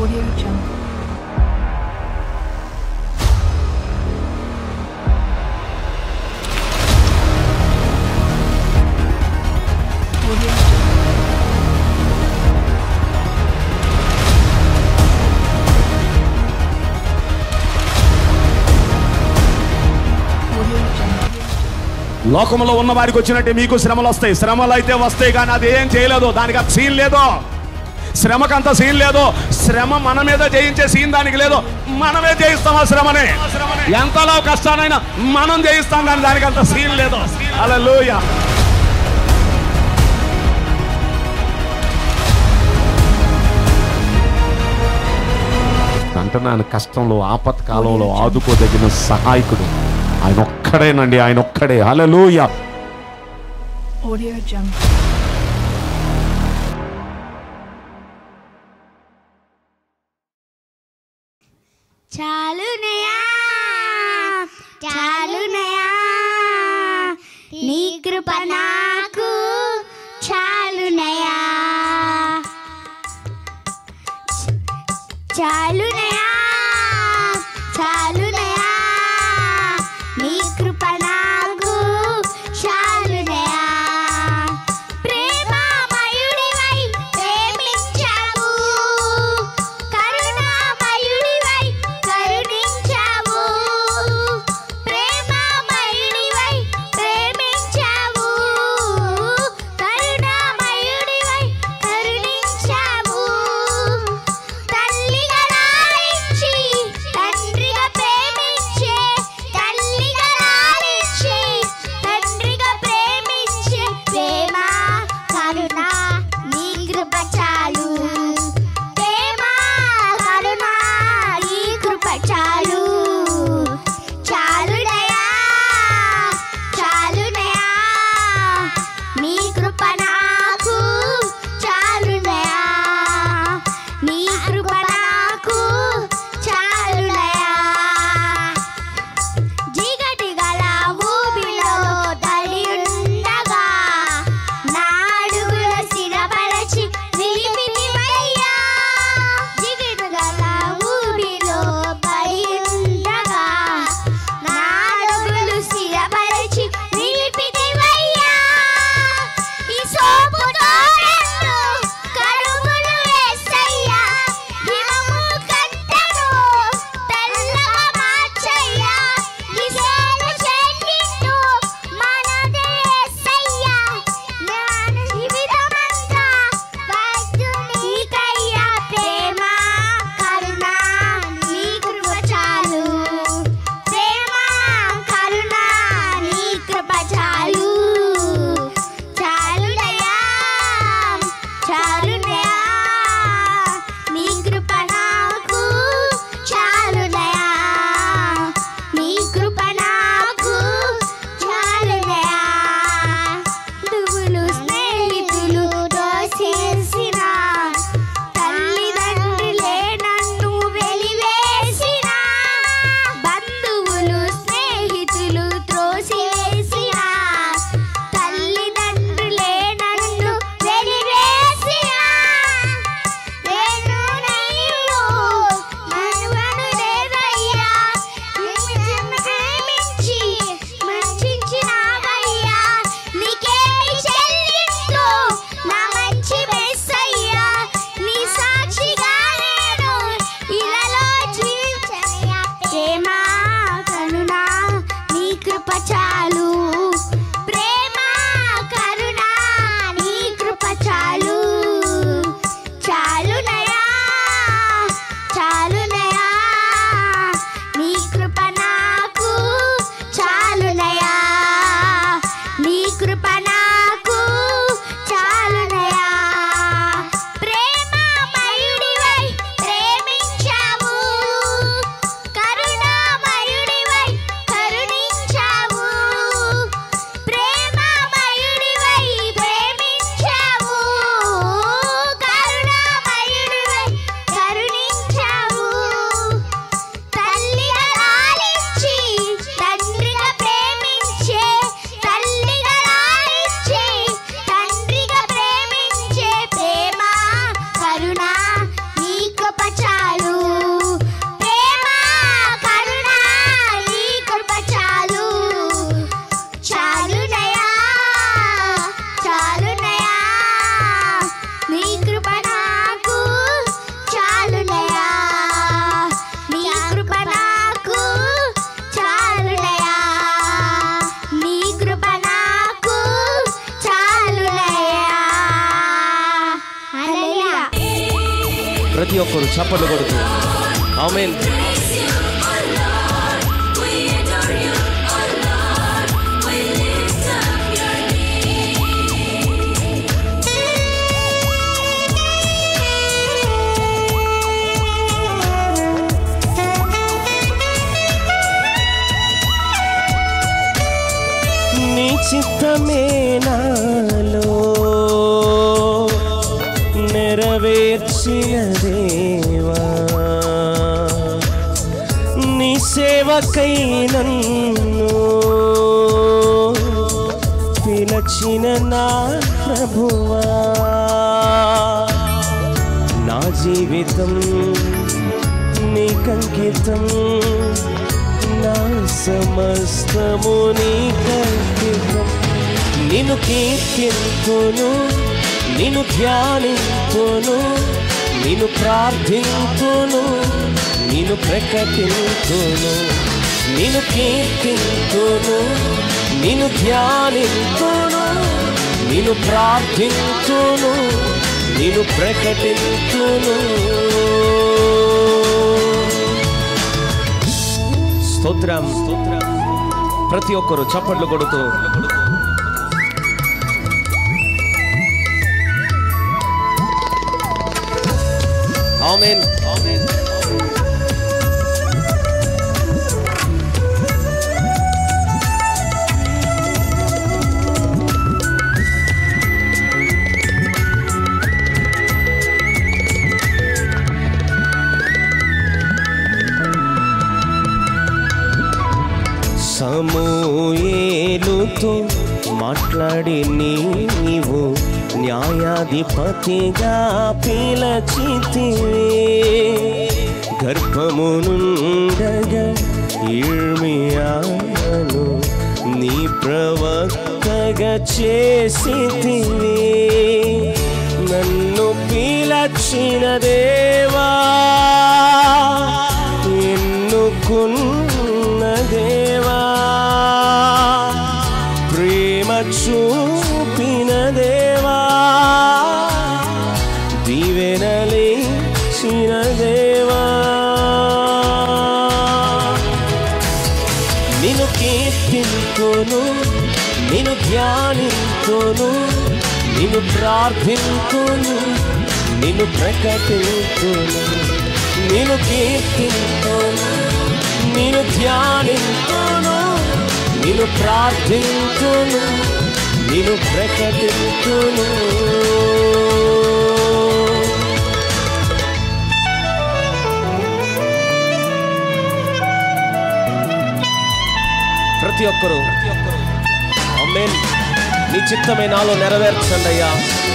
Audio Jungle. Audio Jungle. Audio Jungle. లోకంలో ఉన్న వారికి వచ్చినట్టే మీకు శ్రమలు వస్తాయి శ్రమలు అయితే వస్తాయి కానీ అది ఏం చేయలేదు దానికి అంత సీన్ లేదు శ్రమకంత సీన్ లేదు శ్రమ మన మీద జయించే సీన్ దానికి లేదు మనమే జయిస్తాం ఆ శ్రమని ఎంతలో కష్టానైనా మనం జయిస్తాం కానీ దానికి అంత సీన్ లేదు అలా అంటున్నాను కష్టంలో ఆపత్కాలంలో ఆదుకోదగిన సహాయకుడు ఆయన ఒక్కడేనండి ఆయన ఒక్కడే హల్లెలూయా Audio Jungle. చాలునయా చాలునయా నీ కృప నాకు చాలునయా చాలునయా చాలునయా నీ కృప నాకు చాలునయా ప్రేమామయుడివై ప్రేమించావు కరుణామయుడివై కరుణించావు ప్రేమామయుడివై ప్రేమించావు కరుణామయుడివై కరుణించావు తల్లిగా నా ప్రతి ఒక్కరు చప్పట్లు కొడుతూ ఆమెన్ నీ చిత్తమే నాలో నెరవేర్చిన దేవా నీ సేవకై నన్ను పిలచిన నా ప్రభువా నా జీవితం నీకంకితం నా సమస్తము నీకంకితం నిన్ను కీర్తింతును నిన్ను ధ్యానింతును నిన్ను ప్రార్థింతును నిన్ను ప్రకటింతును నిన్ను కీర్తింతును నిన్ను ధ్యానింతును నిన్ను ప్రార్థింతును నిన్ను ప్రకటింతును స్తోత్రం స్తోత్రం ప్రతి ఒక్కరు చప్పట్లు కొడుతూ ఆమేన్ ఆమేన్ సమూయేలుతో మాట్లాడి నీవు న్యాయాధిపతిగా పిలచితివే గర్భమునుండగా ఇర్మియాను నీ ప్రవక్తగా చేసితివే నన్ను పిలచిన దేవా ఎన్నుకున్న దేవా ప్రేమ చూపిన దేవా దీవెనలేచిన దేవా నిన్ను కీర్తింతును నిన్ను ధ్యానింతును నిన్ను ప్రార్థింతును నిన్ను ప్రకటింతును నిన్ను కీర్తింతును నిన్ను ధ్యానింతును నిన్ను ప్రార్థింతును నిన్ను ప్రకటింతును ప్రతి ఒక్కరు అమ్మేన్ నీ చిత్తమే నాలో నెరవేర్చండి అయ్యా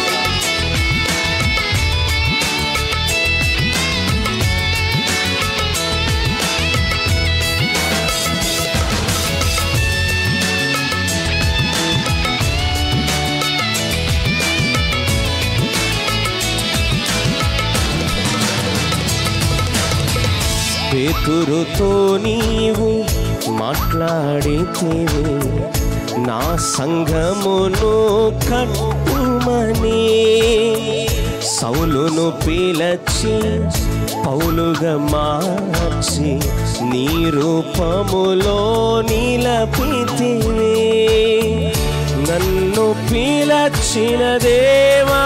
పేతురుతో నీవు మాట్లాడితివి నా సంఘమును కట్టుమని సౌలును పిలచి పౌలుగా మార్చి నీ రూపములో నిలపితివి నన్ను పిలచిన దేవా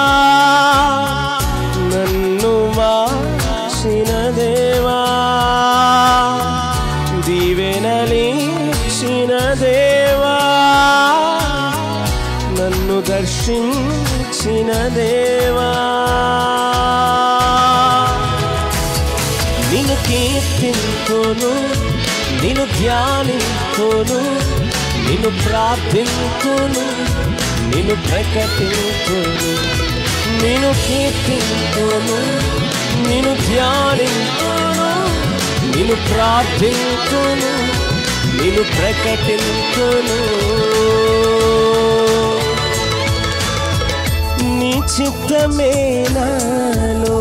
నన్ను మార్చిన దేవా దీవెనలిచిన దేవా నన్ను దర్శించిన దేవా నిన్ను కీర్తింతును నిన్ను ధ్యానింతును నిన్ను ప్రార్థింతును నిన్ను ప్రకటింతును నిన్ను కీర్తింతును నిన్ను ధ్యానింతును నిన్ను ప్రార్థింతును నిన్ను ప్రకటింతును నీ చిత్తమే నాలో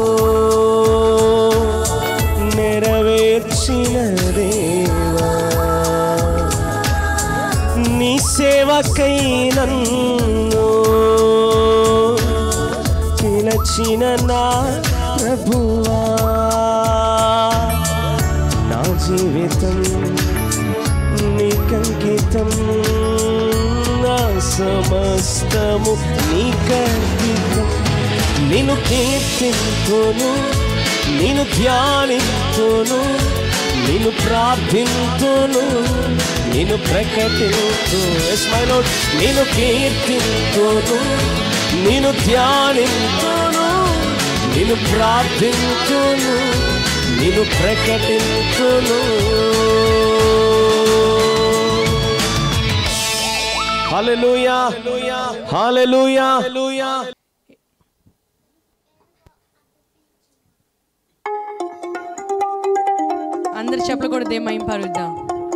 నెరవేర్చిన దేవా నీ సేవకై నన్ను పిలచిన నా ప్రభువా నా జీవితం నీకంకితం నా సమస్తము నీకంకితం నిన్ను కీర్తింతును నిన్ను ధ్యానింతును నిన్ను ప్రార్థింతును నిన్ను ప్రకటింతు ఎస్మైలో నిన్ను కీర్తింతును నిన్ను ధ్యానింతును నిన్ను ప్రార్థింతును నిన్ను ప్రకటింతును హల్లెలూయా హల్లెలూయా హల్లెలూయా అందరు చెప్పలు కూడా దేమయం పరుద్దాం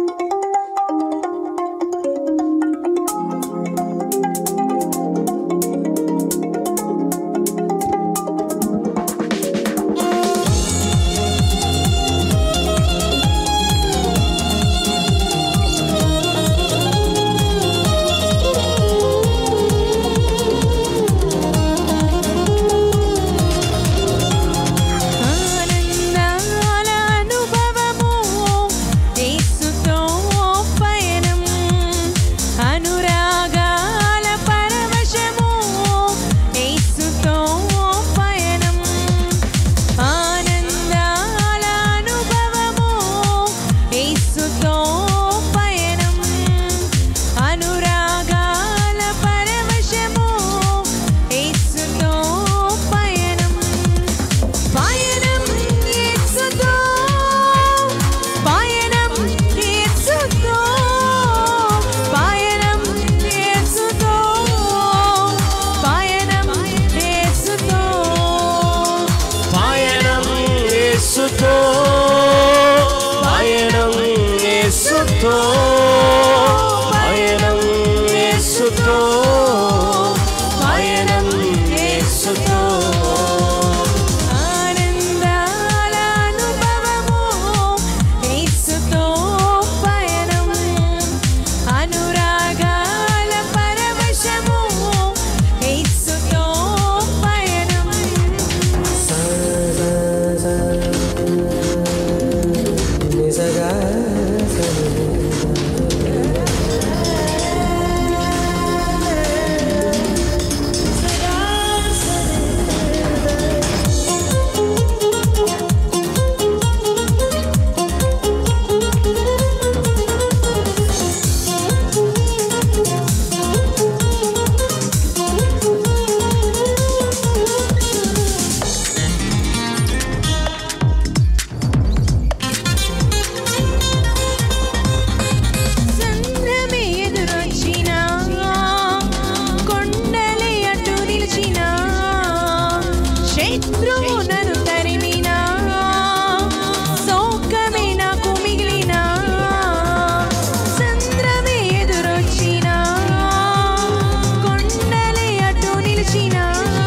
ఆనందాల అనుభవము యేసుతో పయనం అనురాగాల పరవశము యేసుతో పయనం ఆనందాల అనుభవము యేసుతో పయనం అనురాగాల పరవశము యేసుతో పయనం పయనం యేసుతో పయనం యేసుతో పయనం యేసుతో పయనం యేసుతో పయనం యేసుతో పయనం యేసుతో పయనం యేసుతో పయనం యేసుతో ఆనందాల అనుభవము యేసుతో పయనం అనురాగాల పరవశము యేసుతో పయనం సంద్రమే ఎదురొచ్చినా కొండలే అటు నిలిచినా శత్రువు నన్ను తరిమినా సౌఖ్యమే నాకు మిగిలినా సంద్రమే ఎదురొచ్చినా కొండలే అటు నిలిచినా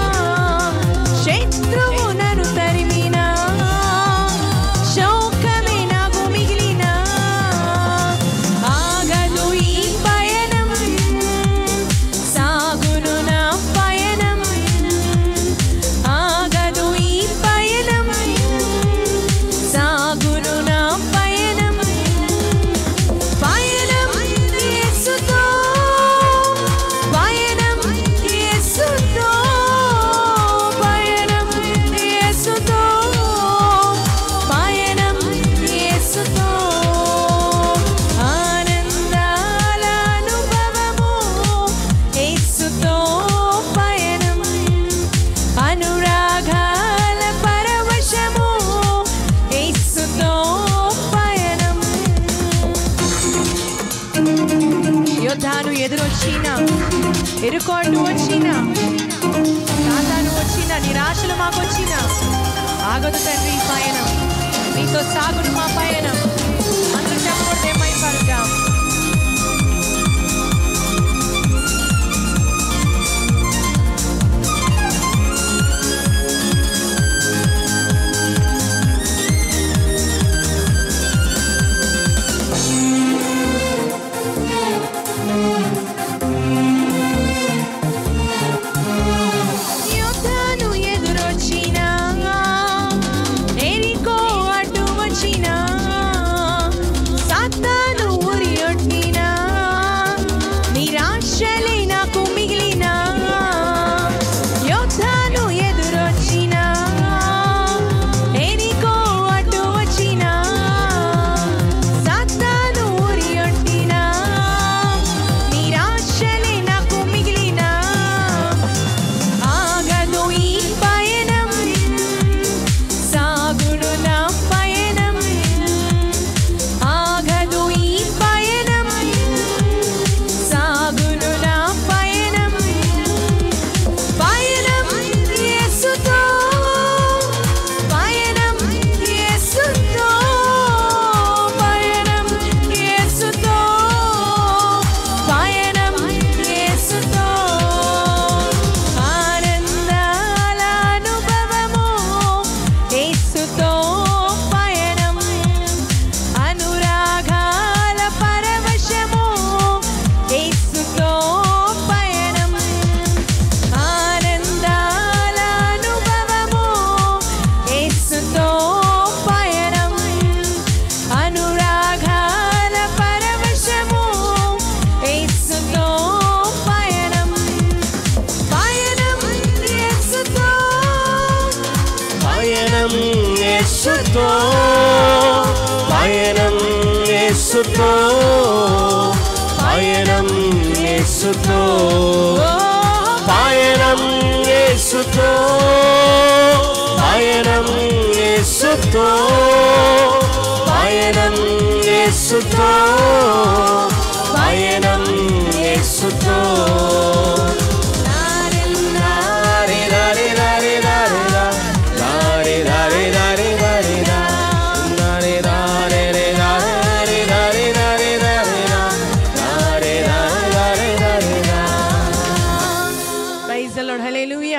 శత్రువు నన్ను తరిమినా శోకమే నాకు మిగిలినా ఆగదు ఈ పయనం సాగును నా పయనం ఆగదు ఈ పయనం సాగును నా పయనం పయనం యేసుతో పయనం యేసుతో పయనం యేసుతో పయనం యేసుతో ఆనందాల అనుభవము యేసుతో పయనం అనురాగాల పరవశము యేసుతో పయనం యోధాను ఎదురొచ్చిన ఎరుకోండు వచ్చిన సాతాను వచ్చిన నిరాశలు మాకు వచ్చిన ఆగదు తండ్రి ఈ పయనం నీతో సాగును మా పయనం అందరూ చెప్పకూడదు ఏమై పరుగాం యుద్ధాను ఎదురొచ్చినా పయనం యేసుతో పయనం యేసుతో పయనం యేసుతో పయనం యేసుతో పయనం యేసుతో పయనం యేసుతో పయనం యేసుతో నారి నారి నారి నారి నా. నారి నారి నారి నారి నా. నారి నారి రే నారి నారి నారి నారి నా. నారి నారి నారి నారి నా. ప్రైజ్ ద లార్డ్ హల్లెలూయా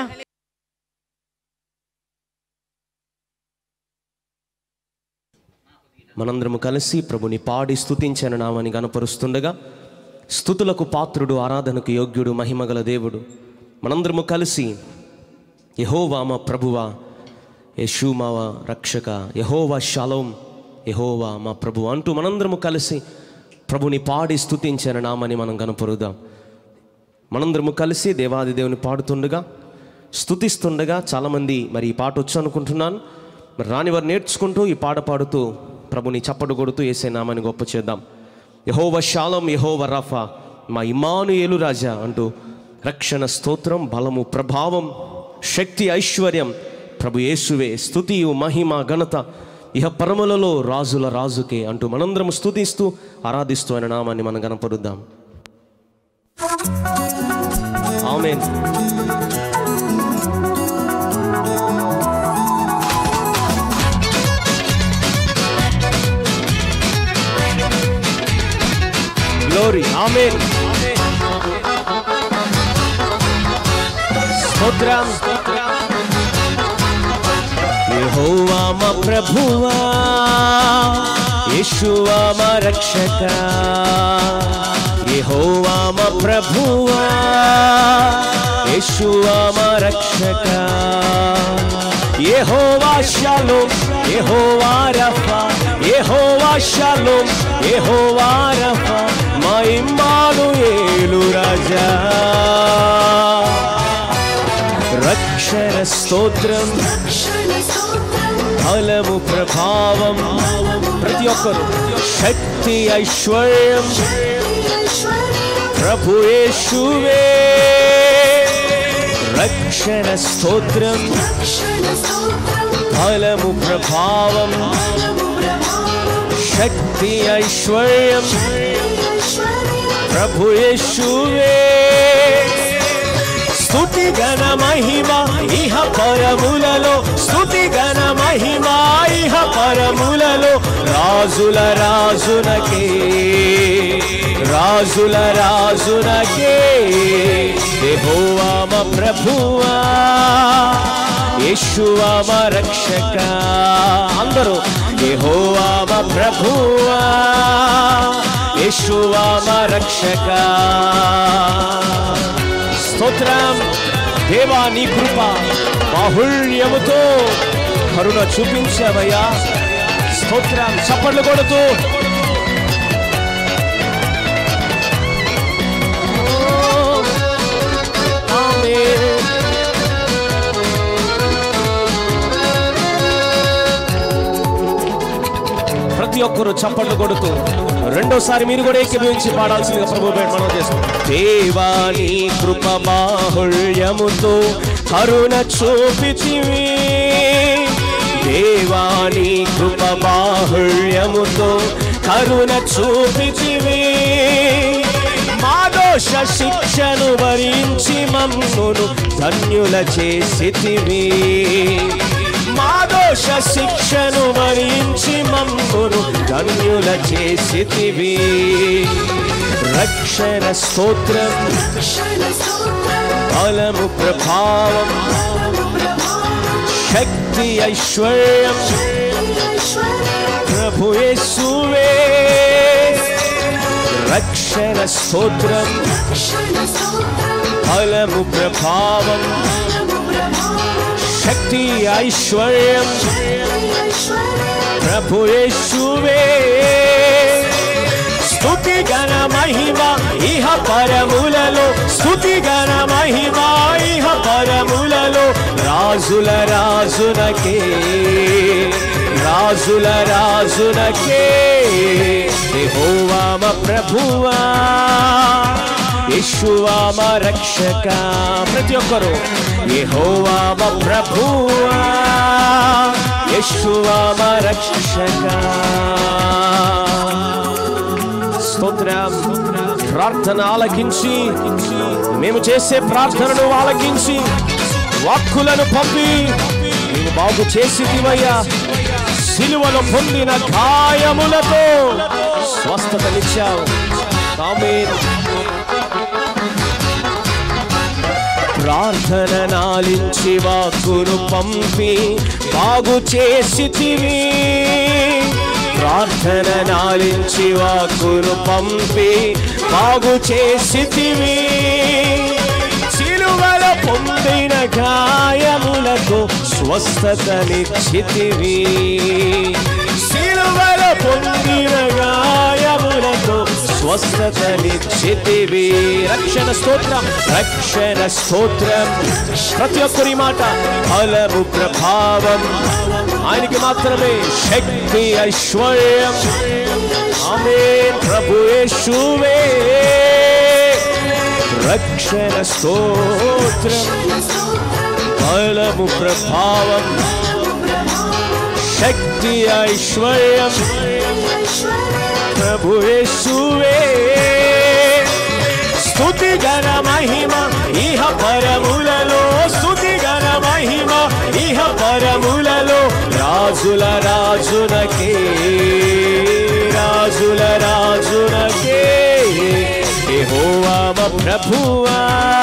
మనందరము కలిసి ప్రభుని పాడి స్తుతించిన నామని గనపరుస్తుండగా స్థుతులకు పాత్రుడు ఆరాధనకు యోగ్యుడు మహిమగల దేవుడు మనందరము కలిసి యహోవా మా ప్రభువా యశూ మా రక్షక యహోవా షాలోం యహోవా మా ప్రభు అంటూ మనందరము కలిసి ప్రభుని పాడి స్తుతించిన నామని మనం కనపరుదాం మనందరము కలిసి దేవాది దేవుని పాడుతుండగా స్తుతిస్తుండగా చాలామంది మరి ఈ పాట వచ్చు అనుకుంటున్నాను మరి రాని వారు నేర్చుకుంటూ ఈ పాట పాడుతూ ప్రభుని చప్పడు కొడుతూ వేసే నామాన్ని గొప్ప చేద్దాం యహోవ శాలం యహోవ రఫా మా ఇమానుయేలు రాజా అంటూ రక్షణ స్తోత్రం బలము ప్రభావం శక్తి ఐశ్వర్యం ప్రభు యేసువే స్తుతియు మహిమ ఘనత ఇహ పరములలో రాజుల రాజుకే అంటూ మనందరం స్తుతిస్తూ ఆరాధిస్తూ ఆయన నామాన్ని మనం గనపరుద్దాం ఆమేన్ గ్లోరీ ఆమేన్ స్తోత్రం యెహోవా మా ప్రభువా యేషువా మా రక్షక యెహోవా మా ప్రభువా యేషువా మా రక్షక యెహోవా షాలోమ్ యెహోవా రఫా యెహోవా షాలోమ్ యెహోవా రఫా మా ఇమ్మానుయేలు రాజా రక్షణ స్తోత్రం ఫలము ప్రభావం ప్రతి ఒక్కరు శక్తి ఐశ్వర్యం ప్రభు యేషువే రక్షణ స్తోత్రం ఫలము ప్రభావం శక్తి ఐశ్వర్యం ప్రభు యేషువే స్తుతి గణ మహిమ ఇహ పరములలో స్తుతి గణ మహిమ ఇహ పరములలో రాజుల రాజునకే రాజుల రాజునకే యెహోవా మా ప్రభువా యేషువా మా రక్షక అందరూ యెహోవా మా ప్రభువా యేషువా మా రక్షక స్తోత్రం దేవా నీ కృప బాహుళ్యముతో కరుణ చూపించవయ్యా స్తోత్రం చప్పట్లు కొడుతూ ఆమేన్. ప్రతి ఒక్కరు చప్పట్లు కొడుతూ రెండోసారి మీరు కూడా ఏకీభవించి పాడాల్సిందిగా ప్రభు పేరు మనం చేస్తాం దేవాని కృప బాహుళ్యముతో కరుణ చూపితివి దేవాని కృప బాహుళ్యముతో కరుణ చూపితివి మా దోష శిక్షను భరించి మమ్మును ధన్యుల చేసితివి మా దోష శిక్షను భరించి మమ్మును ధన్యుల చేసితివి రక్షణ స్తోత్రం బలము ప్రభావం శక్తి ఐశ్వర్యం ప్రభు యేసువే రక్షణ స్తోత్రం బలము ప్రభావం శక్తి ఐశ్వర్యం ప్రభు యేసువే స్తుతి గణ మహిమ ఇహ పరములలో స్తుతి గణ మహిమ ఇహ పరములలో రాజుల రాజునకే రాజుల రాజునకే యెహోవా మా ప్రభువా యెషువా మా రక్షక ప్రతి ఒక్కరు యెహోవా మా ప్రభువా యెషువా మా రక్షక స్తోత్రం ప్రార్థన ఆలకించి మేము చేసే ప్రార్థనను ఆలకించి వాక్కులను పంపి నేను బాగు చేసిదివయ్యా సిలువలో పొందిన గాయములతో స్వస్థతనిచ్చావు ఆమేన్ ప్రార్థన నాలించి వాక్కును పంపి బాగు చేసితివి ప్రార్థన నాలించి వాక్కును పంపి బాగు చేసితివి సిలువల పొందిన గాయములకు స్వస్థతనిచ్చితివి సిలువల పొందిన గాయములకు స్వస్థతనిచ్చితివి రక్షణ స్తోత్రం రక్షణ స్తోత్రం ప్రతి ఒక్కరి మాట ఫలము ప్రభావం ఆయనకి మాత్రమే శక్తి ఐశ్వర్యం ఆమె ప్రభు యేషువే రక్షణ స్తోత్రం ఫలము ప్రభావం శక్తి ఐశ్వర్యం ప్రభు యేసువే స్తుతి గణ మహిమ ఇహ పరములలో స్తుతి గణ మహిమ ఇహ పరములలో రాజుల రాజునకే రాజుల రాజునకే యెహోవా మా ప్రభువా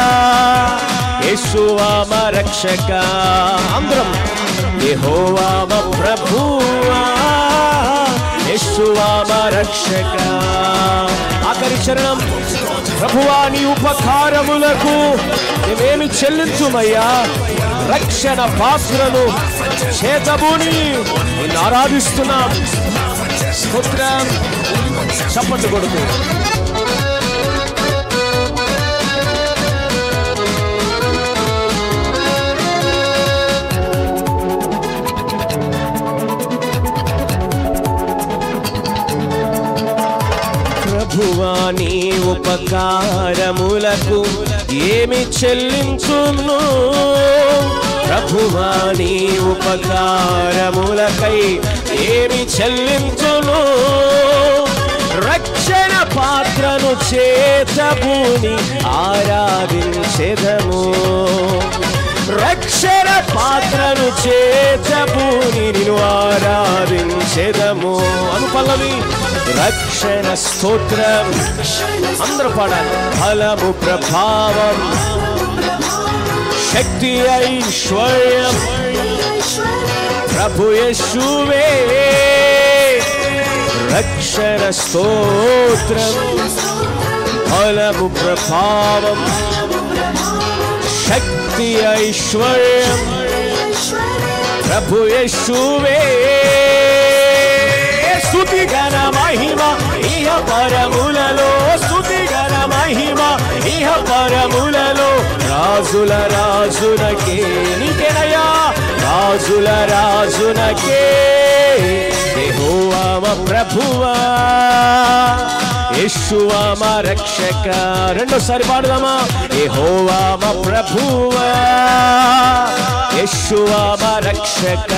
యేసువా మా రక్షక అందరం యెహోవా మా ప్రభువా యేసువా మా రక్షక ఆఖరి చరణం ప్రభువా నీ ఉపకారములకు మేమేమి చెల్లించుమయ్యా రక్షణ పాత్రను చేతబూని నిన్ను ఆరాధిస్తున్నాం స్తోత్రం చప్పట్లు కొడుతూ ప్రభువా నీ ఉపకారములకు ఏమి చెల్లించును ప్రభువా నీ ఉపకారములకై ఏమి చెల్లించును రక్షణ పాత్రను చేతబూని ఆరాధించెదము రక్షణ పాత్రను చేతబూని నిన్ను ఆరాధించెదము అను పల్లవి రక్షణ స్తోత్రం అందరూ పాడాలి ఫలము ప్రభావం శక్తి ఐశ్వర్యం ప్రభు యేసువే రక్షణ స్తోత్రం ఫలము ప్రభావం శక్తి ఐశ్వర్యం ప్రభు యేసువే స్తుతి గణ మహిమ ఇహ పరములలో స్తుతి గణ మహిమ ఇహ పరములలో రాజుల రాజునకే నీకేనయ్యా రాజుల రాజునకే యెహోవా మా ప్రభువా యేషువా మా రక్షక రెండోసారి పాడుదామా యెహోవా మా ప్రభువా యేషువా మా రక్షక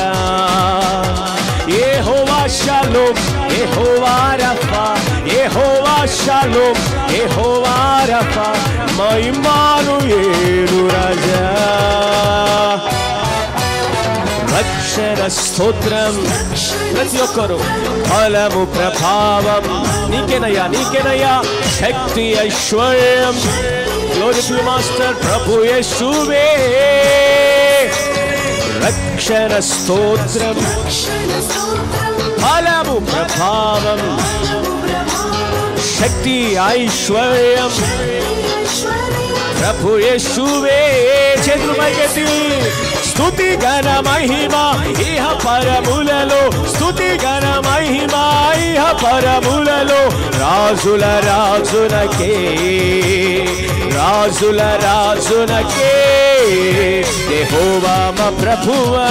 యెహోవా షాలోమ్ యెహోవా రఫా యెహోవా షాలోమ్ యెహోవా రఫా మహిమానుయేలు రాజా రక్షణ స్తోత్రం ప్రతి ఒక్కరు ఫలము ప్రభావం నీకేనయ్యా నీకేనయ్యా శక్తి ఐశ్వర్యం గ్లోరీ టు మాస్టర్ ప్రభు యేసువే రక్షణ స్తోత్రం ఫలము ప్రభావం శక్తి ఐశ్వర్యం ప్రభు యేసువే చేతులు పైకెత్తి స్తుతి గణ మహిమ ఇహ పరములలో స్తుతి గణ మహిమ ఇహ పరములలో రాజుల రాజునకే రాజుల రాజునకే యెహోవా మా ప్రభువా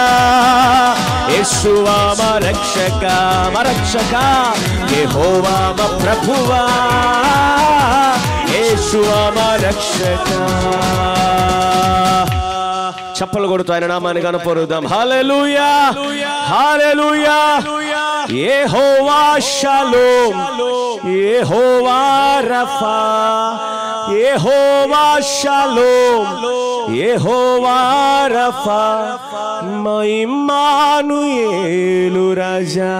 యేసువా మా రక్షక మా రక్షక యెహోవా మా ప్రభువా యేసువా మా రక్షక చప్పలు కొడుతూ ఆయన నామాన్ని కనపరుద్దాం హాలెలూయా హాలెలూయా యెహోవా షలోమ్ యెహోవా రఫా యెహోవా షలోమ్ యెహోవా రఫా మైమానుయేలు రాజా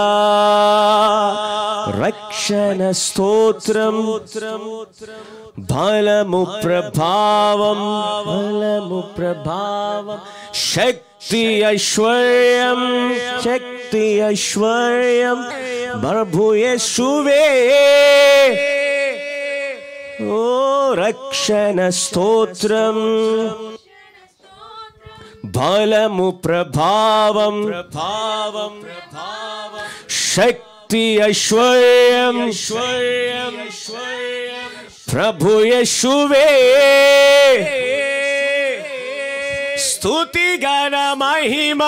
రక్షణ స్తోత్రం బలము ప్రభావం బలము ప్రభావం శక్తి ఐశ్వర్యం శక్తి ఐశ్వర్యం ప్రభు యేసువే ఓ రక్షణ స్తోత్రం బలము ప్రభావం ప్రభావం శక్తి ఐశ్వర్యం ఐశ్వర్యం ప్రభు యేసువే స్తుతి గణ మహిమ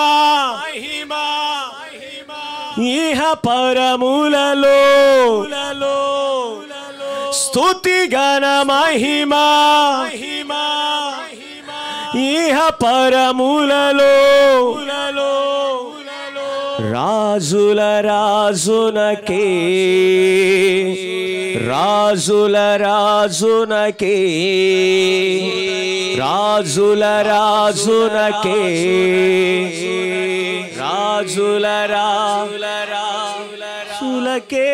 ఇహ పరములలో స్తుతి గణ మహిమ ఇహ పరములలో రాజుల రాజునకే రాజుల రాజునకే రాజుల రాజునకే రాజుల రాజుల రాజులకే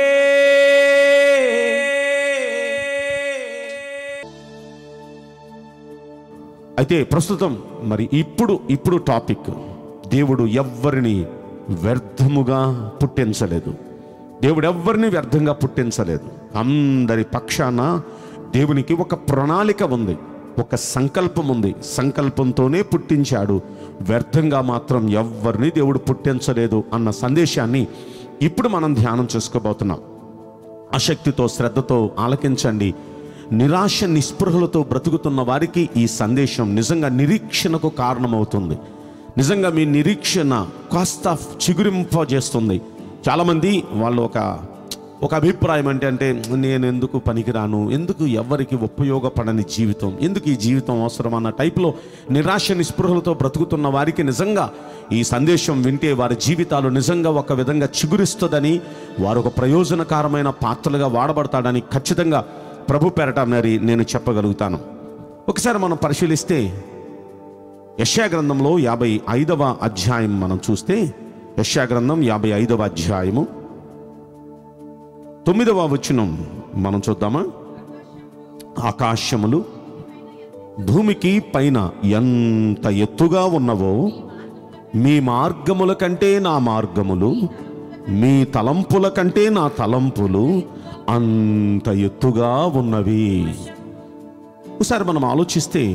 అయితే ప్రస్తుతం మరి ఇప్పుడు ఇప్పుడు టాపిక్ దేవుడు ఎవ్వరిని వ్యర్థముగా పుట్టించలేదు దేవుడు ఎవ్వరిని వ్యర్థంగా పుట్టించలేదు అందరి పక్షాన దేవునికి ఒక ప్రణాళిక ఉంది ఒక సంకల్పం ఉంది సంకల్పంతోనే పుట్టించాడు వ్యర్థంగా మాత్రం ఎవ్వరిని దేవుడు పుట్టించలేదు అన్న సందేశాన్ని ఇప్పుడు మనం ధ్యానం చేసుకోబోతున్నాం ఆసక్తితో శ్రద్ధతో ఆలకించండి నిరాశ నిస్పృహలతో బ్రతుకుతున్న వారికి ఈ సందేశం నిజంగా నిరీక్షణకు కారణమవుతుంది నిజంగా మీ నిరీక్షణ కాస్త చిగురింపజేస్తుంది చాలామంది వాళ్ళు ఒక ఒక అభిప్రాయం అంటే అంటే నేను ఎందుకు పనికిరాను ఎందుకు ఎవరికి ఉపయోగపడని జీవితం ఎందుకు ఈ జీవితం అవసరం అన్న టైప్లో నిరాశ నిస్పృహలతో బ్రతుకుతున్న వారికి నిజంగా ఈ సందేశం వింటే వారి జీవితాలు నిజంగా ఒక విధంగా చిగురిస్తుందని వారు ఒక ప్రయోజనకరమైన పాత్రలుగా వాడబడతాడని ఖచ్చితంగా ప్రభు పేరట మరి నేను చెప్పగలుగుతాను ఒకసారి మనం పరిశీలిస్తే యశ్యా గ్రంథంలో యాభై ఐదవ అధ్యాయం మనం చూస్తే యశ్యా గ్రంథం యాభై ఐదవ అధ్యాయము తొమ్మిదవ వచనం మనం చూద్దామా ఆకాశములు భూమికి పైన ఎంత ఎత్తుగా ఉన్నవో మీ మార్గముల కంటే నా మార్గములు మీ తలంపుల కంటే నా తలంపులు అంత ఎత్తుగా ఉన్నవి ఒకసారి మనం ఆలోచిస్తే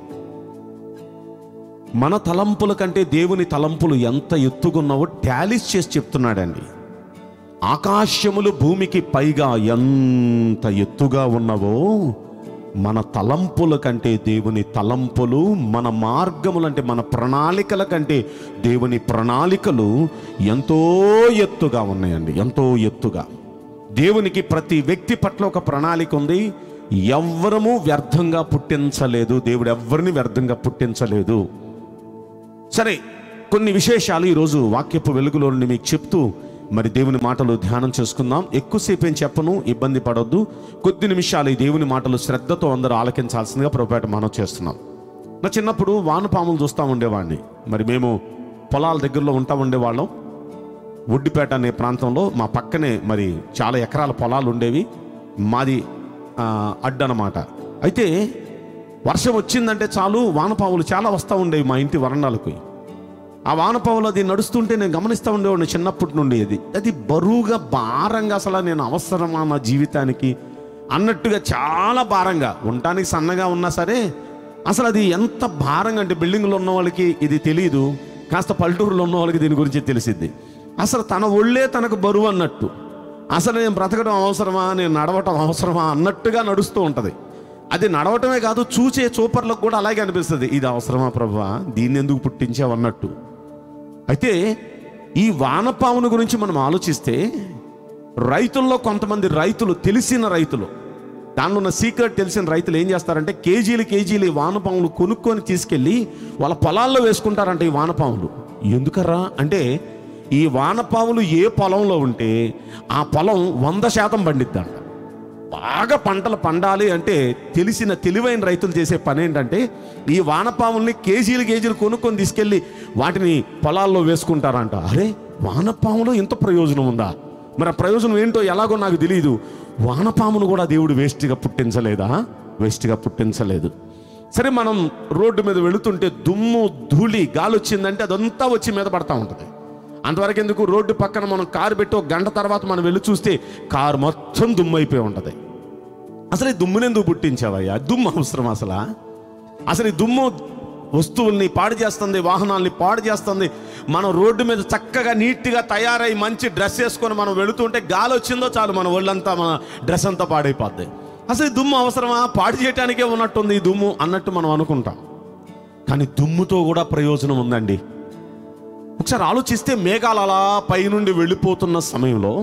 మన తలంపుల కంటే దేవుని తలంపులు ఎంత ఎత్తుగున్నావో టాలిస్ చేసి చెప్తున్నాడండి ఆకాశములు భూమికి పైగా ఎంత ఎత్తుగా ఉన్నవో మన తలంపుల కంటే దేవుని తలంపులు మన మార్గములు అంటే మన ప్రణాళికల కంటే దేవుని ప్రణాళికలు ఎంతో ఎత్తుగా ఉన్నాయండి ఎంతో ఎత్తుగా దేవునికి ప్రతి వ్యక్తి పట్ల ఒక ప్రణాళిక ఉంది ఎవ్వరము వ్యర్థంగా పుట్టించలేదు దేవుడు ఎవ్వరిని వ్యర్థంగా పుట్టించలేదు సరే కొన్ని విశేషాలు ఈరోజు వాక్యపు వెలుగులో నుండి మీకు చెప్తూ మరి దేవుని మాటలు ధ్యానం చేసుకుందాం ఎక్కువసేపు ఏం చెప్పను ఇబ్బంది పడొద్దు కొద్ది నిమిషాలు ఈ దేవుని మాటలు శ్రద్ధతో అందరూ ఆలకించాల్సిందిగా ప్రభుపేట మనం చేస్తున్నాం నా చిన్నప్పుడు వానపాములు చూస్తూ ఉండేవాడిని మరి మేము పొలాల దగ్గరలో ఉంటా ఉండేవాళ్ళం ఒడ్డిపేట అనే ప్రాంతంలో మా పక్కనే మరి చాలా ఎకరాల పొలాలు ఉండేవి మాది ఆ, అడ్డనమాట అయితే వర్షం వచ్చిందంటే చాలు వానపాములు చాలా వస్తూ ఉండేవి మా ఇంటి వరండాలకు ఆ వానపాములు అది నడుస్తుంటే నేను గమనిస్తూ ఉండేవాడిని చిన్నప్పటి నుండి అది అది బరువుగా భారంగా అసలు నేను అవసరమా నా జీవితానికి అన్నట్టుగా చాలా భారంగా ఉండటానికి సన్నగా ఉన్నా సరే అసలు అది ఎంత భారంగా అంటే బిల్డింగ్లో ఉన్న వాళ్ళకి ఇది తెలియదు కాస్త పల్లెటూరులో ఉన్న వాళ్ళకి దీని గురించి తెలిసిద్ది అసలు తన ఒళ్ళే తనకు బరువు అన్నట్టు అసలు నేను బ్రతకడం అవసరమా నేను నడవటం అవసరమా అన్నట్టుగా నడుస్తూ ఉంటుంది అది నడవటమే కాదు చూసే చూపర్లకు కూడా అలాగే అనిపిస్తుంది ఇది అవసరమా ప్రభా దీన్ని ఎందుకు పుట్టించావు అన్నట్టు అయితే ఈ వానపామును గురించి మనం ఆలోచిస్తే రైతుల్లో కొంతమంది రైతులు తెలిసిన రైతులు దానిలో ఉన్న సీక్రెట్ తెలిసిన రైతులు ఏం చేస్తారంటే కేజీలు కేజీలు ఈ వానపాములు కొనుక్కొని తీసుకెళ్ళి వాళ్ళ పొలాల్లో వేసుకుంటారంట ఈ వానపాములు ఎందుకర్రా అంటే ఈ వానపాములు ఏ పొలంలో ఉంటే ఆ పొలం వంద శాతం పండిద్దంట బాగా పంటలు పండాలి అంటే తెలిసిన తెలివైన రైతులు చేసే పని ఏంటంటే ఈ వానపాముల్ని కేజీలు కేజీలు కొనుక్కొని తీసుకెళ్ళి వాటిని పొలాల్లో వేసుకుంటారంట అరే వానపాములో ఇంత ప్రయోజనం ఉందా మరి ఆ ప్రయోజనం ఏంటో ఎలాగో నాకు తెలియదు వానపామును కూడా దేవుడు వేస్ట్గా పుట్టించలేదా వేస్ట్గా పుట్టించలేదు సరే మనం రోడ్డు మీద వెళుతుంటే దుమ్ము ధూళి గాలి వచ్చిందంటే అదంతా వచ్చి మీద పడతా ఉంటుంది అంతవరకు ఎందుకు రోడ్డు పక్కన మనం కారు పెట్టి ఒక గంట తర్వాత మనం వెళ్ళి చూస్తే కారు మొత్తం దుమ్ము అయిపోయి ఉంటుంది అసలు ఈ దుమ్ముని ఎందుకు పుట్టించావయ్యా దుమ్ము అవసరం అసలు అసలు ఈ దుమ్ము వస్తువుల్ని పాడు చేస్తుంది వాహనాల్ని పాడు చేస్తుంది మనం రోడ్డు మీద చక్కగా నీట్గా తయారై మంచి డ్రెస్ వేసుకొని మనం వెళుతుంటే గాలి వచ్చిందో చాలు మన ఒళ్ళంతా మన డ్రెస్ అంతా పాడైపోద్ది అసలు ఈ దుమ్ము అవసరమా పాడు చేయటానికే ఉన్నట్టుంది ఈ దుమ్ము అన్నట్టు మనం అనుకుంటాం కానీ దుమ్ముతో కూడా ప్రయోజనం ఉందండి ఒకసారి ఆలోచిస్తే మేఘాలు అలా పైనుండి వెళ్ళిపోతున్న సమయంలో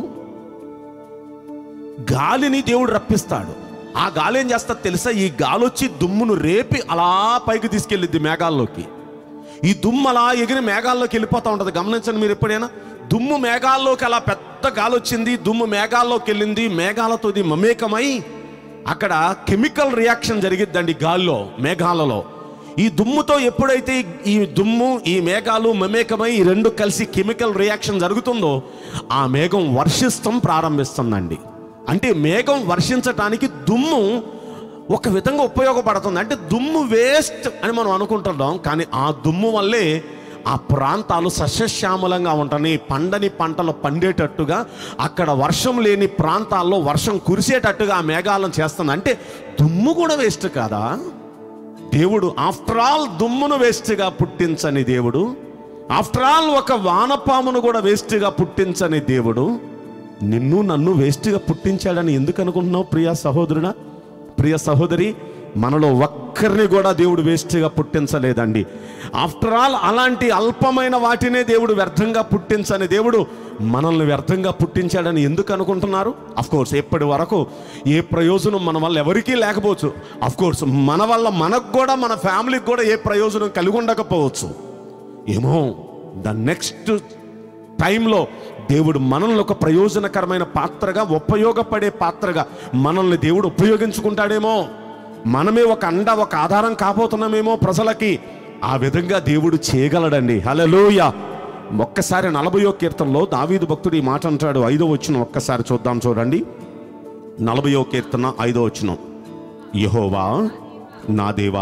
గాలిని దేవుడు రప్పిస్తాడు ఆ గాలి ఏం చేస్తా తెలుసా ఈ గాలి వచ్చి దుమ్మును రేపి అలా పైకి తీసుకెళ్ళిద్ది మేఘాల్లోకి ఈ దుమ్ము అలా ఎగిరి మేఘాల్లోకి వెళ్ళిపోతూ ఉంటుంది గమనించండి మీరు ఎప్పుడైనా దుమ్ము మేఘాల్లోకి అలా పెద్ద గాలి వచ్చింది దుమ్ము మేఘాల్లోకి వెళ్ళింది మేఘాలతో ఇది మమేకమై అక్కడ కెమికల్ రియాక్షన్ జరిగిద్దండి గాల్లో మేఘాలలో ఈ దుమ్ముతో ఎప్పుడైతే ఈ దుమ్ము ఈ మేఘాలు మమేకమై ఈ రెండు కలిసి కెమికల్ రియాక్షన్ జరుగుతుందో ఆ మేఘం వర్షిస్తం ప్రారంభిస్తుందండి అంటే మేఘం వర్షించటానికి దుమ్ము ఒక విధంగా ఉపయోగపడుతుంది అంటే దుమ్ము వేస్ట్ అని మనం అనుకుంటున్నాం కానీ ఆ దుమ్ము వల్లే ఆ ప్రాంతాలు సస్యశ్యామలంగా ఉంటాయి పండని పంటలు పండేటట్టుగా అక్కడ వర్షం లేని ప్రాంతాల్లో వర్షం కురిసేటట్టుగా ఆ మేఘాలను చేస్తుంది అంటే దుమ్ము కూడా వేస్ట్ కాదా దేవుడు ఆఫ్టర్ ఆల్ దుమ్మును వేస్ట్గా పుట్టించని దేవుడు ఆఫ్టర్ ఆల్ ఒక వానపామును కూడా వేస్ట్గా పుట్టించని దేవుడు నిన్ను నన్ను వేస్ట్గా పుట్టించాడని ఎందుకు అనుకుంటున్నావు ప్రియ సహోదరుడా ప్రియ సహోదరి మనలో ఒక్కరిని కూడా దేవుడు వేస్ట్గా పుట్టించలేదండి ఆఫ్టర్ ఆల్ అలాంటి అల్పమైన వాటినే దేవుడు వ్యర్థంగా పుట్టించని దేవుడు మనల్ని వ్యర్థంగా పుట్టించాడని ఎందుకు అనుకుంటున్నారు అఫ్ కోర్స్ ఎప్పటి వరకు ఏ ప్రయోజనం మన వల్ల ఎవరికీ లేకపోవచ్చు అఫ్ కోర్స్ మన వల్ల మనకు కూడా మన ఫ్యామిలీకి కూడా ఏ ప్రయోజనం కలిగి ఉండకపోవచ్చు ఏమో ద నెక్స్ట్ టైంలో దేవుడు మనల్ని ఒక ప్రయోజనకరమైన పాత్రగా ఉపయోగపడే పాత్రగా మనల్ని దేవుడు ఉపయోగించుకుంటాడేమో మనమే ఒక అండ ఒక ఆధారం కాబోతున్నామేమో ప్రజలకి ఆ విధంగా దేవుడు చేయగలడండి హలలోయ ఒక్కసారి నలభయో కీర్తనలో దావీదు భక్తుడు ఈ మాట అంటాడు ఐదో వచ్చిన ఒక్కసారి చూద్దాం చూడండి నలభయో కీర్తన ఐదో వచ్చిన యహోవా నా దేవా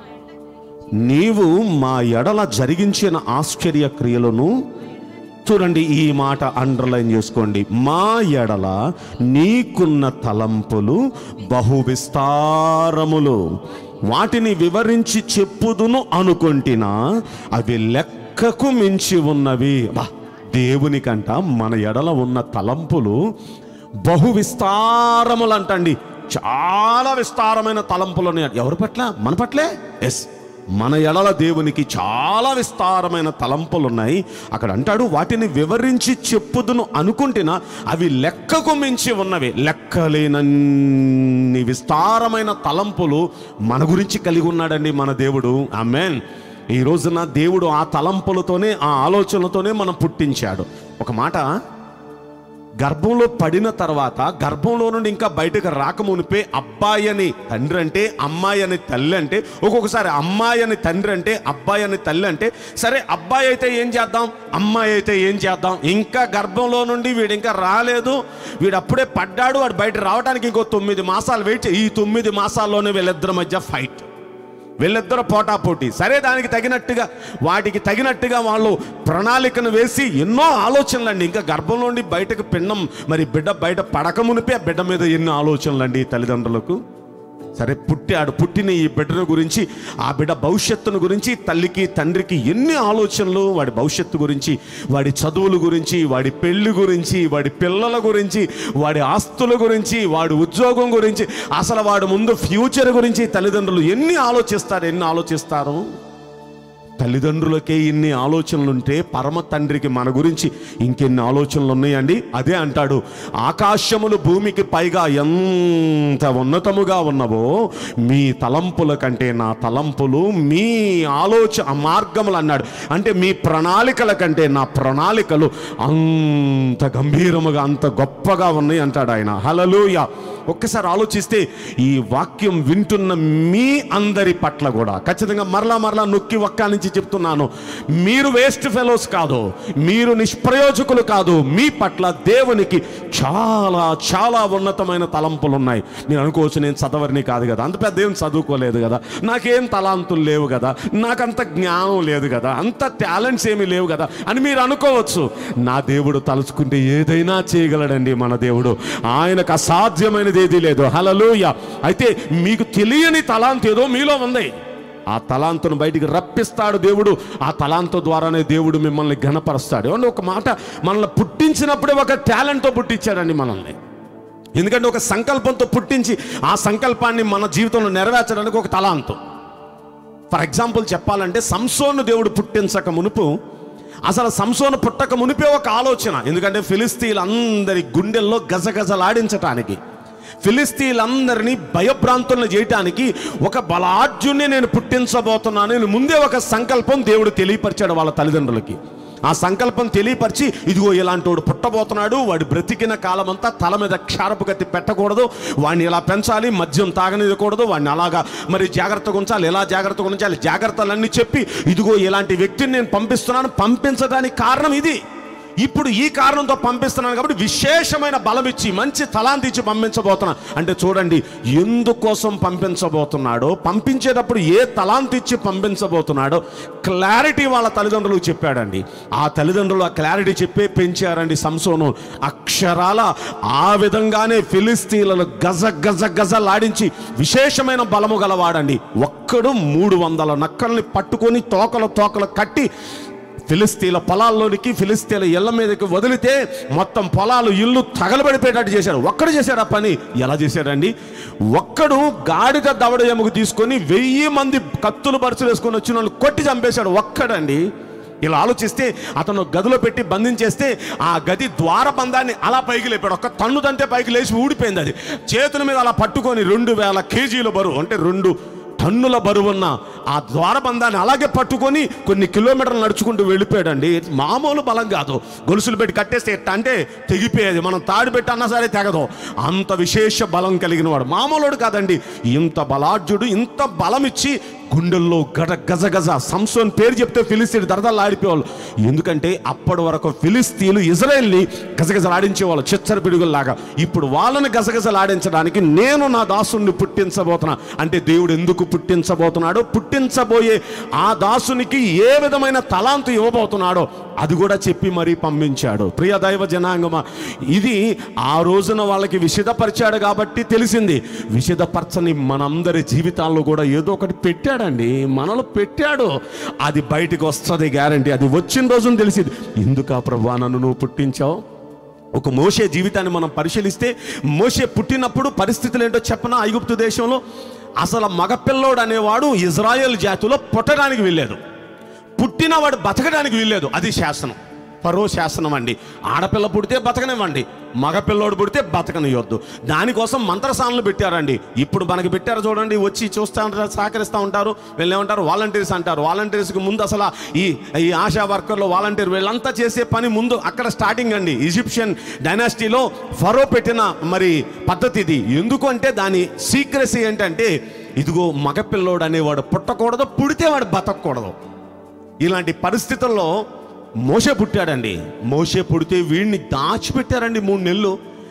నీవు మా ఎడల జరిగించిన ఆశ్చర్య క్రియలను చూడండి ఈ మాట అండర్లైన్ చేసుకోండి మా ఎడల నీకున్న తలంపులు బహు విస్తారములు వాటిని వివరించి చెప్పుదును అనుకుంటున్నా అవి లెక్కకు మించి ఉన్నవి బా దేవునికంట మన ఎడల ఉన్న తలంపులు బహు విస్తారములు అంటండి చాలా విస్తారమైన తలంపులు ఉన్నాయి ఎవరి పట్ల మన పట్లే ఎస్ మన ఎడల దేవునికి చాలా విస్తారమైన తలంపులు ఉన్నాయి అక్కడ అంటాడు వాటిని వివరించి చెప్పుదును అనుకుంటున్నా అవి లెక్కకు మించి ఉన్నవి లెక్కలేనన్ని విస్తారమైన తలంపులు మన గురించి కలిగి ఉన్నాడండి మన దేవుడు ఆమెన్ ఈ రోజున దేవుడు ఆ తలంపులతోనే ఆ ఆలోచనలతోనే మనం పుట్టించాడు ఒక మాట గర్భంలో పడిన తర్వాత గర్భంలో నుండి ఇంకా బయటకు రాకమునిపే అబ్బాయి అని తండ్రి అంటే అమ్మాయి అని తల్లి అంటే ఒక్కొక్కసారి అమ్మాయి అని తండ్రి అంటే అబ్బాయి అని తల్లి అంటే సరే అబ్బాయి అయితే ఏం చేద్దాం అమ్మాయి అయితే ఏం చేద్దాం ఇంకా గర్భంలో నుండి వీడు ఇంకా రాలేదు వీడు అప్పుడే పడ్డాడు వాడు బయట రావడానికి ఇంకో తొమ్మిది మాసాలు వెయిట్ చేయి. ఈ తొమ్మిది మాసాల్లోనే వీళ్ళిద్దరి మధ్య ఫైట్ వీళ్ళిద్దరు పోటాపోటీ సరే దానికి తగినట్టుగా వాటికి తగినట్టుగా వాళ్ళు ప్రణాళికను వేసి ఎన్నో ఆలోచనలండి ఇంకా గర్భం నుండి బయటకు పిండం మరి బిడ్డ బయట పడక మునిపే ఆ బిడ్డ మీద ఎన్నో ఆలోచనలండి ఈ తల్లిదండ్రులకు సరే పుట్టాడు పుట్టిన ఈ బిడ్డను గురించి ఆ బిడ్డ భవిష్యత్తును గురించి తల్లికి తండ్రికి ఎన్ని ఆలోచనలు వాడి భవిష్యత్తు గురించి వాడి చదువుల గురించి వాడి పెళ్లి గురించి వాడి పిల్లల గురించి వాడి ఆస్తుల గురించి వాడి ఉద్యోగం గురించి అసలు వాడి ముందు ఫ్యూచర్ గురించి తల్లిదండ్రులు ఎన్ని ఆలోచిస్తారు ఎన్ని ఆలోచిస్తారు తల్లిదండ్రులకే ఇన్ని ఆలోచనలుంటే పరమ తండ్రికి మన గురించి ఇంకెన్ని ఆలోచనలు ఉన్నాయండి అదే అంటాడు ఆకాశములు భూమికి పైగా ఎంత ఉన్నతముగా ఉన్నవో మీ తలంపుల కంటే నా తలంపులు మీ ఆలోచన మార్గములు అన్నాడు అంటే మీ ప్రణాళికల కంటే నా ప్రణాళికలు అంత గంభీరముగా అంత గొప్పగా ఉన్నాయి అంటాడు ఆయన హలలుయ ఒక్కసారి ఆలోచిస్తే ఈ వాక్యం వింటున్న మీ అందరి పట్ల కూడా ఖచ్చితంగా మరలా మరలా నొక్కి ఒక్క నుంచి చెప్తున్నాను మీరు వేస్ట్ ఫెలోస్ కాదు మీరు నిష్ప్రయోజకులు కాదు మీ పట్ల దేవునికి చాలా చాలా ఉన్నతమైన తలంపులు ఉన్నాయి నేను అనుకోవచ్చు నేను చదవరిని కాదు కదా అంత పెద్ద ఏం చదువుకోలేదు కదా నాకేం తలాంతులు లేవు కదా నాకంత జ్ఞానం లేదు కదా అంత టాలెంట్స్ ఏమీ లేవు కదా అని మీరు అనుకోవచ్చు నా దేవుడు తలుచుకుంటే ఏదైనా చేయగలడండి మన దేవుడు ఆయనకు అసాధ్యమైనది ఏదీ లేదు హలలుయ అయితే మీకు తెలియని తలాంత్ ఏదో మీలో ఉంది ఆ తలాంతును బయటికి రప్పిస్తాడు దేవుడు ఆ తలాంతు ద్వారానే దేవుడు మిమ్మల్ని ఘనపరుస్తాడు ఏమంటే ఒక మాట మనల్ని పుట్టించినప్పుడే ఒక టాలెంట్తో పుట్టించాడండి మనల్ని ఎందుకంటే ఒక సంకల్పంతో పుట్టించి ఆ సంకల్పాన్ని మన జీవితంలో నెరవేర్చడానికి ఒక తలాంతం ఫర్ ఎగ్జాంపుల్ చెప్పాలంటే సంసోను దేవుడు పుట్టించక మునుపు అసలు సంసోను పుట్టక మునిపే ఒక ఆలోచన ఎందుకంటే ఫిలిస్తీన్లందరి గుండెల్లో గజగజలాడించటానికి ఫిలిస్తీన్లందరినీ భయభ్రాంతులను చేయటానికి ఒక బలాఢ్యుణ్ణి నేను పుట్టించబోతున్నాను అని ముందే ఒక సంకల్పం దేవుడు తెలియపరిచాడు వాళ్ళ తల్లిదండ్రులకి ఆ సంకల్పం తెలియపరిచి ఇదిగో ఇలాంటోడు పుట్టబోతున్నాడు వాడు బ్రతికిన కాలమంతా తల మీద క్షారపు కత్తి పెట్టకూడదు వాడిని ఇలా పెంచాలి మద్యం తాగనివ్వకూడదు వాడిని అలాగా మరి జాగ్రత్తగా ఉంచాలి ఎలా జాగ్రత్తగా ఉంచాలి జాగ్రత్తలన్నీ చెప్పి ఇదిగో ఇలాంటి వ్యక్తిని నేను పంపిస్తున్నాను పంపించడానికి కారణం ఇది ఇప్పుడు ఈ కారణంతో పంపిస్తున్నాను కాబట్టి విశేషమైన బలం ఇచ్చి మంచి తలాంతి ఇచ్చి పంపించబోతున్నా అంటే చూడండి ఎందుకోసం పంపించబోతున్నాడో పంపించేటప్పుడు ఏ తలాంతి ఇచ్చి పంపించబోతున్నాడో క్లారిటీ వాళ్ళ తల్లిదండ్రులకు చెప్పాడండి ఆ తల్లిదండ్రులు ఆ క్లారిటీ చెప్పే పెంచారండి సంసోను అక్షరాల ఆ విధంగానే ఫిలిస్తీన్లను గజ గజ గజలాడించి విశేషమైన బలము గలవాడండి ఒక్కడు మూడు వందల నక్కల్ని పట్టుకొని తోకల తోకలు కట్టి ఫిలిస్తీన్ల పొలాల్లోనికి ఫిలిస్తీన్ల ఇళ్ల మీదకి వదిలితే మొత్తం పొలాలు ఇల్లు తగలబడిపోయేటట్టు చేశాడు ఒక్కడు చేశాడు ఆ పని ఎలా చేశాడండి ఒక్కడు గాడిద దవడ ఎముక తీసుకొని వెయ్యి మంది కత్తులు బరుసలు వేసుకొని వచ్చిన వాళ్ళు కొట్టి చంపేశాడు ఒక్కడండి ఇలా ఆలోచిస్తే అతను గదిలో పెట్టి బంధించేస్తే ఆ గది ద్వారబంధాన్ని అలా పైకి లేపాడు ఒక్క తన్నుదంటే పైకి లేచి ఊడిపోయింది అది చేతుల మీద అలా పట్టుకొని రెండు వేల కేజీల బరువు అంటే రెండు టన్నుల బరువున్న ఆ ద్వారబంధాన్ని అలాగే పట్టుకొని కొన్ని కిలోమీటర్లు నడుచుకుంటూ వెళ్ళిపోయాడండి మామూలు బలం కాదు గొలుసులు పెట్టి కట్టేస్తే ఎట్ట అంటే తెగిపోయేది మనం తాడు పెట్టి అన్నా సరే తెగదు అంత విశేష బలం కలిగిన వాడు మామూలుడు కాదండి ఇంత బలాఢ్యుడు ఇంత బలం ఇచ్చి గుండెల్లో గజ గజ గజ సంసోన్ పేరు చెప్తే ఫిలిస్తీన్ దరదలు ఆడిపోయేవాళ్ళు ఎందుకంటే అప్పటి వరకు ఫిలిస్తీన్లు ఇజ్రాయెల్ని గజగజలాడించేవాళ్ళు చిచ్చర పిడుగుల్లాగా ఇప్పుడు వాళ్ళని గజగజలాడించడానికి నేను నా దాసుని పుట్టించబోతున్నా అంటే దేవుడు ఎందుకు పుట్టించబోతున్నాడో పుట్టించబోయే ఆ దాసునికి ఏ విధమైన తలాంతు ఇవ్వబోతున్నాడో అది కూడా చెప్పి మరీ పంపించాడు ప్రియ దైవ జనాంగమా ఇది ఆ రోజున వాళ్ళకి విషిదపరిచాడు కాబట్టి తెలిసింది విషిదపరచని మనందరి జీవితాల్లో కూడా ఏదో ఒకటి పెట్టాడండి మనలో పెట్టాడు అది బయటికి వస్తుంది గ్యారంటీ అది వచ్చిన రోజున తెలిసింది ఎందుకా ప్రభా నన్ను నువ్వు పుట్టించావు ఒక మోషే జీవితాన్ని మనం పరిశీలిస్తే మోషే పుట్టినప్పుడు పరిస్థితులు ఏంటో చెప్పన ఐగుప్తు దేశంలో అసలు మగపిల్లోడు అనేవాడు ఇజ్రాయెల్ జాతిలో పుట్టడానికి వెళ్ళలేదు పుట్టినవాడు బతకడానికి వీల్లేదు అది శాసనం పరో శాసనం అండి ఆడపిల్ల పుడితే బతకనివ్వండి మగపిల్లోడు పుడితే బతకనివ్వద్దు దానికోసం మంత్రసానులు పెట్టారండి ఇప్పుడు మనకి పెట్టారు చూడండి వచ్చి చూస్తూ ఉంటారు సహకరిస్తూ ఉంటారు వీళ్ళు ఏమంటారు వాలంటీర్స్ అంటారు వాలంటీర్స్కి ముందు అసలు ఈ ఈ ఆశా వర్కర్లు వాలంటీర్ వీళ్ళంతా చేసే పని ముందు అక్కడ స్టార్టింగ్ అండి ఈజిప్షియన్ డైనాసిటీలో ఫరో పెట్టిన మరి పద్ధతి ఇది ఎందుకు అంటే దాని సీక్రెసీ ఏంటంటే ఇదిగో మగపిల్లోడు అనేవాడు పుట్టకూడదు పుడితే వాడు బతకూడదు ఇలాంటి పరిస్థితుల్లో మోసే పుట్టాడండి మోసే పుడితే వీడిని దాచిపెట్టారండి మూడు నెలలు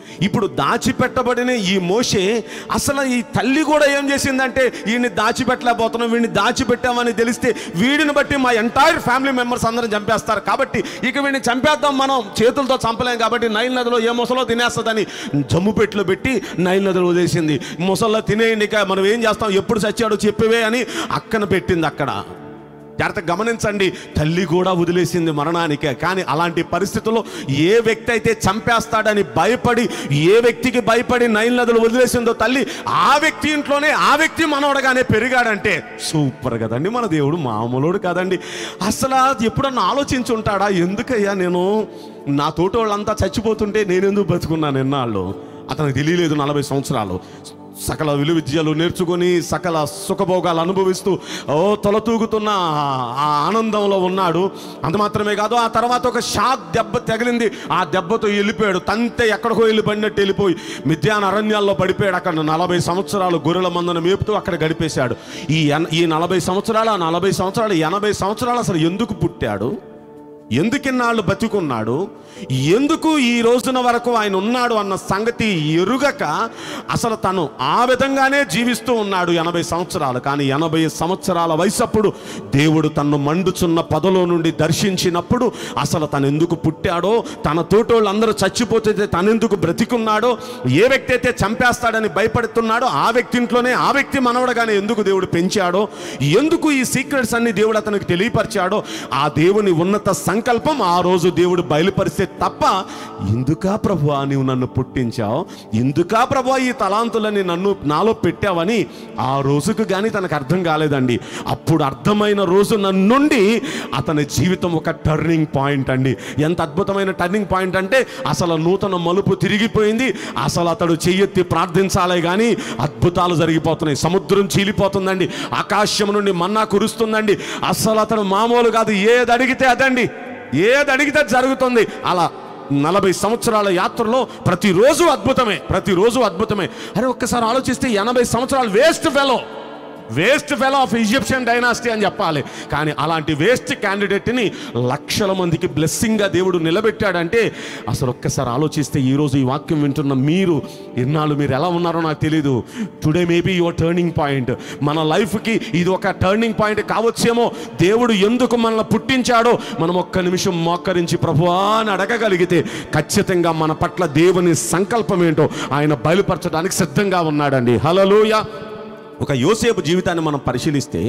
ఇప్పుడు దాచిపెట్టబడిన ఈ మోషే అసలు ఈ తల్లి కూడా ఏం చేసిందంటే వీడిని దాచిపెట్టలేకపోతున్నాం వీడిని దాచిపెట్టామని తెలిస్తే వీడిని బట్టి మా ఎంటైర్ ఫ్యామిలీ మెంబర్స్ అందరం చంపేస్తారు కాబట్టి ఇక వీడిని చంపేద్దాం మనం చేతులతో చంపలేం కాబట్టి నైల్ నదిలో ఏ ముసలో తినేస్తుందని జమ్ము పెట్టిలో పెట్టి నైల్ నదిలో వదిలేసింది ముసల్లో తినేయండి ఇక మనం ఏం చేస్తాం ఎప్పుడు చచ్చాడో చెప్పివే అని అక్కన పెట్టింది అక్కడ జాగ్రత్త గమనించండి తల్లి కూడా వదిలేసింది మరణానికే కానీ అలాంటి పరిస్థితుల్లో ఏ వ్యక్తి అయితే చంపేస్తాడని భయపడి ఏ వ్యక్తికి భయపడి నైల్ నదులు వదిలేసిందో తల్లి ఆ వ్యక్తి ఇంట్లోనే ఆ వ్యక్తి మనవడగానే పెరిగాడంటే సూపర్ కదండి మన దేవుడు మామూలుడు కదండి అసలు ఎప్పుడన్నా ఆలోచించుంటాడా ఎందుకయ్యా నేను నా తోటి వాళ్ళంతా చచ్చిపోతుంటే నేనెందుకు బతుకున్నాను ఎన్నాళ్ళు అతనికి తెలియలేదు నలభై సంవత్సరాలు సకల విలు విద్యలు నేర్చుకొని సకల సుఖభోగాలు అనుభవిస్తూ ఓ తొలతూగుతున్న ఆ- ఆ ఆనందంలో ఉన్నాడు అంత మాత్రమే కాదు ఆ తర్వాత ఒక షాక్ దెబ్బ తగిలింది ఆ దెబ్బతో వెళ్ళిపోయాడు తంతే ఎక్కడికో వెళ్ళి పడినట్టు వెళ్ళిపోయి మిథ్యాన అరణ్యాల్లో పడిపోయాడు అక్కడ నలభై సంవత్సరాలు గొర్రెల మందను మేపుతూ అక్కడ గడిపేశాడు ఈ ఎన- ఈ నలభై సంవత్సరాలు ఆ నలభై సంవత్సరాలు ఎనభై సంవత్సరాలు అసలు ఎందుకు పుట్టాడు ఎందుకిన్నాళ్ళు బతికున్నాడు ఎందుకు ఈ రోజున వరకు ఆయన ఉన్నాడు అన్న సంగతి ఎరుగక అసలు తను ఆ విధంగానే జీవిస్తూ ఉన్నాడు ఎనభై సంవత్సరాలు కానీ ఎనభై సంవత్సరాల వయసప్పుడు దేవుడు తన్ను మండుచున్న పదలో నుండి దర్శించినప్పుడు అసలు తను ఎందుకు పుట్టాడో తన తోటోళ్ళందరూ చచ్చిపోతే తనెందుకు బ్రతికున్నాడో ఏ వ్యక్తి అయితే చంపేస్తాడని భయపడుతున్నాడో ఆ వ్యక్తి ఇంట్లోనే ఆ వ్యక్తి మనవడగానే ఎందుకు దేవుడు పెంచాడో ఎందుకు ఈ సీక్రెట్స్ అన్ని దేవుడు అతనికి తెలియపరిచాడో ఆ దేవుని ఉన్నత సంకల్పం ఆ రోజు దేవుడు బయలుపరిస్తే తప్ప ఎందుకా ప్రభువా నీవు నన్ను పుట్టించావు ఎందుకా ప్రభువా ఈ తలాంతులని నన్ను నాలో పెట్టావని ఆ రోజుకు కానీ తనకు అర్థం కాలేదండి అప్పుడు అర్థమైన రోజు నుండి అతని జీవితం ఒక టర్నింగ్ పాయింట్ అండి ఎంత అద్భుతమైన టర్నింగ్ పాయింట్ అంటే అసలు నూతన మలుపు తిరిగిపోయింది అసలు అతడు చెయ్యెత్తి ప్రార్థించాలే కానీ అద్భుతాలు జరిగిపోతున్నాయి సముద్రం చీలిపోతుందండి ఆకాశం నుండి మన్నా కురుస్తుందండి అసలు అతను మామూలు కాదు ఏది అడిగితే అదండి ఏది అడిగితే అది జరుగుతుంది అలా నలభై సంవత్సరాల యాత్రలో ప్రతిరోజు అద్భుతమే ప్రతిరోజు అద్భుతమే అరే ఒక్కసారి ఆలోచిస్తే ఎనభై సంవత్సరాలు waste fellow waste fellow of Egyptian dynasty అని చెప్పాలి కానీ అలాంటి వేస్ట్ క్యాండిడేట్ని లక్షల మందికి బ్లెస్సింగ్గా దేవుడు నిలబెట్టాడంటే అసలు ఒక్కసారి ఆలోచిస్తే ఈరోజు ఈ వాక్యం వింటున్న మీరు ఎన్నాళ్ళు మీరు ఎలా ఉన్నారో నాకు తెలియదు today maybe your turning point మన లైఫ్కి ఇది ఒక టర్నింగ్ పాయింట్ కావచ్చేమో దేవుడు ఎందుకు మనల్ని పుట్టించాడో మనం ఒక్క నిమిషం మోకరించి ప్రభువా అని అడగగలిగితే ఖచ్చితంగా మన పట్ల దేవుని సంకల్పం ఏంటో ఆయన బయలుపరచడానికి సిద్ధంగా ఉన్నాడండి హలలోయ ఒక యోసేపు జీవితాన్ని మనం పరిశీలిస్తే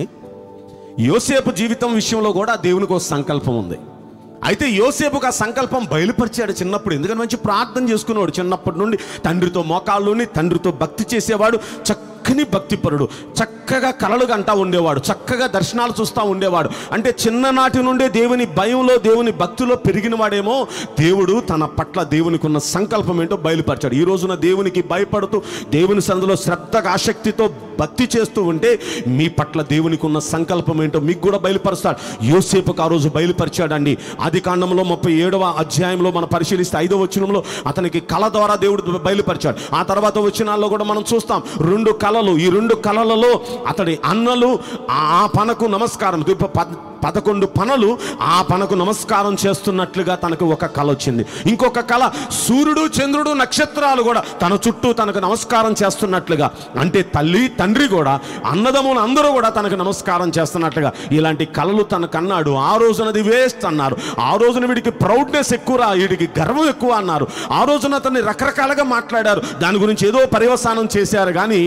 యోసేపు జీవితం విషయంలో కూడా దేవునికి ఒక సంకల్పం ఉంది అయితే యోసేపుకు ఆ సంకల్పం బయలుపరిచాడు చిన్నప్పుడు ఎందుకంటే మంచి ప్రార్థన చేసుకునేవాడు చిన్నప్పటి నుండి తండ్రితో మోకాళ్ళుని తండ్రితో భక్తి చేసేవాడు చక్కని భక్తిపరుడు చక్కగా కలలు గంటా ఉండేవాడు చక్కగా దర్శనాలు చూస్తూ ఉండేవాడు అంటే చిన్ననాటి నుండే దేవుని భయంలో దేవుని భక్తిలో పెరిగిన వాడేమో దేవుడు తన పట్ల దేవునికి ఉన్న సంకల్పం ఏంటో బయలుపరిచాడు ఈ రోజున దేవునికి భయపడుతూ దేవుని సందులో శ్రద్ధగా ఆసక్తితో భక్తి చేస్తూ ఉంటే మీ పట్ల దేవునికి ఉన్న సంకల్పం ఏంటో మీకు కూడా బయలుపరుస్తాడు యోసేపుకు ఆ రోజు బయలుపరిచాడండి ఆది కాండంలో ముప్పై ఏడవ అధ్యాయంలో మనం పరిశీలిస్తే ఐదవ వచనంలో అతనికి కళ ద్వారా దేవుడు బయలుపరిచాడు ఆ తర్వాత వచనాల్లో కూడా మనం చూస్తాం రెండు కళలు ఈ రెండు కళలలో అతడి అన్నలు ఆ పనకు నమస్కారం ఇప్పుడు పద్- పదకొండు పనులు ఆ పనకు నమస్కారం చేస్తున్నట్లుగా తనకు ఒక కళ వచ్చింది ఇంకొక కళ సూర్యుడు చంద్రుడు నక్షత్రాలు కూడా తన చుట్టూ తనకు నమస్కారం చేస్తున్నట్లుగా అంటే తల్లి తండ్రి కూడా అన్నదమ్ములు అందరూ కూడా తనకు నమస్కారం చేస్తున్నట్లుగా ఇలాంటి కళలు తనకు అన్నాడు ఆ రోజునది వేస్ట్ అన్నారు ఆ రోజున వీడికి ప్రౌడ్నెస్ ఎక్కువ వీడికి గర్వం ఎక్కువ అన్నారు ఆ రోజున అతన్ని రకరకాలుగా మాట్లాడారు దాని గురించి ఏదో పర్యవసానం చేశారు కానీ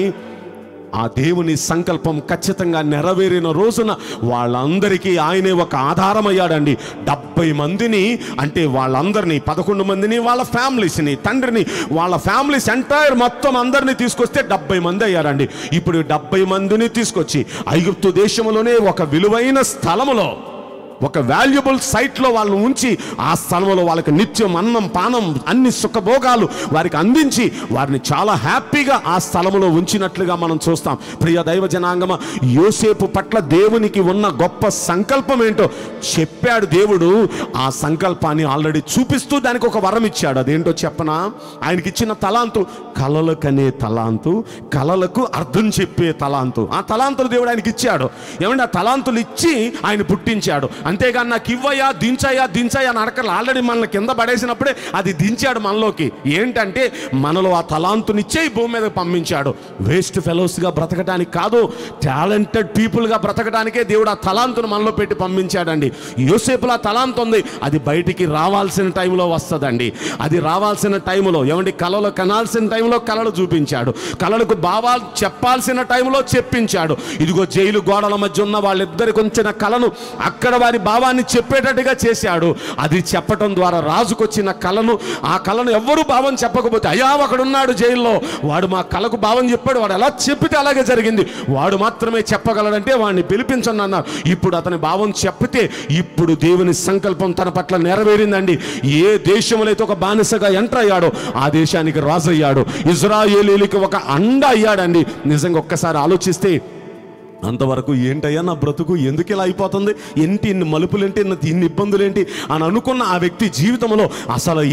ఆ దేవుని సంకల్పం ఖచ్చితంగా నెరవేరిన రోజున వాళ్ళందరికీ ఆయనే ఒక ఆధారమయ్యాడండి డెబ్బై మందిని అంటే వాళ్ళందరినీ పదకొండు మందిని వాళ్ళ ఫ్యామిలీస్ని తండ్రిని వాళ్ళ ఫ్యామిలీస్ ఎంటైర్ మొత్తం అందరినీ తీసుకొస్తే డెబ్బై మంది అయ్యారండి ఇప్పుడు డెబ్బై మందిని తీసుకొచ్చి ఐగుప్తు దేశంలోనే ఒక విలువైన స్థలములో ఒక వాల్యుబుల్ సైట్లో వాళ్ళని ఉంచి ఆ స్థలంలో వాళ్ళకి నిత్యం అన్నం పానం అన్ని సుఖభోగాలు వారికి అందించి వారిని చాలా హ్యాపీగా ఆ స్థలంలో ఉంచినట్లుగా మనం చూస్తాం ప్రియ దైవ జనాంగమ యోసేపు పట్ల దేవునికి ఉన్న గొప్ప సంకల్పం ఏంటో చెప్పాడు దేవుడు ఆ సంకల్పాన్ని ఆల్రెడీ చూపిస్తూ దానికి ఒక వరం ఇచ్చాడు అదేంటో చెప్పనా ఆయనకి ఇచ్చిన తలాంతు కలలకనే తలాంతు కలలకు అర్థం చెప్పే తలాంతు ఆ తలాంతులు దేవుడు ఆయనకి ఇచ్చాడు ఏమంటే ఆ తలాంతులు ఇచ్చి ఆయన పుట్టించాడు అంతేగాని నాకు ఇవ్వయా దించయ్యా దించయ్యా అని అడకలు ఆల్రెడీ మనల్ని కింద పడేసినప్పుడే అది దించాడు మనలోకి ఏంటంటే మనలో ఆ తలాంతునిచ్చే ఈ భూమి మీద పంపించాడు వేస్ట్ ఫెలోస్గా బ్రతకడానికి కాదు టాలెంటెడ్ పీపుల్గా బ్రతకడానికే దేవుడు ఆ తలాంతును మనలో పెట్టి పంపించాడండి యోసేపులో ఆ తలాంతు ఉంది అది బయటికి రావాల్సిన టైంలో వస్తుందండి అది రావాల్సిన టైంలో ఏమండి కళలు కనాల్సిన టైంలో కళలు చూపించాడు కళలకు భావాలు చెప్పాల్సిన టైంలో చెప్పించాడు ఇదిగో జైలు గోడల మధ్య ఉన్న వాళ్ళిద్దరికి ఉంచిన కళను అక్కడ వారి భావాన్ని చెప్పేటట్టుగా చేశాడు అది చెప్పటం ద్వారా రాజుకొచ్చిన కళను ఆ కళను ఎవ్వరూ భావం చెప్పకపోతే అయ్యా ఒకడున్నాడు జైల్లో వాడు మా కళకు భావం చెప్పాడు వాడు ఎలా చెప్పితే అలాగే జరిగింది వాడు మాత్రమే చెప్పగలడంటే వాడిని పిలిపించండి అన్నారు ఇప్పుడు అతని భావం చెప్పితే ఇప్పుడు దేవుని సంకల్పం తన పట్ల నెరవేరిందండి ఏ దేశంలో అయితే ఒక బానిసగా ఎంటర్ అయ్యాడో ఆ దేశానికి రాజు అయ్యాడు ఇజ్రాయేలీలకి ఒక అండ అయ్యాడండి నిజంగా ఒక్కసారి ఆలోచిస్తే అంతవరకు ఏంటయ్యా నా బ్రతుకు ఎందుకు ఇలా అయిపోతుంది ఏంటి ఇన్ని మలుపులేంటి ఇన్ని ఇన్ని ఇబ్బందులేంటి అని అనుకున్న ఆ వ్యక్తి జీవితంలో అసలు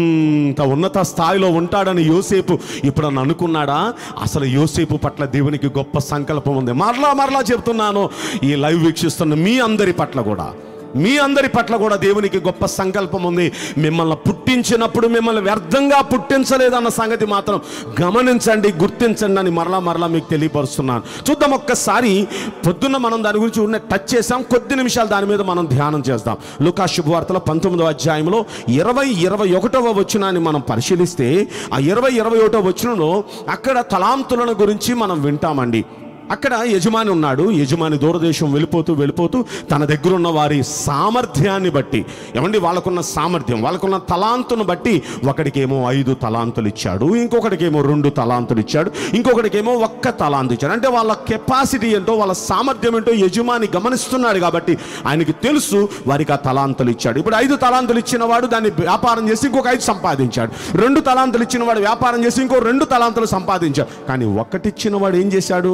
ఎంత ఉన్నత స్థాయిలో ఉంటాడని యోసేపు ఇప్పుడు అని అనుకున్నాడా అసలు యోసేపు పట్ల దేవునికి గొప్ప సంకల్పం ఉంది మరలా మరలా చెప్తున్నాను ఈ లైవ్ వీక్షిస్తున్న మీ అందరి పట్ల కూడా మీ అందరి పట్ల కూడా దేవునికి గొప్ప సంకల్పం ఉంది మిమ్మల్ని పుట్టించినప్పుడు మిమ్మల్ని వ్యర్థంగా పుట్టించలేదన్న సంగతి మాత్రం గమనించండి గుర్తించండి అని మరలా మరలా మీకు తెలియపరుస్తున్నాను చూద్దాం ఒక్కసారి పొద్దున్న మనం దాని గురించి ఉన్న టచ్ చేసాం కొద్ది నిమిషాలు దాని మీద మనం ధ్యానం చేద్దాం లుకా శుభవార్తల పంతొమ్మిదవ అధ్యాయంలో ఇరవై ఇరవై ఒకటవ వచనాన్ని మనం పరిశీలిస్తే ఆ ఇరవై ఇరవై ఒకటవ వచనంలో అక్కడ తలాంతులను గురించి మనం వింటామండి అక్కడ యజమాని ఉన్నాడు యజమాని దూరదేశం వెళ్ళిపోతూ వెళ్ళిపోతూ తన దగ్గర ఉన్న వారి సామర్థ్యాన్ని బట్టి ఏమండి వాళ్ళకున్న సామర్థ్యం వాళ్ళకున్న తలాంతును బట్టి ఒకడికేమో ఐదు తలాంతులు ఇచ్చాడు ఇంకొకటికేమో రెండు తలాంతులు ఇచ్చాడు ఇంకొకటికేమో ఒక్క తలాంతు ఇచ్చాడు అంటే వాళ్ళ కెపాసిటీ ఏంటో వాళ్ళ సామర్థ్యం ఏంటో యజమాని గమనిస్తున్నాడు కాబట్టి ఆయనకి తెలుసు వారికి ఆ తలాంతులు ఇచ్చాడు ఇప్పుడు ఐదు తలాంతులు ఇచ్చిన వాడు దాన్ని వ్యాపారం చేసి ఇంకొక ఐదు సంపాదించాడు రెండు తలాంతులు ఇచ్చిన వాడు వ్యాపారం చేసి ఇంకో రెండు తలాంతులు సంపాదించాడు కానీ ఒక్కటిచ్చిన వాడు ఏం చేశాడు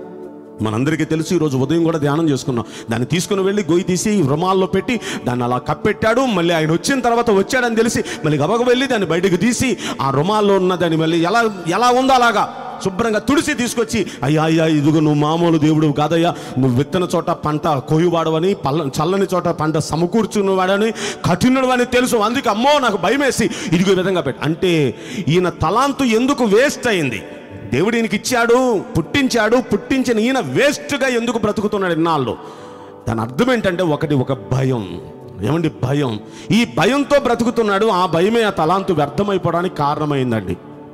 మనందరికీ తెలుసు ఈరోజు ఉదయం కూడా ధ్యానం చేసుకున్నాం దాన్ని తీసుకుని వెళ్ళి గొయ్యి తీసి రుమాల్లో పెట్టి దాన్ని అలా కప్పెట్టాడు మళ్ళీ ఆయన వచ్చిన తర్వాత వచ్చాడని తెలిసి మళ్ళీ గబగ వెళ్ళి దాన్ని బయటకు తీసి ఆ రుమాల్లో ఉన్న దాన్ని మళ్ళీ ఎలా ఎలా ఉందో అలాగా శుభ్రంగా తుడిసి తీసుకొచ్చి అయ్యా అయ్యా ఇదిగో నువ్వు మామూలు దేవుడు కాదయ్యా నువ్వు విత్తన చోట పంట కోయువాడవని పల్ల చల్లని చోట పంట సమకూర్చున్నవాడని కఠినుడు అని తెలుసు అందుకే అమ్మో నాకు భయమేసి ఇదిగో ఈ విధంగా పెట్టి అంటే ఈయన తలాంతు ఎందుకు వేస్ట్ అయింది దేవుడు ఈయనకి ఇచ్చాడు పుట్టించాడు పుట్టించిన ఈయన వేస్ట్గా ఎందుకు బ్రతుకుతున్నాడు ఇన్నాళ్ళు దాని అర్థం ఏంటంటే ఒకటి ఒక భయం ఏమండి భయం ఈ భయంతో బ్రతుకుతున్నాడు ఆ భయమే ఆ తలాంతు వ్యర్థమైపోవడానికి కారణమైందండి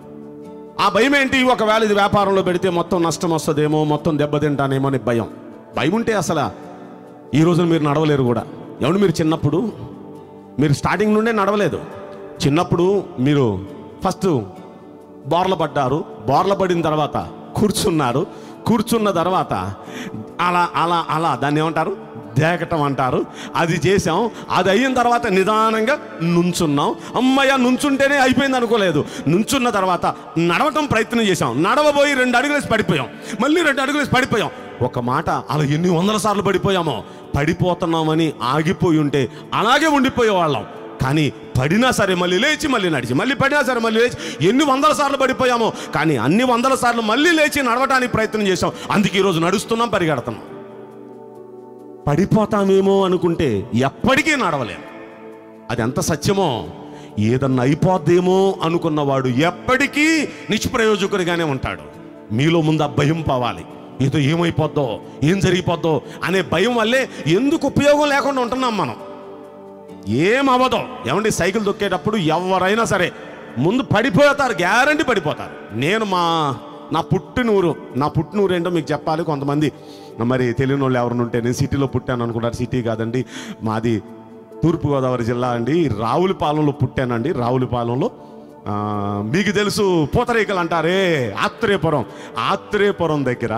ఆ భయం ఏంటి ఒకవేళ ఇది వ్యాపారంలో పెడితే మొత్తం నష్టం వస్తుందేమో మొత్తం దెబ్బతింటానేమో అని భయం భయం ఉంటే అసలు ఈ రోజున మీరు నడవలేరు కూడా ఏమండి మీరు చిన్నప్పుడు మీరు స్టార్టింగ్ నుండే నడవలేదు చిన్నప్పుడు మీరు ఫస్ట్ బోర్ల పడ్డారు బోర్ల పడిన తర్వాత కూర్చున్నారు కూర్చున్న తర్వాత అలా అలా అలా దాన్ని ఏమంటారు దేకటం అంటారు అది చేసాం అది అయిన తర్వాత నిదానంగా నుంచున్నాం అమ్మయ్య నుంచుంటేనే అయిపోయింది అనుకోలేదు నుంచున్న తర్వాత నడవటం ప్రయత్నం చేసాం నడవబోయి రెండు అడుగులేసి పడిపోయాం మళ్ళీ రెండు అడుగులేసి పడిపోయాం ఒక మాట అలా ఎన్ని వందల సార్లు పడిపోయామో పడిపోతున్నామని ఆగిపోయి ఉంటే అలాగే ఉండిపోయేవాళ్ళం కానీ పడినా సరే మళ్ళీ లేచి మళ్ళీ నడిచి మళ్ళీ పడినా సరే మళ్ళీ లేచి ఎన్ని వందల సార్లు పడిపోయామో కానీ అన్ని వందల సార్లు మళ్ళీ లేచి నడవడానికి ప్రయత్నం చేసాం అందుకే ఈరోజు నడుస్తున్నాం పరిగెడుతున్నాం పడిపోతామేమో అనుకుంటే ఎప్పటికీ నడవలేం అది ఎంత సత్యమో ఏదన్నా అయిపోద్దేమో అనుకున్నవాడు ఎప్పటికీ నిష్ప్రయోజకుడిగానే ఉంటాడు మీలో ముందు ఆ భయం పోవాలి ఏదో ఏమైపోద్దో ఏం జరిగిపోద్దో అనే భయం వల్లే ఎందుకు ఉపయోగం లేకుండా ఉంటున్నాం మనం ఏం అవ్వదు ఏమండి సైకిల్ దొక్కేటప్పుడు ఎవరైనా సరే ముందు పడిపోతారు గ్యారంటీ పడిపోతారు నేను మా నా పుట్టినూరు నా పుట్టినూరు ఏంటో మీకు చెప్పాలి కొంతమంది మరి తెలియని వాళ్ళు ఎవరిని ఉంటే నేను సిటీలో పుట్టాను అనుకుంటారు సిటీ కాదండి మాది తూర్పుగోదావరి జిల్లా అండి రావులపాలెంలో పుట్టానండి రావులపాలెంలో ఆ, మీకు తెలుసు పూతరేకలు అంటారే ఆత్రేయపురం ఆత్రేయపురం దగ్గర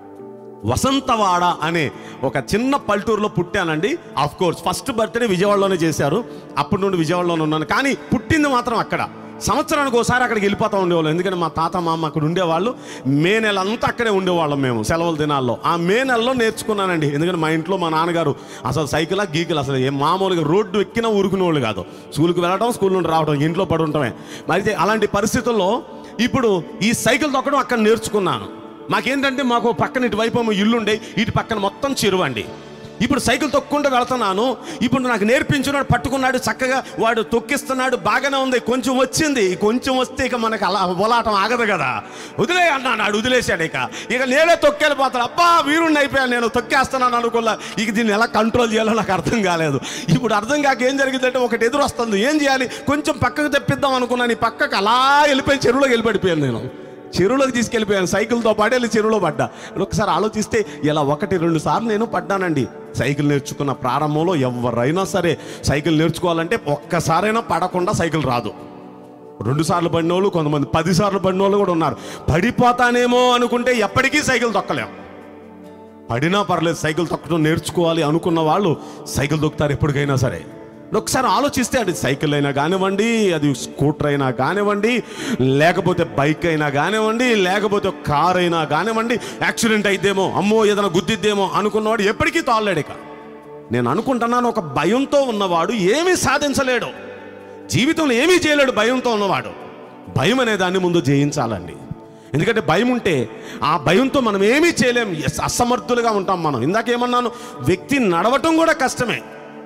వసంతవాడ అనే ఒక చిన్న పల్లెటూరులో పుట్టానండి ఆఫ్ కోర్స్ ఫస్ట్ బర్త్డే విజయవాడలోనే చేశారు అప్పటి నుండి విజయవాడలోనే ఉన్నాను కానీ పుట్టింది మాత్రం అక్కడ సంవత్సరానికి ఒకసారి అక్కడికి వెళ్ళిపోతూ ఉండేవాళ్ళు ఎందుకంటే మా తాత మా అమ్మ అక్కడ ఉండేవాళ్ళు మే నెల అంతా అక్కడే ఉండేవాళ్ళం మేము సెలవుల దినాల్లో ఆ మే నెలలో నేర్చుకున్నానండి ఎందుకంటే మా ఇంట్లో మా నాన్నగారు అసలు సైకిలా గీకిల్ అసలు ఏం మామూలుగా రోడ్డు ఎక్కినా ఊరుకునే వాళ్ళు కాదు స్కూల్కి వెళ్ళడం స్కూల్ నుండి రావడం ఇంట్లో పడి ఉండటమే మరి అలాంటి పరిస్థితుల్లో ఇప్పుడు ఈ సైకిల్ తొక్కడం అక్కడ నేర్చుకున్నాను మాకేంటంటే మాకు పక్కన ఇటు వైపు ఏమో ఇల్లుండే ఇటు పక్కన మొత్తం చెరువు అండి ఇప్పుడు సైకిల్ తొక్కుంటూ వెళ్తున్నాను ఇప్పుడు నాకు నేర్పించున్నాడు పట్టుకున్నాడు చక్కగా వాడు తొక్కిస్తున్నాడు బాగానే ఉంది కొంచెం వచ్చింది కొంచెం వస్తే ఇక మనకు అలా బోలాటం ఆగదు కదా వదిలే అన్నాడు వదిలేశాడు ఇక ఇక నేనే తొక్కెళ్ళిపోతాను అబ్బా వీరుణ్ణి అయిపోయాను నేను తొక్కేస్తున్నాను అనుకున్నా ఇక దీన్ని ఎలా కంట్రోల్ చేయాలో నాకు అర్థం కాలేదు ఇప్పుడు అర్థం కాక ఏం జరిగిందంటే ఒకటి ఎదురు వస్తుంది ఏం చేయాలి కొంచెం పక్కకు తెప్పిద్దాం అనుకున్నాను ఈ పక్కకు అలా వెళ్ళిపోయి చెరువులోకి వెళ్ళిపడిపోయాను నేను చెరువులోకి తీసుకెళ్ళిపోయాను సైకిల్తో పాటు వెళ్ళి చెరువులో పడ్డా ఒకసారి ఆలోచిస్తే ఇలా ఒకటి రెండు సార్లు నేను పడ్డానండి సైకిల్ నేర్చుకున్న ప్రారంభంలో ఎవరైనా సరే సైకిల్ నేర్చుకోవాలంటే ఒక్కసారైనా పడకుండా సైకిల్ రాదు రెండు సార్లు పడిన వాళ్ళు కొంతమంది పది సార్లు పడిన వాళ్ళు కూడా ఉన్నారు పడిపోతానేమో అనుకుంటే ఎప్పటికీ సైకిల్ తొక్కలేం పడినా పర్లేదు సైకిల్ తొక్కడం నేర్చుకోవాలి అనుకున్న వాళ్ళు సైకిల్ తొక్కుతారు ఎప్పటికైనా సరే ఒకసారి ఆలోచిస్తే అది సైకిల్ అయినా కానివ్వండి అది స్కూటర్ అయినా కానివ్వండి లేకపోతే బైక్ అయినా కానివ్వండి లేకపోతే కార్ అయినా కానివ్వండి యాక్సిడెంట్ అయితేమో అమ్మో ఏదైనా గుద్దిద్దేమో అనుకున్నవాడు ఎప్పటికీ తాళలేడు ఇక నేను అనుకుంటున్నాను ఒక భయంతో ఉన్నవాడు ఏమీ సాధించలేడు జీవితంలో ఏమీ చేయలేడు భయంతో ఉన్నవాడు భయం అనే దాన్ని ముందు జయించాలండి ఎందుకంటే భయం ఉంటే ఆ భయంతో మనం ఏమీ చేయలేం ఎస్, అసమర్థులుగా ఉంటాం మనం ఇందాక ఏమన్నాను వ్యక్తి నడవటం కూడా కష్టమే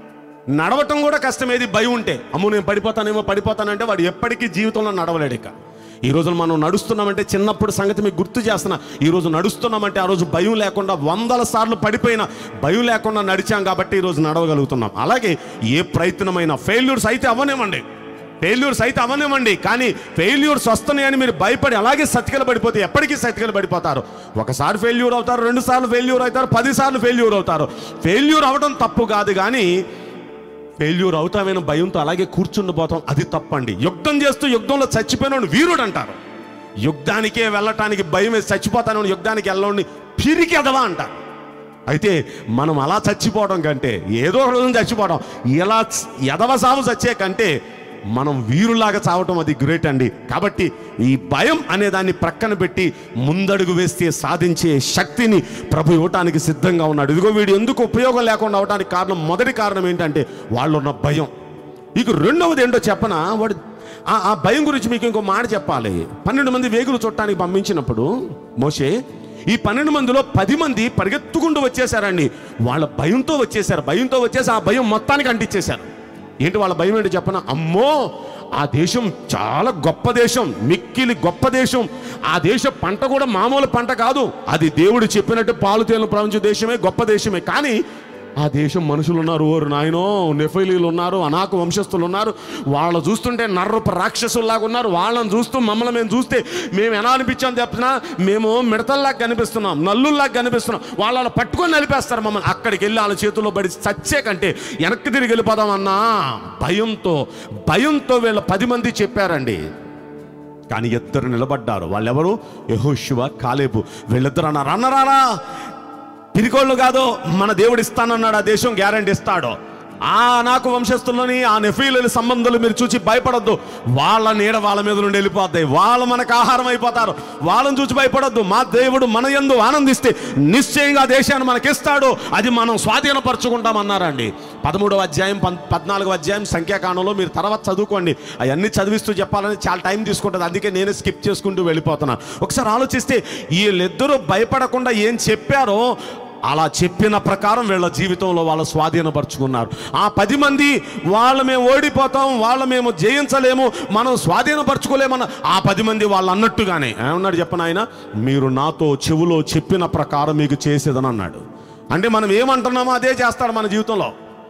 నడవటం కూడా కష్టమేది భయం ఉంటే అమ్మో నేను పడిపోతానేమో పడిపోతానంటే వాడు ఎప్పటికీ జీవితంలో నడవలేడు ఇక ఈ రోజు మనం నడుస్తున్నామంటే చిన్నప్పుడు సంగతి మీకు గుర్తు చేస్తున్నా ఈ రోజు నడుస్తున్నామంటే ఆ రోజు భయం లేకుండా వందల సార్లు పడిపోయిన భయం లేకుండా నడిచాం కాబట్టి ఈ రోజు నడవగలుగుతున్నాం అలాగే ఏ ప్రయత్నమైనా ఫెయిల్యూర్స్ అయితే అవ్వనివ్వండి ఫెయిల్యూర్స్ అయితే అవనివ్వండి కానీ ఫెయిల్యూర్స్ వస్తున్నాయని మీరు భయపడి అలాగే సతికలు పడిపోతే ఎప్పటికీ సతికలు పడిపోతారు ఒకసారి ఫెయిల్యూర్ అవుతారు రెండు సార్లు ఫెయిల్యూర్ అవుతారు పది సార్లు ఫెయిల్యూర్ అవుతారు ఫెయిల్యూర్ అవడం తప్పు కాదు కానీ ఫెయిల్యూర్ అవుతామని భయంతో అలాగే కూర్చుండిపోతాం అది తప్పండి యుద్ధం చేస్తూ యుద్ధంలో చచ్చిపోయిన వీరుడు అంటారు యుద్ధానికే వెళ్ళటానికి భయం వేసి చచ్చిపోతాను యుద్ధానికి వెళ్ళండి పిరికి ఎదవా అంటారు అయితే మనం అలా చచ్చిపోవడం కంటే ఏదో ఒక రోజు చచ్చిపోవడం ఇలా చ- ఎదవ సాగు చచ్చే కంటే మనం వీరులాగా చావటం అది గ్రేట్ అండి కాబట్టి ఈ భయం అనే దాన్ని ప్రక్కన పెట్టి ముందడుగు వేస్తే సాధించే శక్తిని ప్రభు ఇవ్వటానికి సిద్ధంగా ఉన్నాడు ఇదిగో వీడు ఎందుకు ఉపయోగం లేకుండా అవడానికి కారణం మొదటి కారణం ఏంటంటే వాళ్ళు ఉన్న భయం ఇక రెండవది ఏంటో చెప్పనా వాడు ఆ ఆ భయం గురించి మీకు ఇంకో మాట చెప్పాలి పన్నెండు మంది వేగులు చుట్టానికి పంపించినప్పుడు మోషే ఈ పన్నెండు మందిలో పది మంది పరిగెత్తుకుంటూ వచ్చేసారండి వాళ్ళ భయంతో వచ్చేసారు భయంతో వచ్చేసి ఆ భయం మొత్తానికి అంటించేశారు ఏంటి వాళ్ళ భయం ఏంటి చెప్పన అమ్మో ఆ దేశం చాలా గొప్ప దేశం మిక్కిలి గొప్ప దేశం ఆ దేశ పంట కూడా మామూలు పంట కాదు అది దేవుడు చెప్పినట్టు పాలు తేలిన ప్రపంచ దేశమే గొప్ప దేశమే కానీ ఆ దేశం మనుషులు ఉన్నారు ఓరు నాయనో నెఫైలీలు ఉన్నారు అనాక వంశస్థులు ఉన్నారు వాళ్ళు చూస్తుంటే నర్రపు రాక్షసుల్లాగా ఉన్నారు వాళ్ళని చూస్తూ మమ్మల్ని మేము చూస్తే మేము ఎలా అనిపించాం చెప్పినా మేము మిడతల్లాగా కనిపిస్తున్నాం నల్లుల్లాగా కనిపిస్తున్నాం వాళ్ళని పట్టుకొని నలిపేస్తారు మమ్మల్ని అక్కడికి వెళ్ళి వాళ్ళ చేతుల్లో పడి చచ్చే కంటే వెనక్కి తిరిగి వెళ్ళిపోదామన్నా భయంతో భయంతో వీళ్ళ పది మంది చెప్పారండి కానీ ఇద్దరు నిలబడ్డారు వాళ్ళెవరు యహోశివ కాలేబు వీళ్ళిద్దరు అన్నారు అన్నరారా పిరికోళ్ళు కాదు మన దేవుడు ఇస్తానన్నాడు ఆ దేశం గ్యారంటీ ఇస్తాడు ఆ నాకు వంశస్థులని ఆ నెఫీల సంబంధాలు మీరు చూసి భయపడొద్దు వాళ్ళ నీడ వాళ్ళ మీద నుండి వెళ్ళిపోతాయి వాళ్ళు మనకు ఆహారం అయిపోతారు వాళ్ళని చూసి భయపడొద్దు మా దేవుడు మన యందు ఆనందిస్తే నిశ్చయంగా ఆ దేశాన్ని మనకిస్తాడు అది మనం స్వాధీనపరచుకుంటామన్నారండి పదమూడవ అధ్యాయం పం- పద్నాలుగవ అధ్యాయం సంఖ్యాకాండంలో మీరు తర్వాత చదువుకోండి అవన్నీ చదివిస్తూ చెప్పాలని చాలా టైం తీసుకుంటుంది అందుకే నేనే స్కిప్ చేసుకుంటూ వెళ్ళిపోతున్నాను ఒకసారి ఆలోచిస్తే వీళ్ళిద్దరూ భయపడకుండా ఏం చెప్పారో అలా చెప్పిన ప్రకారం వీళ్ళ జీవితంలో వాళ్ళు స్వాధీనపరుచుకున్నారు ఆ పది మంది వాళ్ళు మేము ఓడిపోతాం వాళ్ళు మేము జయించలేము మనం స్వాధీనపరచుకోలేమన్న ఆ పది మంది వాళ్ళు అన్నట్టుగానే ఏమన్నాడు చెప్పను ఆయన మీరు నాతో చెవులో చెప్పిన ప్రకారం మీకు చేసేదని అన్నాడు అంటే మనం ఏమంటున్నామో అదే చేస్తాడు మన జీవితంలో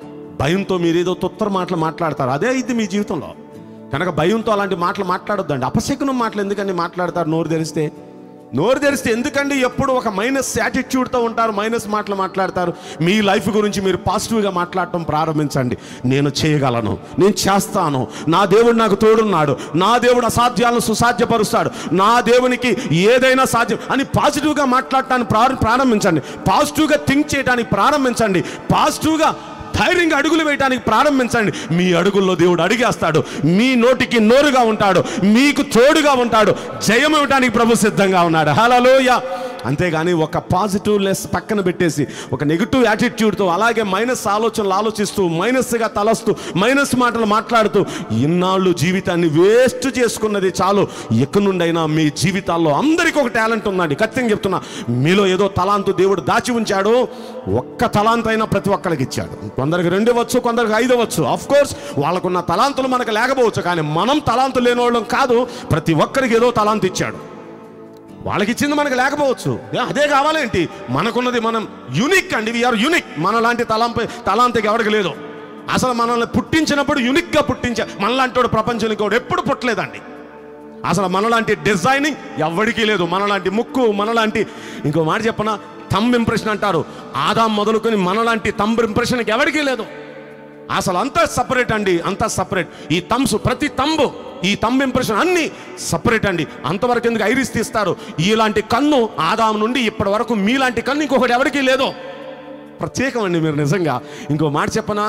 భయంతో మీరు ఏదో తొత్తర మాటలు మాట్లాడతారు అదే ఇది మీ జీవితంలో కనుక భయంతో అలాంటి మాటలు మాట్లాడొద్దండి అపశకునం మాటలు ఎందుకండి మాట్లాడతారు నోరు తెరిస్తే నోరు తెరిస్తే ఎందుకండి ఎప్పుడు ఒక మైనస్ యాటిట్యూడ్తో ఉంటారు మైనస్ మాటలు మాట్లాడతారు మీ లైఫ్ గురించి మీరు పాజిటివ్గా మాట్లాడటం ప్రారంభించండి నేను చేయగలను నేను చేస్తాను నా దేవుడు నాకు తోడున్నాడు నా దేవుడు అసాధ్యాలను సుసాధ్యపరుస్తాడు నా దేవునికి ఏదైనా సాధ్యం అని పాజిటివ్గా మాట్లాడటానికి ప్రారం- ప్రారంభించండి పాజిటివ్గా థింక్ చేయడానికి ప్రారంభించండి పాజిటివ్గా ధైర్యంగా అడుగులు వేయడానికి ప్రారంభించండి మీ అడుగుల్లో దేవుడు అడిగేస్తాడు మీ నోటికి నోరుగా ఉంటాడు మీకు తోడుగా ఉంటాడు జయం ఇవ్వడానికి ప్రభు సిద్ధంగా ఉన్నాడు హలోయ అంతేగాని ఒక పాజిటివ్నెస్ పక్కన పెట్టేసి ఒక నెగిటివ్ యాటిట్యూడ్తో అలాగే మైనస్ ఆలోచనలు ఆలోచిస్తూ మైనస్గా తలస్తూ మైనస్ మాటలు మాట్లాడుతూ ఇన్నాళ్ళు జీవితాన్ని వేస్ట్ చేసుకున్నది చాలు ఎక్కడి నుండైనా మీ జీవితాల్లో అందరికీ ఒక టాలెంట్ ఉందండి ఖచ్చితంగా చెప్తున్నా మీలో ఏదో తలాంతు దేవుడు దాచి ఉంచాడు ఒక్క తలాంత్ అయినా ప్రతి ఒక్కరికి ఇచ్చాడు కొందరికి రెండు వచ్చు కొందరికి ఐదు వచ్చు ఆఫ్ కోర్స్ వాళ్ళకున్న తలాంతులు మనకు లేకపోవచ్చు కానీ మనం తలాంతు లేని వాళ్ళం కాదు ప్రతి ఒక్కరికి ఏదో తలాంతు ఇచ్చాడు వాళ్ళకి ఇచ్చింది మనకు లేకపోవచ్చు ఏ, అదే కావాలేంటి మనకున్నది మనం యూనిక్ అండి వీఆర్ యూనిక్ మనలాంటి తలాంపై తలాంతకి ఎవరికి లేదు అసలు మనల్ని పుట్టించినప్పుడు యూనిక్గా పుట్టించా మనలాంటి వాడు ప్రపంచం ఇంకోడు ఎప్పుడు పుట్టలేదండి అసలు మనలాంటి డిజైనింగ్ ఎవరికీ లేదు మనలాంటి ముక్కు మనలాంటి ఇంకో మాట చెప్పన థంబ్ ఇంప్రెషన్ అంటారు ఆదాం మొదలుకొని మనలాంటి థంబ్ ఇంప్రెషన్కి ఎవరికీ లేదు అసలు అంతా సపరేట్ అండి అంతా సపరేట్ ఈ తంబ్స్ ప్రతి తంబు ఈ తంబ్ ఇంప్రెషన్ అన్ని సపరేట్ అండి అంతవరకు ఎందుకు ఐరిస్ తీస్తారు ఇలాంటి కన్ను ఆదాం నుండి ఇప్పటి వరకు మీలాంటి కన్ను ఇంకొకటి ఎవరికీ లేదు ప్రత్యేకం అండి మీరు నిజంగా ఇంకో మాట చెప్పనా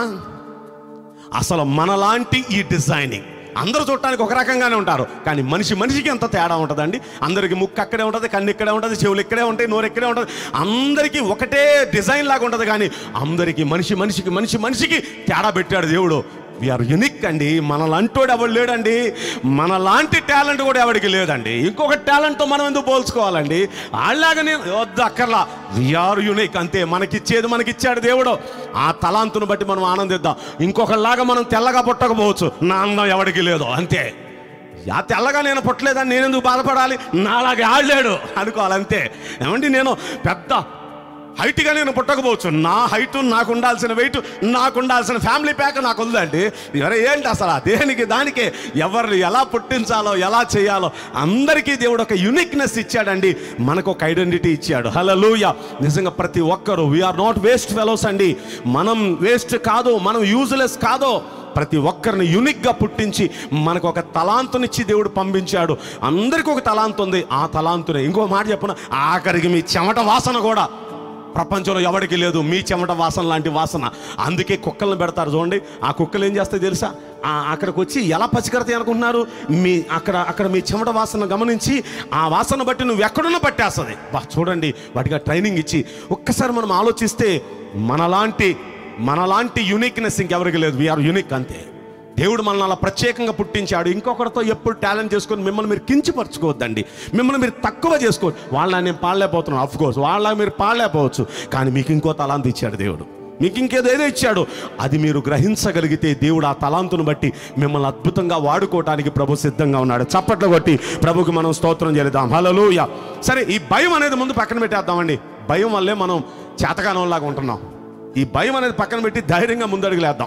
అసలు మనలాంటి ఈ డిజైనింగ్ అందరూ చూడటానికి ఒక రకంగానే ఉంటారు కానీ మనిషి మనిషికి ఎంత తేడా ఉంటుందండి అందరికి ముక్కు అక్కడే ఉంటుంది కన్ను ఇక్కడే ఉంటుంది చెవులు ఇక్కడే ఉంటాయి నోరు ఇక్కడే ఉంటుంది అందరికీ ఒకటే డిజైన్ లాగా ఉంటుంది కానీ అందరికీ మనిషి మనిషికి మనిషి మనిషికి తేడా పెట్టాడు దేవుడు వీఆర్ యునిక్ అండి మనలాంటోడు ఎవడు లేడండి మనలాంటి టాలెంట్ కూడా ఎవరికి లేదండి ఇంకొక టాలెంట్తో మనం ఎందుకు పోల్చుకోవాలండి వాళ్ళలాగానే వద్దు అక్కర్లా వీఆర్ యునిక్ అంతే మనకిచ్చేది మనకిచ్చాడు దేవుడు ఆ తలాంతును బట్టి మనం ఆనందిద్దాం ఇంకొకళ్ళలాగా మనం తెల్లగా పుట్టకపోవచ్చు నా అందం ఎవరికి లేదు అంతే యా తెల్లగా నేను పుట్టలేదని నేను ఎందుకు బాధపడాలి నాలాగే ఆడలేడు అనుకోవాలి అంతే ఏమండి నేను పెద్ద హైట్గా నేను పుట్టకపోవచ్చు నా హైట్ నాకు ఉండాల్సిన వెయిట్ నాకు ఉండాల్సిన ఫ్యామిలీ ప్యాక్ నాకు ఉందండి ఎవరు ఏంటి అసలు ఆ దేనికి దానికే ఎవరిని ఎలా పుట్టించాలో ఎలా చేయాలో అందరికీ దేవుడు ఒక యునిక్నెస్ ఇచ్చాడండి మనకు ఒక ఐడెంటిటీ ఇచ్చాడు హలలుయ నిజంగా ప్రతి ఒక్కరు వీఆర్ నాట్ వేస్ట్ ఫెలోస్ అండి మనం వేస్ట్ కాదు మనం యూజ్లెస్ కాదు ప్రతి ఒక్కరిని యునిక్గా పుట్టించి మనకు ఒక తలాంతునిచ్చి దేవుడు పంపించాడు అందరికీ ఒక తలాంతు ఉంది ఆ తలాంతునే ఇంకో మాట చెప్పిన ఆఖరికి మీ చెమట వాసన కూడా ప్రపంచంలో ఎవరికి లేదు మీ చెమట వాసన లాంటి వాసన అందుకే కుక్కలను పెడతారు చూడండి ఆ కుక్కలు ఏం చేస్తాయి తెలుసా ఆ అక్కడికి వచ్చి ఎలా పసిగడతాయి అనుకుంటున్నారు మీ అక్కడ అక్కడ మీ చెమట వాసన గమనించి ఆ వాసన బట్టి నువ్వు ఎక్కడున్నా పట్టేస్తుంది బా చూడండి వాటికి ట్రైనింగ్ ఇచ్చి ఒక్కసారి మనం ఆలోచిస్తే మనలాంటి మనలాంటి యునిక్నెస్ ఇంకెవరికి లేదు వీఆర్ యునిక్ అంతే దేవుడు మనల్ని అలా ప్రత్యేకంగా పుట్టించాడు ఇంకొకరితో ఎప్పుడు టాలెంట్ చేసుకొని మిమ్మల్ని మీరు కించపరచుకోవద్దండి మిమ్మల్ని మీరు తక్కువ చేసుకోవద్దు వాళ్ళ నేను పాడలేకపోతున్నాను అఫ్ కోర్స్ వాళ్ళ మీరు పాడలేకపోవచ్చు కానీ మీకు ఇంకో తలాంతి ఇచ్చాడు దేవుడు మీకు ఇంకేదో ఏదో ఇచ్చాడు అది మీరు గ్రహించగలిగితే దేవుడు ఆ తలాంతును బట్టి మిమ్మల్ని అద్భుతంగా వాడుకోవటానికి ప్రభు సిద్ధంగా ఉన్నాడు చప్పట్లు కొట్టి ప్రభుకి మనం స్తోత్రం చేద్దాం హలలుయ సరే ఈ భయం అనేది ముందు పక్కన పెట్టేద్దామండి భయం వల్లే మనం చేతగానంలాగా ఉంటున్నాం ఈ భయం అనేది పక్కన పెట్టి ధైర్యంగా ముందడుగులేద్దాం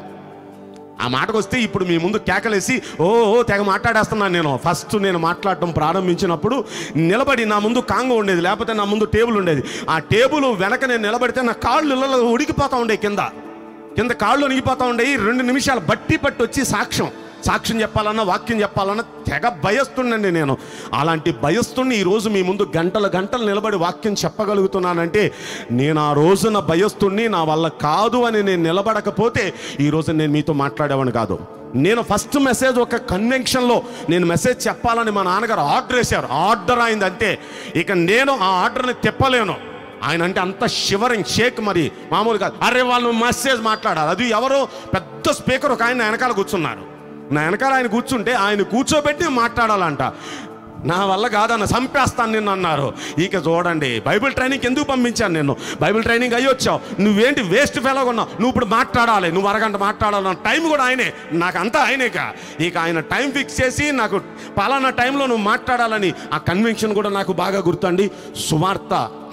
ఆ మాటకు వస్తే ఇప్పుడు మీ ముందు కేకలేసి ఓ ఓ తెగ మాట్లాడేస్తున్నాను నేను ఫస్ట్ నేను మాట్లాడటం ప్రారంభించినప్పుడు నిలబడి నా ముందు కాంగ ఉండేది లేకపోతే నా ముందు టేబుల్ ఉండేది ఆ టేబుల్ వెనక నేను నిలబడితే నా కాళ్ళు ఇళ్ళలో ఉడికిపోతా ఉండే కింద కింద కాళ్ళు ఉనిగిపోతా ఉండేవి రెండు నిమిషాలు బట్టి పట్టి వచ్చి సాక్ష్యం సాక్ష్యం చెప్పాలన్నా వాక్యం చెప్పాలన్నా తెగ భయస్తుండండి నేను అలాంటి భయస్తుడిని ఈరోజు మీ ముందు గంటల గంటలు నిలబడి వాక్యం చెప్పగలుగుతున్నానంటే నేను ఆ రోజున భయస్తుడిని నా వల్ల కాదు అని నేను నిలబడకపోతే ఈరోజు నేను మీతో మాట్లాడేవాడిని కాదు నేను ఫస్ట్ మెసేజ్ ఒక కన్వెన్షన్లో నేను మెసేజ్ చెప్పాలని మా నాన్నగారు ఆర్డర్ వేశారు ఆర్డర్ అయింది అంతే ఇక నేను ఆ ఆర్డర్ని తిప్పలేను ఆయన అంటే అంత షివరింగ్ షేక్ మరి మామూలు కాదు అరే వాళ్ళు మెసేజ్ మాట్లాడాలి అది ఎవరో పెద్ద స్పీకర్ ఒక ఆయన వెనకాల కూర్చున్నారు నా వెనకాల ఆయన కూర్చుంటే ఆయన కూర్చోబెట్టి మాట్లాడాలంట నా వల్ల కాదన్న చంపేస్తాను నిన్ను అన్నారు ఇక చూడండి బైబిల్ ట్రైనింగ్ ఎందుకు పంపించాను నేను బైబిల్ ట్రైనింగ్ అయ్యి వచ్చావు నువ్వేంటి వేస్ట్ ఫెలోగా ఉన్నావు నువ్వు ఇప్పుడు మాట్లాడాలి నువ్వు అరగంట మాట్లాడాలన్న టైం కూడా ఆయనే నాకు అంతా ఆయనేక ఇక ఆయన టైం ఫిక్స్ చేసి నాకు పలానా టైంలో నువ్వు మాట్లాడాలని ఆ కన్వెన్షన్ కూడా నాకు బాగా గుర్తండి సువార్త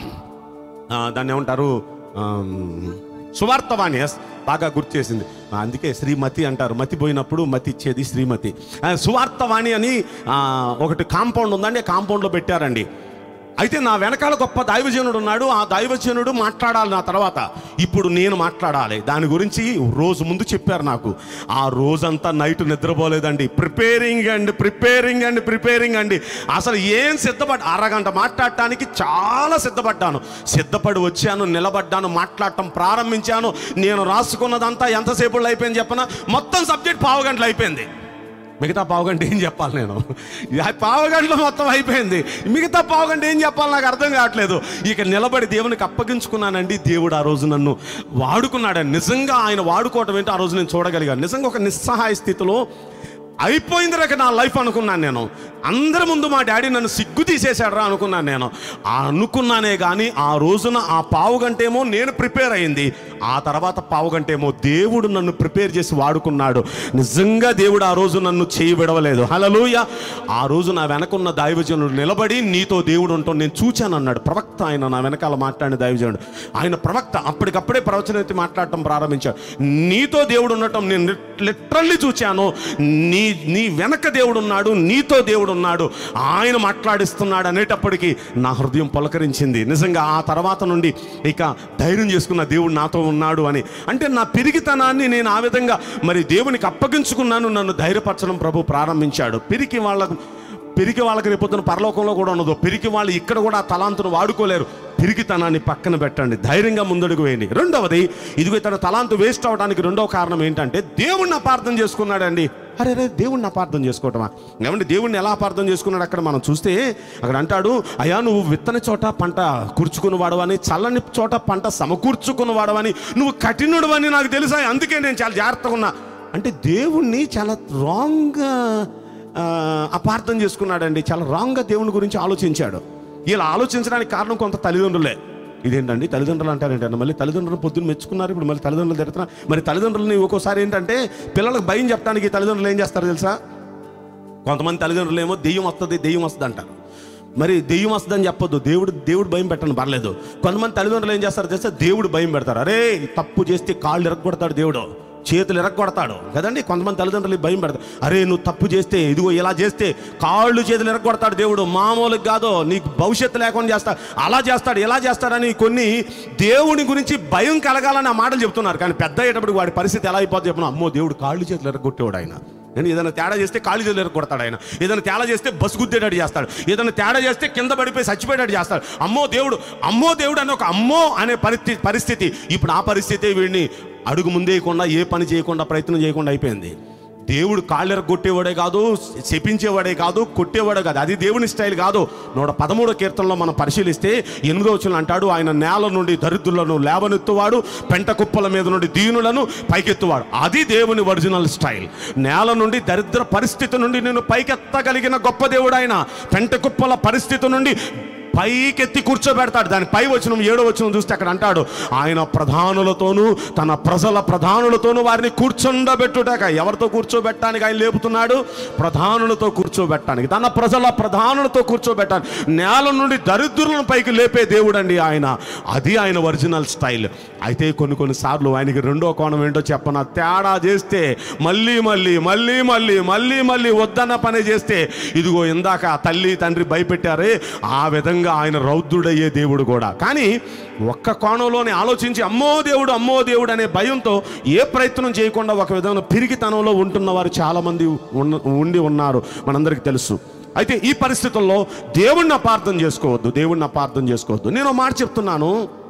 ఆ, దాన్ని ఏమంటారు ఆమ్, సువార్తవాణి ఎస్ బాగా గుర్తు చేసింది ఆ, అందుకే శ్రీమతి అంటారు మతి పోయినప్పుడు మతి ఇచ్చేది శ్రీమతి ఆ, సువార్తవాణి అని ఆ, ఒకటి కాంపౌండ్ ఉందండి ఆ కాంపౌండ్లో పెట్టారండి అయితే నా వెనకాల గొప్ప దైవజనుడు ఉన్నాడు ఆ దైవజనుడు మాట్లాడాలి నా తర్వాత ఇప్పుడు నేను మాట్లాడాలి దాని గురించి రోజు ముందు చెప్పారు నాకు ఆ రోజంతా నైట్ నిద్రపోలేదండి preparing and preparing and preparing అండి అసలు ఏం సిద్ధపడ్డ అరగంట మాట్లాడటానికి చాలా సిద్ధపడ్డాను సిద్ధపడి వచ్చాను నిలబడ్డాను మాట్లాడటం ప్రారంభించాను నేను రాసుకున్నదంతా ఎంతసేపులో అయిపోయింది చెప్పనా మొత్తం సబ్జెక్ట్ పావు గంటలు అయిపోయింది మిగతా పావుగంట ఏం చెప్పాలి నేను ఆ పావుగంటలో మొత్తం అయిపోయింది మిగతా పావుగంట ఏం చెప్పాలి నాకు అర్థం కావట్లేదు ఇక నిలబడి దేవునికి అప్పగించుకున్నానండి దేవుడు ఆ రోజు నన్ను వాడుకున్నాడు నిజంగా ఆయన వాడుకోవటం ఏంటో ఆ రోజు నేను చూడగలిగాను నిజంగా ఒక నిస్సహాయ స్థితిలో అయిపోయింది రక నా లైఫ్ అనుకున్నాను నేను అందరి ముందు మా డాడీ నన్ను సిగ్గు తీసేశాడరా అనుకున్నాను నేను ఆ అనుకున్నానే కానీ ఆ రోజున ఆ పావు గంటేమో నేను ప్రిపేర్ అయింది ఆ తర్వాత పావు గంటేమో దేవుడు నన్ను ప్రిపేర్ చేసి వాడుకున్నాడు నిజంగా దేవుడు ఆ రోజు నన్ను చేయి విడవలేదు హలలుయ ఆ రోజు నా వెనకున్న దైవజనుడు నిలబడి నీతో దేవుడు ఉంటాం నేను చూచాను అన్నాడు ప్రవక్త ఆయన నా వెనకాల మాట్లాడిన దైవజనుడు ఆయన ప్రవక్త అప్పటికప్పుడే ప్రవచనం ఎత్తి మాట్లాడటం ప్రారంభించాడు నీతో దేవుడు ఉండటం నేను లిటరల్లీ చూచాను నీ నీ వెనక దేవుడు ఉన్నాడు నీతో దేవుడు ఉన్నాడు ఆయన మాట్లాడిస్తున్నాడు అనేటప్పటికీ నా హృదయం పులకరించింది నిజంగా ఆ తర్వాత నుండి ఇక ధైర్యం చేసుకున్న దేవుడు నాతో ఉన్నాడు అని అంటే నా పిరిగితనాన్ని నేను ఆ విధంగా మరి దేవునికి అప్పగించుకున్నాను నన్ను ధైర్యపరచడం ప్రభు ప్రారంభించాడు పిరికి వాళ్ళకు పిరికి వాళ్ళకి రేపొద్దున పరలోకంలో కూడా ఉండదు పిరికి వాళ్ళు ఇక్కడ కూడా ఆ తలాంతును వాడుకోలేరు పిరికితనాన్ని పక్కన పెట్టండి ధైర్యంగా ముందడుగు వేయండి రెండవది ఇదిగో తన తలాంతు వేస్ట్ అవడానికి రెండవ కారణం ఏంటంటే దేవుణ్ణి అపార్థం చేసుకున్నాడండి అరే రే దేవుణ్ణి అపార్థం చేసుకోవటమా ఏమంటే దేవుణ్ణి ఎలా అపార్థం చేసుకున్నాడు అక్కడ మనం చూస్తే అక్కడ అంటాడు అయ్యా నువ్వు విత్తని చోట పంట కూర్చుకుని వాడవని చల్లని చోట పంట సమకూర్చుకుని వాడవని నువ్వు కఠినుడు అని నాకు తెలుసా అందుకే నేను చాలా జాగ్రత్తగా ఉన్నా అంటే దేవుణ్ణి చాలా రాంగ్ అపార్థం చేసుకున్నాడండి చాలా రాంగ్గా దేవుని గురించి ఆలోచించాడు ఇలా ఆలోచించడానికి కారణం కొంత తల్లిదండ్రులే ఇదేంటండి తల్లిదండ్రులు అంటారేంటంటే మళ్ళీ తల్లిదండ్రులు పొద్దున్న మెచ్చుకున్నారు ఇప్పుడు మళ్ళీ తల్లిదండ్రులు తిడుతున్నారు మరి తల్లిదండ్రులని ఒక్కోసారి ఏంటంటే పిల్లలకు భయం చెప్పడానికి తల్లిదండ్రులు ఏం చేస్తారు తెలుసా కొంతమంది తల్లిదండ్రులు ఏమో దెయ్యం వస్తుంది దెయ్యం వస్తుంది అంటారు మరి దెయ్యం వస్తుందని చెప్పొద్దు దేవుడు దేవుడు భయం పెట్టండి పర్లేదు కొంతమంది తల్లిదండ్రులు ఏం చేస్తారు చేస్తే దేవుడు భయం పెడతారు అరే తప్పు చేస్తే కాళ్ళు ఇరగొడతాడు దేవుడు చేతులు ఇరగొడతాడు కదండి కొంతమంది తల్లిదండ్రులు భయం పెడతారు అరే నువ్వు తప్పు చేస్తే ఇదిగో ఇలా చేస్తే కాళ్ళు చేతులు ఇరగొడతాడు దేవుడు మామూలుగా కాదు నీకు భవిష్యత్తు లేకుండా చేస్తాడు అలా చేస్తాడు ఇలా చేస్తాడని కొన్ని దేవుని గురించి భయం కలగాలని ఆ మాటలు చెప్తున్నారు కానీ పెద్ద అయ్యేటప్పుడు వాడి పరిస్థితి ఎలా అయిపోతుంది చెప్పిన అమ్మో దేవుడు కాళ్ళు చేతులు ఇరగొట్టేవాడు ఆయన నేను ఏదైనా తేడా చేస్తే కాళ్ళు చేతులు కొడతాడు ఆయన ఏదైనా తేడా చేస్తే బస్సు గుద్దేటట్టు చేస్తాడు ఏదైనా తేడా చేస్తే కింద పడిపోయి చచ్చిపోయేటట్టు చేస్తాడు అమ్మో దేవుడు అమ్మో దేవుడు అనే ఒక అమ్మో అనే పరిస్థితి పరిస్థితి ఇప్పుడు ఆ పరిస్థితి వీడిని అడుగు ముందేయకుండా ఏ పని చేయకుండా ప్రయత్నం చేయకుండా అయిపోయింది దేవుడు కాళ్ళెర కొట్టేవాడే కాదు శపించేవాడే కాదు కొట్టేవాడే కాదు అది దేవుని స్టైల్ కాదు నూట పదమూడో కీర్తనలో మనం పరిశీలిస్తే ఎనిమిదో వచ్చిన అంటాడు ఆయన నేల నుండి దరిద్రులను లేవనెత్తువాడు పెంట కుప్పల మీద నుండి దీనులను పైకెత్తువాడు అది దేవుని ఒరిజినల్ స్టైల్ నేల నుండి దరిద్ర పరిస్థితి నుండి నేను పైకెత్తగలిగిన గొప్ప దేవుడు ఆయన పెంట కుప్పల పరిస్థితి నుండి పైకెత్తి కూర్చోబెడతాడు దాని పై వచనం ఏడో వచనం చూస్తే అక్కడ అంటాడు ఆయన ప్రధానులతోనూ తన ప్రజల ప్రధానులతోనూ వారిని కూర్చుండబెట్టుటక ఎవరితో కూర్చోబెట్టడానికి ఆయన లేపుతున్నాడు ప్రధానులతో కూర్చోబెట్టడానికి తన ప్రజల ప్రధానులతో కూర్చోబెట్టాలి నేల నుండి దరిద్రులను పైకి లేపే దేవుడు అండి ఆయన అది ఆయన ఒరిజినల్ స్టైల్ అయితే కొన్ని కొన్ని సార్లు ఆయనకి రెండో కోణం ఏంటో చెప్పన తేడా చేస్తే మళ్ళీ మళ్ళీ మళ్ళీ మళ్ళీ మళ్ళీ మళ్ళీ వద్దన్న పని చేస్తే ఇదిగో ఇందాక తల్లి తండ్రి భయపెట్టారే ఆ విధంగా ఆయన రౌద్రుడయ్యే దేవుడు కూడా కానీ ఒక్క కోణంలోనే ఆలోచించి అమ్మో దేవుడు అమ్మో దేవుడు అనే భయంతో ఏ ప్రయత్నం చేయకుండా ఒక విధంగా పిరిగితనంలో ఉంటున్న వారు చాలామంది ఉన్న ఉండి ఉన్నారు మనందరికీ తెలుసు అయితే ఈ పరిస్థితుల్లో దేవుణ్ణి అపార్థం చేసుకోవద్దు దేవుణ్ణి అపార్థం చేసుకోవద్దు నేను ఒక మాట చెప్తున్నాను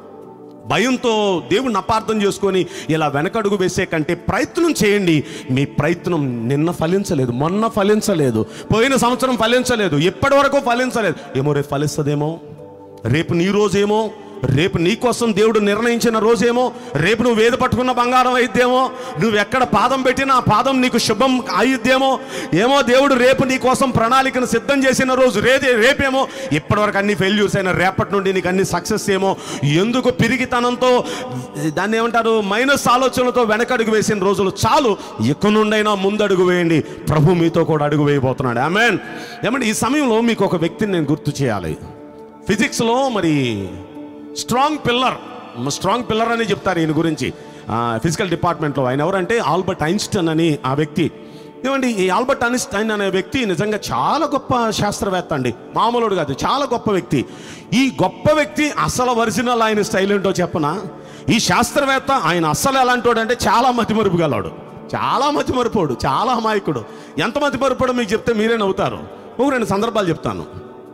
భయంతో దేవుణ్ణి అపార్థం చేసుకొని ఇలా వెనకడుగు వేసే కంటే ప్రయత్నం చేయండి మీ ప్రయత్నం నిన్న ఫలించలేదు మొన్న ఫలించలేదు పోయిన సంవత్సరం ఫలించలేదు ఎప్పటి వరకు ఫలించలేదు ఏమో రేపు ఫలిస్తుందేమో రేపు నీ రోజేమో రేపు నీ కోసం దేవుడు నిర్ణయించిన రోజేమో రేపు నువ్వు వేద పట్టుకున్న బంగారం అయిద్దేమో నువ్వు ఎక్కడ పాదం పెట్టినా ఆ పాదం నీకు శుభం అయిద్దేమో ఏమో దేవుడు రేపు నీ కోసం ప్రణాళికను సిద్ధం చేసిన రోజు రేదే రేపేమో ఇప్పటివరకు అన్ని ఫెయిల్యూర్స్ అయినా రేపటి నుండి నీకు అన్ని సక్సెస్ ఏమో ఎందుకు పిరిగితనంతో దాన్ని ఏమంటారు మైనస్ ఆలోచనలతో వెనకడుగు వేసిన రోజులు చాలు ఇక నుండైనా ముందడుగు వేయండి ప్రభు మీతో కూడా అడుగు వేయబోతున్నాడు ఆమెన్ ఏమంటే ఈ సమయంలో మీకు ఒక వ్యక్తిని నేను గుర్తు చేయాలి ఫిజిక్స్లో మరి స్ట్రాంగ్ పిల్లర్ స్ట్రాంగ్ పిల్లర్ అని చెప్తారు ఈయన గురించి ఫిజికల్ డిపార్ట్మెంట్లో ఆయన ఎవరంటే ఆల్బర్ట్ ఐన్స్టన్ అని ఆ వ్యక్తి ఏమండి ఈ ఆల్బర్ట్ ఐన్స్టైన్ అనే వ్యక్తి నిజంగా చాలా గొప్ప శాస్త్రవేత్త అండి మామూలుడు కాదు చాలా గొప్ప వ్యక్తి ఈ గొప్ప వ్యక్తి అసలు ఒరిజినల్ ఆయన స్టైల్ ఏంటో చెప్పనా ఈ శాస్త్రవేత్త ఆయన అస్సలు ఎలాంటోడు అంటే చాలా మతిమరుపు గలవాడు చాలా మతిమరుపోడు చాలా అమాయకుడు ఎంత మతిమరుపోడో మీకు చెప్తే మీరే నవ్వుతారు ఒక రెండు సందర్భాలు చెప్తాను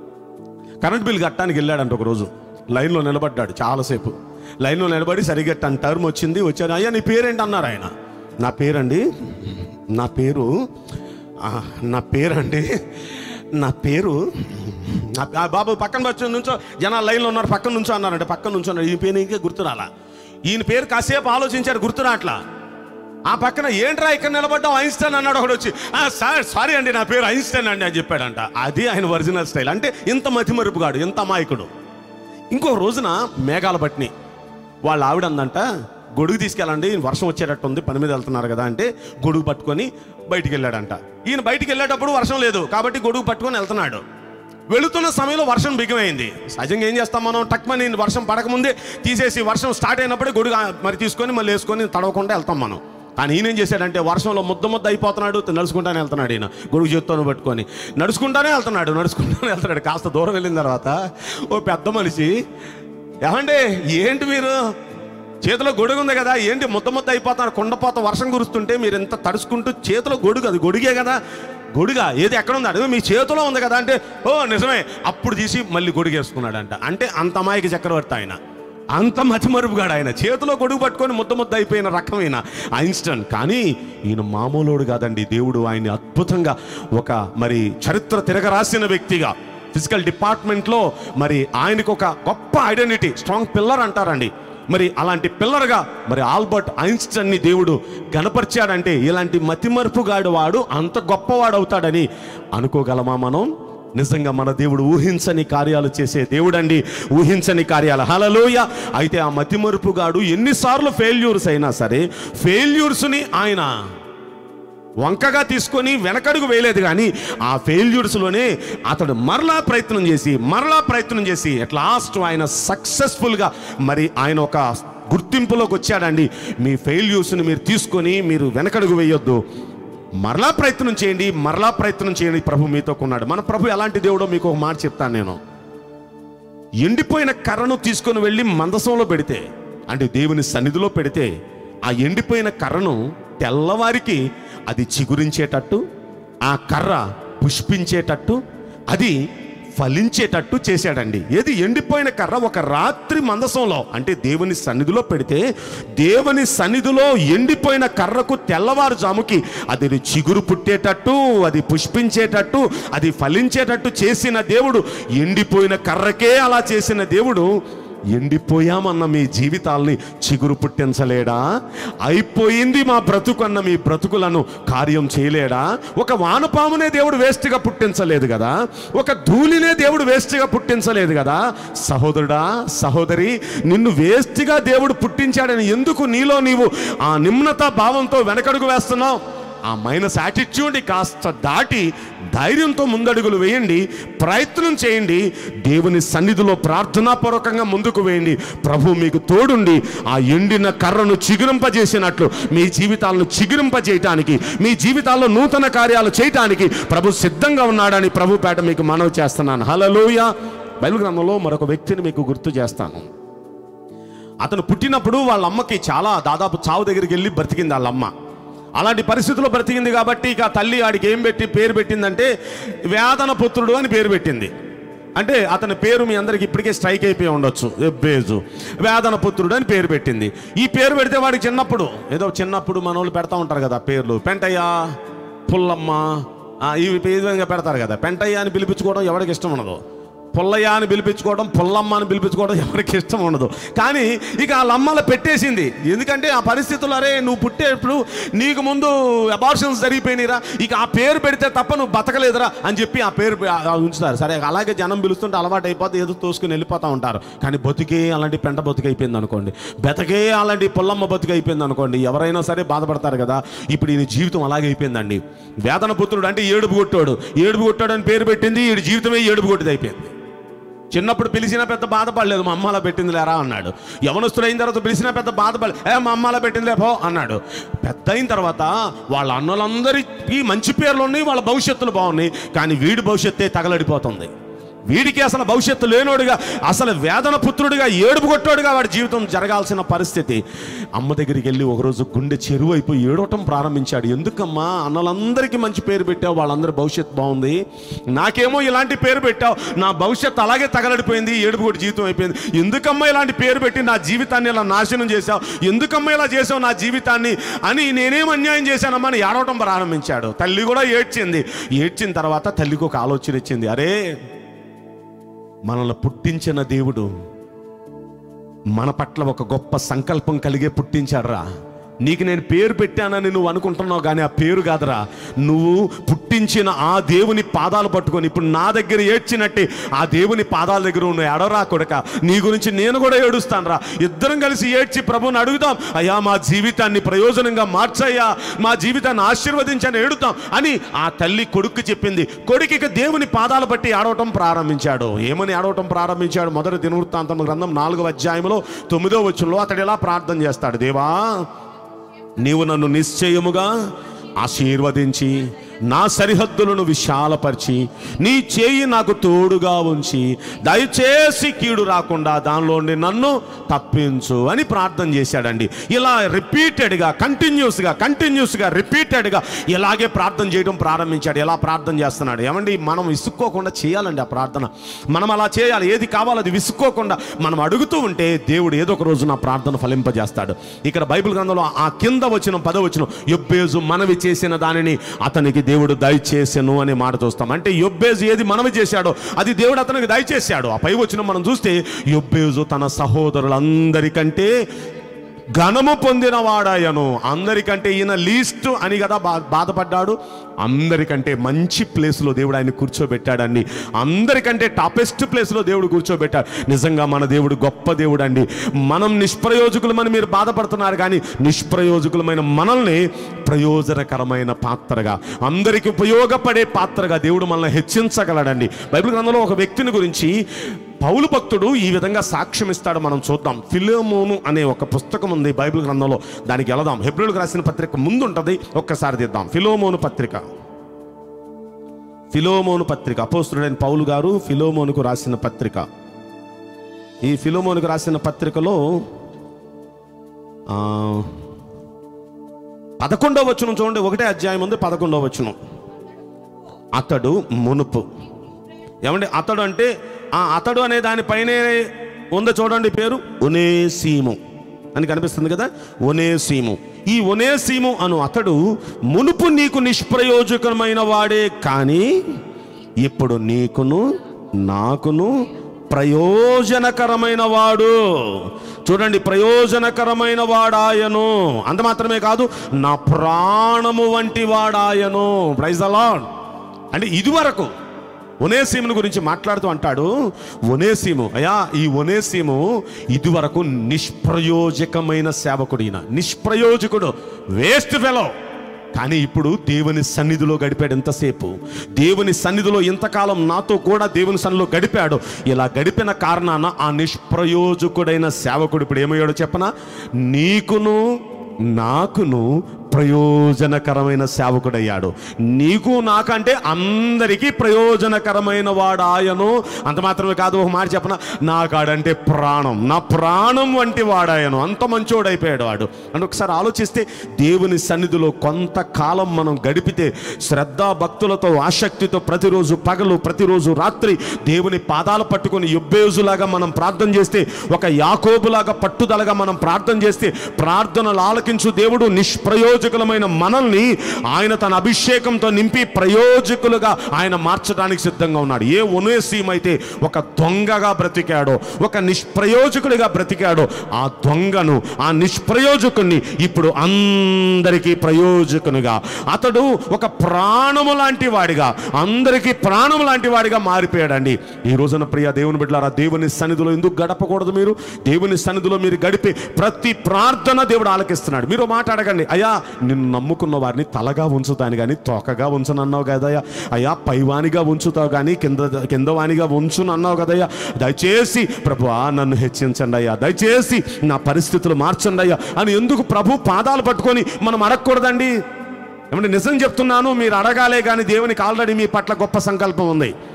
కరెంట్ బిల్ కట్టడానికి వెళ్ళాడంట ఒక రోజు లైన్లో నిలబడ్డాడు చాలాసేపు లైన్లో నిలబడి సరిగ్గా తన టర్మ్ వచ్చింది వచ్చాడు అయ్యా నీ పేరేంటి అన్నారు ఆయన నా పేరండి నా పేరు ఆ, నా పేరు అండి నా పేరు నా- ఆ బాబు పక్కన వచ్చి నుంచో జనాలు లైన్లో ఉన్నారు పక్కన నుంచో అన్నారంటే పక్కన నుంచో అన్నారు ఈ పేరు ఇంకే గుర్తురాలా ఈయన పేరు కాసేపు ఆలోచించారు గుర్తురాట్లా ఆ పక్కన ఏంట్రా ఇక్కడ నిలబడ్డావు ఐన్స్టైన్ అన్నాడు ఒకడు వచ్చి "ఆ, సార్ సారీ అండి నా పేరు ఐన్స్టైన్ అండి అని చెప్పాడంట అది ఆయన ఒరిజినల్ స్టైల్ అంటే ఇంత మతిమరుపుగాడు ఇంత అమాయకుడు ఇంకో రోజున మేఘాల పట్టిని వాళ్ళ ఆవిడ అందంట గొడుగు తీసుకెళ్ళండి వర్షం వచ్చేటట్టు ఉంది పని మీద వెళ్తున్నారు కదా అంటే గొడుగు పట్టుకొని బయటికి వెళ్ళాడంట ఈయన బయటికి వెళ్ళేటప్పుడు వర్షం లేదు కాబట్టి గొడుగు పట్టుకొని వెళ్తున్నాడు వెళుతున్న సమయంలో వర్షం బిగమైంది సహజంగా ఏం చేస్తాం మనం టక్మని వర్షం పడకముందే తీసేసి వర్షం స్టార్ట్ అయినప్పుడే గొడుగు ఆ, మరి తీసుకొని మళ్ళీ వేసుకొని తడవకుండా వెళ్తాం మనం కానీ ఈయన ఏం చేశాడంటే వర్షంలో ముద్ద ముద్ద అయిపోతున్నాడు నడుచుకుంటానే వెళ్తున్నాడు ఈయన గొడుగు చేత్తోను పట్టుకొని నడుచుకుంటానే వెళ్తున్నాడు నడుచుకుంటానే వెళ్తున్నాడు కాస్త దూరం వెళ్ళిన తర్వాత ఓ పెద్ద మనిషి ఏమండి ఏంటి మీరు చేతిలో గొడుగు ఉంది కదా ఏంటి ముద్ద ముద్ద అయిపోతున్నారు కుండపోత వర్షం కురుస్తుంటే మీరు ఎంత తడుచుకుంటూ చేతిలో గొడుగు అది గొడుగే కదా గొడుగా ఏది ఎక్కడ ఉంది అడుగు మీ చేతిలో ఉంది కదా అంటే ఓ నిజమే అప్పుడు తీసి మళ్ళీ గొడుగు వేసుకున్నాడంట అంటే అంత అమాయక చక్రవర్తి ఆయన అంత మతిమరుపుగాడు ఆయన చేతిలో గొడుగు పట్టుకొని ముద్ద ముద్ద అయిపోయిన రకమైన ఐన్స్టన్ కానీ ఈయన మామూలుడు కాదండి దేవుడు ఆయన్ని అద్భుతంగా ఒక మరి చరిత్ర తిరగరాసిన వ్యక్తిగా ఫిజికల్ డిపార్ట్మెంట్లో మరి ఆయనకు ఒక గొప్ప ఐడెంటిటీ స్ట్రాంగ్ పిల్లర్ అంటారండి మరి అలాంటి పిల్లర్గా మరి ఆల్బర్ట్ ఐన్స్టన్ని దేవుడు గణపరిచాడంటే ఇలాంటి మతిమరుపుగాడు వాడు అంత గొప్పవాడు అవుతాడని అనుకోగలమా మనం నిజంగా మన దేవుడు ఊహించని కార్యాలు చేసే దేవుడండి ఊహించని కార్యాలు హలలోయ అయితే ఆ మతిమరుపుగాడు ఎన్నిసార్లు ఫెయిల్యూర్స్ అయినా సరే ఫెయిల్యూర్స్ని ఆయన వంకగా తీసుకొని వెనకడుగు వేయలేదు కానీ ఆ ఫెయిల్యూర్స్లోనే అతడు మరలా ప్రయత్నం చేసి మరలా ప్రయత్నం చేసి అట్ లాస్ట్ ఆయన సక్సెస్ఫుల్గా మరి ఆయన ఒక గుర్తింపులోకి వచ్చాడండి మీ ఫెయిల్యూర్స్ని మీరు తీసుకొని మీరు వెనకడుగు వేయొద్దు మరలా ప్రయత్నం చేయండి మరలా ప్రయత్నం చేయండి ప్రభు మీతో కొన్నాడు మన ప్రభు ఎలాంటి దేవుడో మీకు ఒక మాట చెప్తాను నేను ఎండిపోయిన కర్రను తీసుకొని వెళ్ళి మందసంలో పెడితే అంటే దేవుని సన్నిధిలో పెడితే ఆ ఎండిపోయిన కర్రను తెల్లవారికి అది చిగురించేటట్టు ఆ కర్ర పుష్పించేటట్టు అది ఫలించేటట్టు చేశాడండి ఏది ఎండిపోయిన కర్ర ఒక రాత్రి మందసంలో అంటే దేవుని సన్నిధిలో పెడితే దేవుని సన్నిధిలో ఎండిపోయిన కర్రకు తెల్లవారుజాముకి అది చిగురు పుట్టేటట్టు అది పుష్పించేటట్టు అది ఫలించేటట్టు చేసిన దేవుడు ఎండిపోయిన కర్రకే అలా చేసిన దేవుడు ఎండిపోయామన్న మీ జీవితాల్ని చిగురు పుట్టించలేడా అయిపోయింది మా బ్రతుకన్న మీ బ్రతుకులను కార్యం చేయలేడా ఒక వానపామునే దేవుడు వేస్ట్గా పుట్టించలేదు కదా ఒక ధూళినే దేవుడు వేస్ట్గా పుట్టించలేదు కదా సహోదరుడా సహోదరి నిన్ను వేస్ట్గా దేవుడు పుట్టించాడని ఎందుకు నీలో నీవు ఆ నిమ్నత భావంతో వెనకడుగు వేస్తున్నావు ఆ మైనస్ యాటిట్యూడ్ని కాస్త దాటి ధైర్యంతో ముందడుగులు వేయండి ప్రయత్నం చేయండి దేవుని సన్నిధిలో ప్రార్థనాపూర్వకంగా ముందుకు వేయండి ప్రభు మీకు తోడుండి ఆ ఎండిన కర్రను చిగురింపజేసినట్లు మీ జీవితాలను చిగురింపజేయటానికి మీ జీవితాల్లో నూతన కార్యాలు చేయటానికి ప్రభు సిద్ధంగా ఉన్నాడని ప్రభు పేట మీకు మనవి చేస్తున్నాను హలలోయ బైబిల్ గ్రంథంలో మరొక వ్యక్తిని మీకు గుర్తు చేస్తాను అతను పుట్టినప్పుడు వాళ్ళ అమ్మకి చాలా దాదాపు చావు దగ్గరికి వెళ్ళి బ్రతికింది వాళ్ళ అమ్మ అలాంటి పరిస్థితుల్లో బ్రతికింది కాబట్టి ఇక ఆ తల్లి ఆడికి ఏం పెట్టి పేరు పెట్టిందంటే వేదన పుత్రుడు అని పేరు పెట్టింది అంటే అతని పేరు మీ అందరికి ఇప్పటికే స్ట్రైక్ అయిపోయి ఉండొచ్చు ఎబ్బేజు వేదన పుత్రుడు అని పేరు పెట్టింది ఈ పేరు పెడితే వాడికి చిన్నప్పుడు ఏదో చిన్నప్పుడు మన వాళ్ళు పెడతా ఉంటారు కదా పేర్లు పెంటయ్య పుల్లమ్మ ఆ, ఇవి ఈ విధంగా పెడతారు కదా పెంటయ్య అని పిలిపించుకోవడం ఎవరికి ఇష్టం ఉండదు పుల్లయ్య అని పిలిపించుకోవడం పుల్లమ్మ అని పిలిపించుకోవడం ఎవరికి ఇష్టం ఉండదు కానీ ఇక వాళ్ళ అమ్మల పెట్టేసింది ఎందుకంటే ఆ పరిస్థితుల్లో అరే నువ్వు పుట్టేప్పుడు నీకు ముందు అబార్షన్స్ జరిగిపోయినాయిరా ఇక ఆ పేరు పెడితే తప్ప నువ్వు బతకలేదురా అని చెప్పి ఆ పేరు ఆ- ఆ ఉంచుతారు సరే అలాగే జనం పిలుస్తుంటే అలవాటు అయిపోతే ఏదో తోసుకుని వెళ్ళిపోతూ ఉంటారు కానీ బతికే అలాంటి పెంట బతుకు అయిపోయింది అనుకోండి బతకే అలాంటి పుల్లమ్మ బతుకు అయిపోయింది అనుకోండి ఎవరైనా సరే బాధపడతారు కదా ఇప్పుడు ఈయన జీవితం అలాగే అయిపోయిందండి వేదన పుత్రుడు అంటే ఏడుపు కొట్టాడు ఏడుపు కొట్టాడు అని పేరు పెట్టింది ఈడు జీవితమే ఏడుపు కొట్టిది అయిపోయింది చిన్నప్పుడు పిలిచినా పెద్ద బాధపడలేదు మా అమ్మ అలా పెట్టింది లేరా అన్నాడు యవనస్తుడు అయిన తర్వాత పిలిచినా పెద్ద బాధపడలేదు ఏ మా అమ్మ అలా పెట్టిందిలే పో అన్నాడు పెద్ద అయిన తర్వాత వాళ్ళ అన్నలందరికీ మంచి పేర్లు ఉన్నాయి వాళ్ళ భవిష్యత్తులు బాగున్నాయి కానీ వీడి భవిష్యత్తే తగలడిపోతుంది వీడికి అసలు భవిష్యత్తు లేనోడుగా అసలు వేదన పుత్రుడిగా ఏడుపు కొట్టోడుగా వాడి జీవితం జరగాల్సిన పరిస్థితి అమ్మ దగ్గరికి వెళ్ళి ఒకరోజు గుండె చెరువు అయిపోయి ఏడవటం ప్రారంభించాడు ఎందుకమ్మా అన్నలందరికీ మంచి పేరు పెట్టావు వాళ్ళందరి భవిష్యత్తు బాగుంది నాకేమో ఇలాంటి పేరు పెట్టావు నా భవిష్యత్తు అలాగే తగలడిపోయింది ఏడుపు కొట్టి జీవితం అయిపోయింది ఎందుకమ్మా ఇలాంటి పేరు పెట్టి నా జీవితాన్ని ఇలా నాశనం చేశావు ఎందుకమ్మా ఇలా చేసావు నా జీవితాన్ని అని నేనేం అన్యాయం చేశానమ్మా అని ఏడవటం ప్రారంభించాడు తల్లి కూడా ఏడ్చింది ఏడ్చిన తర్వాత తల్లికి ఒక ఆలోచన ఇచ్చింది అరే మనల్ని పుట్టించిన దేవుడు మన పట్ల ఒక గొప్ప సంకల్పం కలిగే పుట్టించాడురా నీకు నేను పేరు పెట్టానని నువ్వు అనుకుంటున్నావు కానీ ఆ పేరు కాదురా నువ్వు పుట్టించిన ఆ దేవుని పాదాలు పట్టుకొని ఇప్పుడు నా దగ్గర ఏడ్చినట్టే ఆ దేవుని పాదాల దగ్గర ఉన్న ఎడరా కొడక నీ గురించి నేను కూడా ఏడుస్తాను రా ఇద్దరం కలిసి ఏడ్చి ప్రభుని అడుగుదాం అయ్యా మా జీవితాన్ని ప్రయోజనంగా మార్చయ్యా మా జీవితాన్ని ఆశీర్వదించని ఏడుతాం అని ఆ తల్లి కొడుకు చెప్పింది కొడుకుకి దేవుని పాదాలు బట్టి ఆడవటం ప్రారంభించాడు ఏమని ఆడవటం ప్రారంభించాడు మొదటి దినవృత్తాంతం గ్రంథం నాలుగవ అధ్యాయంలో తొమ్మిదో వచ్చంలో అతడు ఎలా ప్రార్థన చేస్తాడు దేవా నీవు నన్ను నిశ్చయముగా ఆశీర్వదించి నా సరిహద్దులను విశాలపరిచి నీ చేయి నాకు తోడుగా ఉంచి దయచేసి కీడు రాకుండా దానిలోండి నన్ను తప్పించు అని ప్రార్థన చేశాడండి ఇలా రిపీటెడ్గా కంటిన్యూస్గా కంటిన్యూస్గా రిపీటెడ్గా ఇలాగే ప్రార్థన చేయడం ప్రారంభించాడు ఎలా ప్రార్థన చేస్తున్నాడు ఏమండి మనం విసుక్కోకుండా చేయాలండి ఆ ప్రార్థన మనం అలా చేయాలి ఏది కావాలో అది విసుక్కోకుండా మనం అడుగుతూ ఉంటే దేవుడు ఏదో ఒక రోజు నా ప్రార్థన ఫలింపజేస్తాడు ఇక్కడ బైబిల్ గ్రంథంలో ఆ కింద వచ్చిన పదవచనం యొబ్బేజు మనవి చేసిన దానిని అతనికి దేవుడు దయచేసెను అనే మాట చూస్తాం అంటే యొబ్బేజు ఏది మనవి చేశాడో అది దేవుడు అతనికి దయచేశాడు ఆ పై వచ్చిన మనం చూస్తే యొబ్బేజు తన సహోదరులందరికంటే ఘనము పొందిన వాడాయను అందరికంటే ఈయన లీస్ట్ అని కదా బా బాధపడ్డాడు అందరికంటే మంచి ప్లేస్లో దేవుడు ఆయన కూర్చోబెట్టాడండి అందరికంటే టాపెస్ట్ ప్లేస్లో దేవుడు కూర్చోబెట్టాడు నిజంగా మన దేవుడు గొప్ప దేవుడు అండి మనం నిష్ప్రయోజకులమని మీరు బాధపడుతున్నారు కానీ నిష్ప్రయోజకులమైన మనల్ని ప్రయోజనకరమైన పాత్రగా అందరికి ఉపయోగపడే పాత్రగా దేవుడు మనల్ని హెచ్చించగలడండి బైబిల్ గ్రంథంలో ఒక వ్యక్తిని గురించి పౌలు భక్తుడు ఈ విధంగా సాక్ష్యం ఇస్తాడు మనం చూద్దాం ఫిలోమోను అనే ఒక పుస్తకం ఉంది బైబిల్ గ్రంథంలో దానికి వెళదాం హెబ్రిల్కి రాసిన పత్రిక ముందు ఉంటుంది ఒక్కసారి తీద్దాం ఫిలోమోను పత్రిక ఫిలోమోను పత్రిక అపోస్తుడైన పౌలు గారు ఫిలోమోనుకు రాసిన పత్రిక ఈ ఫిలోమోనుకు రాసిన పత్రికలో ఆ, పదకొండవ వచనం చూడండి ఒకటే అధ్యాయం ఉంది పదకొండవ వచనం అతడు మునుపు ఏమండి అతడు అంటే ఆ అతడు అనే దానిపైనే ఉందో చూడండి పేరు ఒనేసీము అని కనిపిస్తుంది కదా ఒనేసీము ఈ ఒనేసీము అను అతడు మునుపు నీకు నిష్ప్రయోజకమైన వాడే కానీ ఇప్పుడు నీకును నాకును ప్రయోజనకరమైన వాడు చూడండి ప్రయోజనకరమైన వాడాయను అంత మాత్రమే కాదు నా ప్రాణము వంటి వాడాయను ప్రైజ్ అలాడ్ అంటే ఇదివరకు ఒనేసీమును గురించి మాట్లాడుతూ అంటాడు ఒనేసీము అయ్యా ఈ ఒనేసీము ఇదివరకు నిష్ప్రయోజకమైన సేవకుడు ఈయన నిష్ప్రయోజకుడు వేస్ట్ ఫెలో కానీ ఇప్పుడు దేవుని సన్నిధిలో గడిపాడు ఎంతసేపు దేవుని సన్నిధిలో ఇంతకాలం నాతో కూడా దేవుని సన్నిధిలో గడిపాడు ఇలా గడిపిన కారణాన ఆ నిష్ప్రయోజకుడైన సేవకుడు ఇప్పుడు ఏమయ్యాడో చెప్పనా నీకును నాకును ప్రయోజనకరమైన సేవకుడయ్యాడు నీకు నాకంటే అందరికీ ప్రయోజనకరమైన వాడాయను అంత మాత్రమే కాదు ఒక మాట చెప్పన నాకాడంటే ప్రాణం నా ప్రాణం వంటి వాడాయను అంత మంచోడైపోయాడు వాడు అని ఒకసారి ఆలోచిస్తే దేవుని సన్నిధిలో కొంతకాలం మనం గడిపితే శ్రద్ధా భక్తులతో ఆసక్తితో ప్రతిరోజు పగలు ప్రతిరోజు రాత్రి దేవుని పాదాలు పట్టుకొని యుబ్బేజులాగా మనం ప్రార్థన చేస్తే ఒక యాకోబులాగా పట్టుదలగా మనం ప్రార్థన చేస్తే ప్రార్థనలు ఆలకించు దేవుడు నిష్ప్రయోజకులమైన మనల్ని ఆయన తన అభిషేకంతో నింపి ప్రయోజకులుగా ఆయన మార్చడానికి సిద్ధంగా ఉన్నాడు ఏ ఒనేసీమైతే ఒక దొంగగా బ్రతికాడో ఒక నిష్ప్రయోజకుడిగా బ్రతికాడో ఆ దొంగను ఆ నిష్ప్రయోజకుని ఇప్పుడు అందరికీ ప్రయోజకునిగా అతడు ఒక ప్రాణము లాంటి వాడిగా అందరికీ ప్రాణము లాంటి వాడిగా మారిపోయాడండి ఈ రోజున ప్రియ దేవుని బిడ్డలారా దేవుని సన్నిధిలో ఎందుకు గడపకూడదు మీరు దేవుని సన్నిధిలో మీరు గడిపే ప్రతి ప్రార్థన దేవుడు ఆలకిస్తున్నాడు మీరు మాట అడగండి అయ్యా నిన్ను నమ్ముకున్న వారిని తలగా ఉంచుతాను కానీ తోకగా ఉంచనన్నావు కదయ్యా అయ్యా పైవానిగా ఉంచుతావు కానీ కింద కింద వానిగా ఉంచును అన్నావు కదయ్యా దయచేసి ప్రభు నన్ను హెచ్చించండి అయ్యా దయచేసి నా పరిస్థితులు మార్చండి అయ్యా అని ఎందుకు ప్రభు పాదాలు పట్టుకొని మనం అడగకూడదండి ఏమంటే నిజం చెప్తున్నాను మీరు అడగాలే కానీ దేవునికి ఆల్రెడీ మీ పట్ల గొప్ప సంకల్పం ఉంది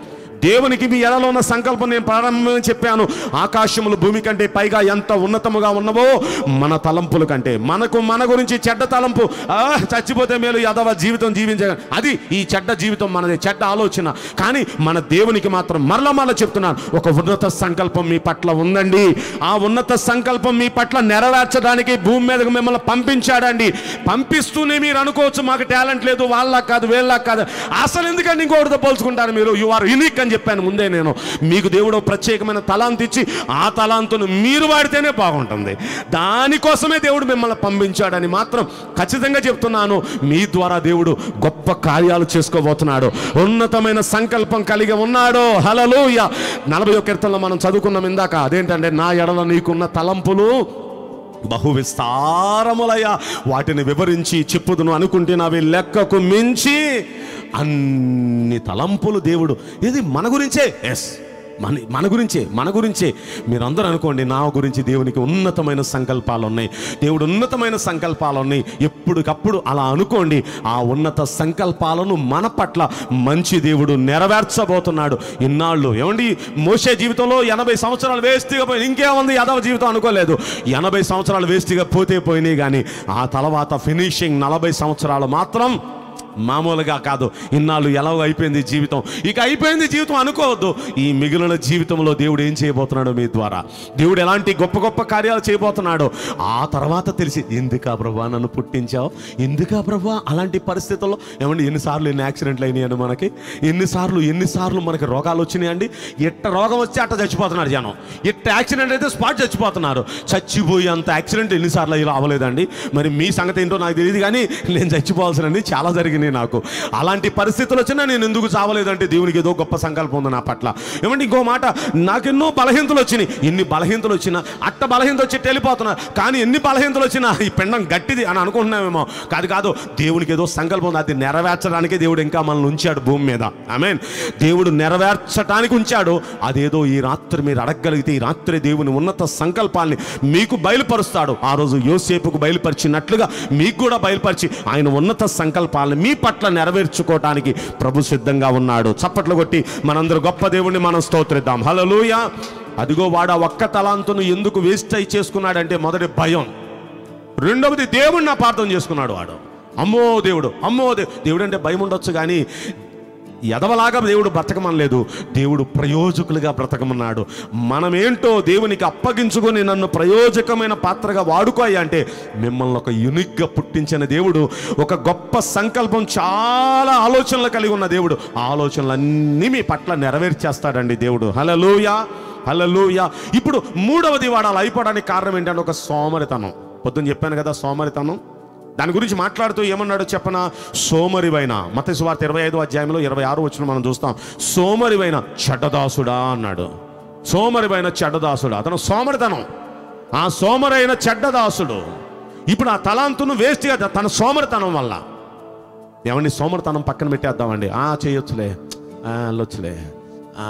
దేవునికి మీ ఎడలో ఉన్న సంకల్పం నేను ప్రారంభంలో చెప్పాను ఆకాశములు భూమి కంటే పైగా ఎంత ఉన్నతముగా ఉన్నవో మన తలంపుల కంటే మనకు మన గురించి చెడ్డ తలంపు ఆ, చచ్చిపోతే మేలు యదవ జీవితం జీవించ అది ఈ చెడ్డ జీవితం మనది చెడ్డ ఆలోచన కానీ మన దేవునికి మాత్రం మరల మరల చెప్తున్నాను ఒక ఉన్నత సంకల్పం మీ పట్ల ఉందండి ఆ ఉన్నత సంకల్పం మీ పట్ల నెరవేర్చడానికి భూమి మీదకు మిమ్మల్ని పంపించాడండి పంపిస్తూనే మీరు అనుకోవచ్చు మాకు టాలెంట్ లేదు వాళ్ళ కాదు వీళ్ళ కాదు అసలు ఎందుకంటే ఇంకోటితో పోల్చుకుంటారు మీరు యు ఆర్ యూనిక్ అని చెప్పాను ముందే నేను మీకు దేవుడు ప్రత్యేకమైన తలాంత్ ఇచ్చి ఆ తలాంతును మీరు వాడితేనే బాగుంటుంది దానికోసమే దేవుడు మిమ్మల్ని పంపించాడని మాత్రం ఖచ్చితంగా చెప్తున్నాను మీ ద్వారా దేవుడు గొప్ప కార్యాలు చేసుకోబోతున్నాడు ఉన్నతమైన సంకల్పం కలిగి ఉన్నాడు హలలోయ నలభై ఒక్క కీర్తనలో మనం చదువుకున్నాం ఇందాక అదేంటంటే నా ఎడల నీకున్న తలంపులు బహు విస్తారములయ్యా వాటిని వివరించి చెప్పుదును అనుకుంటున్నవి లెక్కకు మించి అన్ని తలంపులు దేవుడు ఇది మన గురించే ఎస్ మన మన గురించే మన గురించే మీరందరూ అనుకోండి నా గురించి దేవునికి ఉన్నతమైన సంకల్పాలు ఉన్నాయి దేవుడు ఉన్నతమైన సంకల్పాలు ఉన్నాయి ఎప్పటికప్పుడు అలా అనుకోండి ఆ ఉన్నత సంకల్పాలను మన పట్ల మంచి దేవుడు నెరవేర్చబోతున్నాడు ఇన్నాళ్ళు ఏమండి మోసే జీవితంలో ఎనభై సంవత్సరాలు వేస్ట్గా పోయి ఇంకేముంది యాదవ జీవితం అనుకోలేదు ఎనభై సంవత్సరాలు వేస్ట్గా పోతే పోయినాయి కానీ ఆ తర్వాత ఫినిషింగ్ నలభై సంవత్సరాలు మాత్రం మామూలుగా కాదు ఇన్నాళ్ళు ఎలా అయిపోయింది జీవితం ఇక అయిపోయింది జీవితం అనుకోవద్దు ఈ మిగిలిన జీవితంలో దేవుడు ఏం చేయబోతున్నాడు మీ ద్వారా దేవుడు ఎలాంటి గొప్ప గొప్ప కార్యాలు చేయబోతున్నాడో ఆ తర్వాత తెలిసి ఎందుకా ప్రభా నన్ను పుట్టించావు ఎందుకా ప్రభా అలాంటి పరిస్థితుల్లో ఏమండి ఎన్నిసార్లు ఎన్ని యాక్సిడెంట్లు అయినాయండి మనకి ఎన్నిసార్లు ఎన్నిసార్లు మనకి రోగాలు వచ్చినాయండి ఎట్ట రోగం వస్తే అట్ట చచ్చిపోతున్నారు జనం ఎట్ట యాక్సిడెంట్ అయితే స్పాట్ చచ్చిపోతున్నారు చచ్చిపోయేంత యాక్సిడెంట్ ఎన్నిసార్లు ఇలా అవ్వలేదండి మరి మీ సంగతి ఏంటో నాకు తెలియదు కానీ నేను చచ్చిపోవాల్సినవి చాలా జరిగినాయి నాకు అలాంటి పరిస్థితులు వచ్చినా నేను ఎందుకు చావలేదంటే దేవునికి ఏదో గొప్ప సంకల్పం ఉంది నా పట్ల ఏమంటే ఇంకో మాట నాకెన్నో బలహీనతలు వచ్చినాయి ఎన్ని బలహీనతలు వచ్చినా అట్ట బలహీనత వచ్చి వెళ్ళిపోతున్నా కానీ ఎన్ని బలహీనతలు వచ్చినా ఈ పిండం గట్టిది అని అనుకుంటున్నామేమో కాదు కాదు దేవునికి ఏదో సంకల్పం ఉంది అది నెరవేర్చడానికి దేవుడు ఇంకా మనల్ని ఉంచాడు భూమి మీద ఆమెన్ దేవుడు నెరవేర్చడానికి ఉంచాడు అదేదో ఈ రాత్రి మీరు అడగగలిగితే ఈ రాత్రి దేవుని ఉన్నత సంకల్పాన్ని మీకు బయలుపరుస్తాడు ఆ రోజు యోసేపుకు బయలుపరిచినట్లుగా మీకు కూడా బయలుపరిచి ఆయన ఉన్నత సంకల్పాలను మీ పట్ల నెరవేర్చుకోవటానికి ప్రభు సిద్ధంగా ఉన్నాడు చప్పట్లు కొట్టి మనందరూ గొప్ప దేవుణ్ణి మనం స్తోత్రిద్దాం హలలుయ అదిగో వాడు ఆ ఒక్క తలాంతును ఎందుకు వేస్ట్ అయి చేసుకున్నాడంటే మొదటి భయం రెండవది దేవుడిని అపార్థం చేసుకున్నాడు వాడు అమ్మో దేవుడు అమ్మో దే దేవుడు అంటే భయం ఉండొచ్చు కానీ ఎదవలాగా దేవుడు బ్రతకమనలేదు దేవుడు ప్రయోజకులుగా బ్రతకమన్నాడు మనమేంటో దేవునికి అప్పగించుకొని నన్ను ప్రయోజకమైన పాత్రగా వాడుకోయి అంటే మిమ్మల్ని ఒక యునిక్గా పుట్టించిన దేవుడు ఒక గొప్ప సంకల్పం చాలా ఆలోచనలు కలిగి ఉన్న దేవుడు ఆ ఆలోచనలన్నీ మీ పట్ల నెరవేర్చేస్తాడండి దేవుడు హలలోయ హలలోయ ఇప్పుడు మూడవది వాడు అలా అయిపోవడానికి కారణం ఏంటంటే ఒక సోమరితనం పొద్దున్న చెప్పాను కదా సోమరితనం దాని గురించి మాట్లాడుతూ ఏమన్నాడో చెప్పన సోమరివైన మత సువార్త ఇరవై ఐదో అధ్యాయంలో ఇరవై ఆరు వచ్చిన మనం చూస్తాం సోమరివైన చెడ్డదాసుడా అన్నాడు సోమరివైన చెడ్డదాసుడు అతను సోమరితనం ఆ సోమరైన చెడ్డదాసుడు ఇప్పుడు ఆ తలాంతును వేస్ట్ కదా తన సోమరితనం వల్ల ఏమండి సోమరితనం పక్కన పెట్టేద్దామండి ఆ చేయొచ్చులే ఆ, వెళ్ళొచ్చులే ఆ,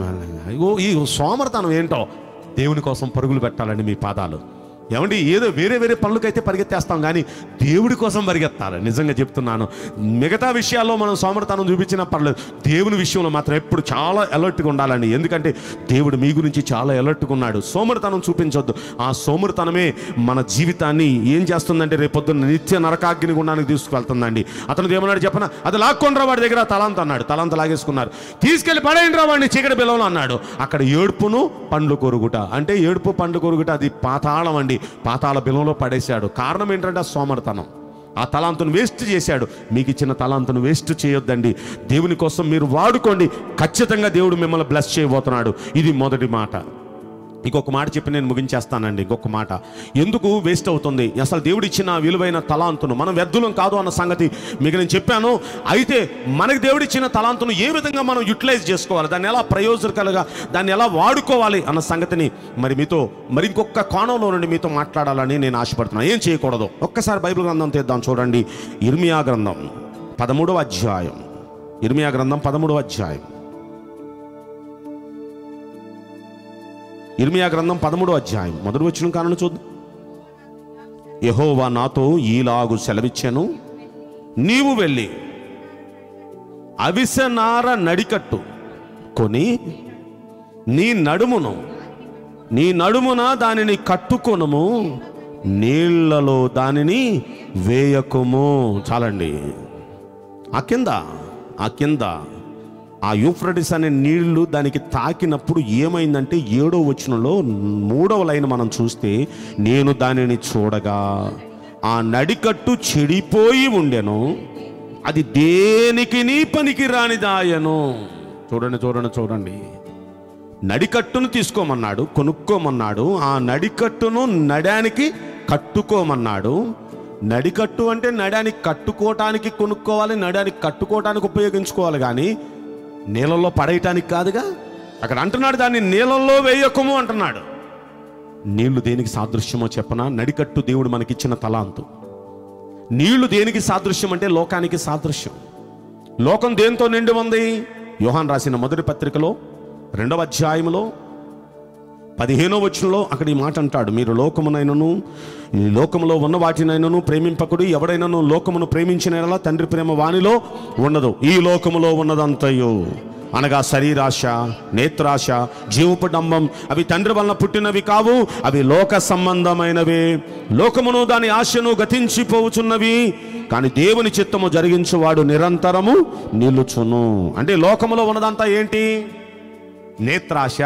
ఇగో ఈ సోమరితనం ఏంటో దేవుని కోసం పరుగులు పెట్టాలండి మీ పాదాలు ఏమండి ఏదో వేరే వేరే పనులకైతే పరిగెత్తేస్తాం కానీ దేవుడి కోసం పరిగెత్తాలి నిజంగా చెప్తున్నాను మిగతా విషయాల్లో మనం సోమరితనం చూపించినా పర్లేదు దేవుని విషయంలో మాత్రం ఎప్పుడు చాలా అలర్ట్గా ఉండాలండి ఎందుకంటే దేవుడు మీ గురించి చాలా అలర్ట్గా ఉన్నాడు సోమరితనం చూపించొద్దు ఆ సోమరితనమే మన జీవితాన్ని ఏం చేస్తుందంటే రేపొద్దున్న నిత్య నరకాగ్ని గుండానికి తీసుకువెళ్తుందండి అతను ఏమన్నాడు చెప్పన అది లాక్కొండ్రా వాడి దగ్గర తలాంత అన్నాడు తలాంత లాగేసుకున్నారు తీసుకెళ్లి పడేయండి రా వాడిని చీకటి బిలంలో అన్నాడు అక్కడ ఏడుపును పండ్లు కొరుగుట అంటే ఏడుపు పండ్లు కొరుగుట అది పాతాళం అండి పాతాళ బిలంలో పడేశాడు కారణం ఏంటంటే ఆ సోమరితనం ఆ తలాంతును వేస్ట్ చేశాడు మీకు ఇచ్చిన తలాంతును వేస్ట్ చేయొద్దండి దేవుని కోసం మీరు వాడుకోండి ఖచ్చితంగా దేవుడు మిమ్మల్ని బ్లెస్ చేయబోతున్నాడు ఇది మొదటి మాట ఇంకొక మాట చెప్పి నేను ముగించేస్తానండి ఇంకొక మాట ఎందుకు వేస్ట్ అవుతుంది అసలు దేవుడు ఇచ్చిన విలువైన తలాంతును మనం వ్యర్థులం కాదు అన్న సంగతి మీకు నేను చెప్పాను అయితే మనకి దేవుడు ఇచ్చిన తలాంతును ఏ విధంగా మనం యూటిలైజ్ చేసుకోవాలి దాన్ని ఎలా ప్రయోజనకలుగా దాన్ని ఎలా వాడుకోవాలి అన్న సంగతిని మరి మీతో మరి ఇంకొక కోణంలో నుండి మీతో మాట్లాడాలని నేను ఆశపడుతున్నాను ఏం చేయకూడదు ఒక్కసారి బైబిల్ గ్రంథం తీద్దాం చూడండి ఇర్మియా గ్రంథం పదమూడవ అధ్యాయం ఇర్మియా గ్రంథం పదమూడవ అధ్యాయం ఇర్మియా గ్రంథం పదమూడో అధ్యాయం మొదటి వచ్చిన కారణం చూద్దాం యహోవా నాతో ఈలాగు సెలవిచ్చాను నీవు వెళ్ళి అవిసనార నడికట్టు కొని నీ నడుమును నీ నడుమున దానిని కట్టుకొనుము నీళ్లలో దానిని వేయకుము చాలండి ఆ కింద ఆ కింద ఆ యూఫ్రటిస్ అనే నీళ్లు దానికి తాకినప్పుడు ఏమైందంటే ఏడో వచనంలో మూడవ లైన్ మనం చూస్తే నేను దానిని చూడగా ఆ నడికట్టు చెడిపోయి ఉండెను అది దేనికి పనికి రానిదాయను చూడండి చూడండి చూడండి నడికట్టును తీసుకోమన్నాడు కొనుక్కోమన్నాడు ఆ నడికట్టును నడానికి కట్టుకోమన్నాడు నడికట్టు అంటే నడానికి కట్టుకోవటానికి కొనుక్కోవాలి నడానికి కట్టుకోవటానికి ఉపయోగించుకోవాలి కానీ నీళ్ళల్లో పడేయటానికి కాదుగా అక్కడ అంటున్నాడు దాన్ని నీళ్ళల్లో వేయకము అంటున్నాడు నీళ్లు దేనికి సాదృశ్యమో చెప్పనా నడికట్టు దేవుడు మనకిచ్చిన తలాంతు నీళ్లు దేనికి సాదృశ్యం అంటే లోకానికి సాదృశ్యం లోకం దేంతో నిండి ఉంది యోహాన్ రాసిన మొదటి పత్రికలో రెండవ అధ్యాయంలో పదిహేనో వచనంలో అక్కడ ఈ మాట అంటాడు మీరు లోకమునైనను ఈ లోకములో ఉన్న వాటినైనను ప్రేమింపకుడు ఎవడైనను లోకమును ప్రేమించిన యెడల తండ్రి ప్రేమ వానిలో ఉండదు ఈ లోకములో ఉన్నదంతయు అనగా శరీరాశ నేత్రాశ జీవపు డంబం అవి తండ్రి వలన పుట్టినవి కావు అవి లోక సంబంధమైనవే లోకమును దాని ఆశను గతించిపోవుచున్నవి కానీ దేవుని చిత్తము జరిగించువాడు నిరంతరము నిలుచును అంటే లోకములో ఉన్నదంతా ఏంటి నేత్రాశ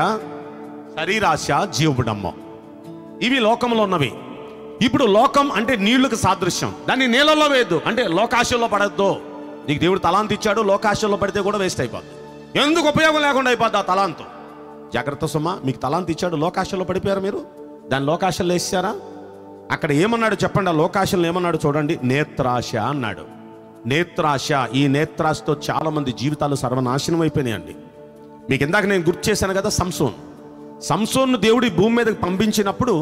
శరీరాశ జీవబుడమ్మ ఇవి లోకంలో ఉన్నవి ఇప్పుడు లోకం అంటే నీళ్లకు సాదృశ్యం దాన్ని నీళ్ళల్లో వేయద్దు అంటే లోకాశల్లో పడద్దు నీకు దేవుడు తలాంత్ ఇచ్చాడు లోకాశల్లో పడితే కూడా వేస్ట్ అయిపోద్ది ఎందుకు ఉపయోగం లేకుండా అయిపోద్ది ఆ తలాంతు జాగ్రత్త సుమ మీకు తలాంత్ ఇచ్చాడు లోకాశల్లో పడిపోయారు మీరు దాని లోకాశల్లో వేసారా అక్కడ ఏమన్నాడు చెప్పండి ఆ లోకాశలను ఏమన్నాడు చూడండి నేత్రాశ అన్నాడు నేత్రాశ ఈ నేత్రాశతో చాలా మంది జీవితాలు సర్వనాశనం అయిపోయినాయండి మీకు ఇందాక నేను గుర్తు చేశాను కదా సంసోన్ సంసోన్ను దేవుడి భూమి మీదకి పంపించినప్పుడు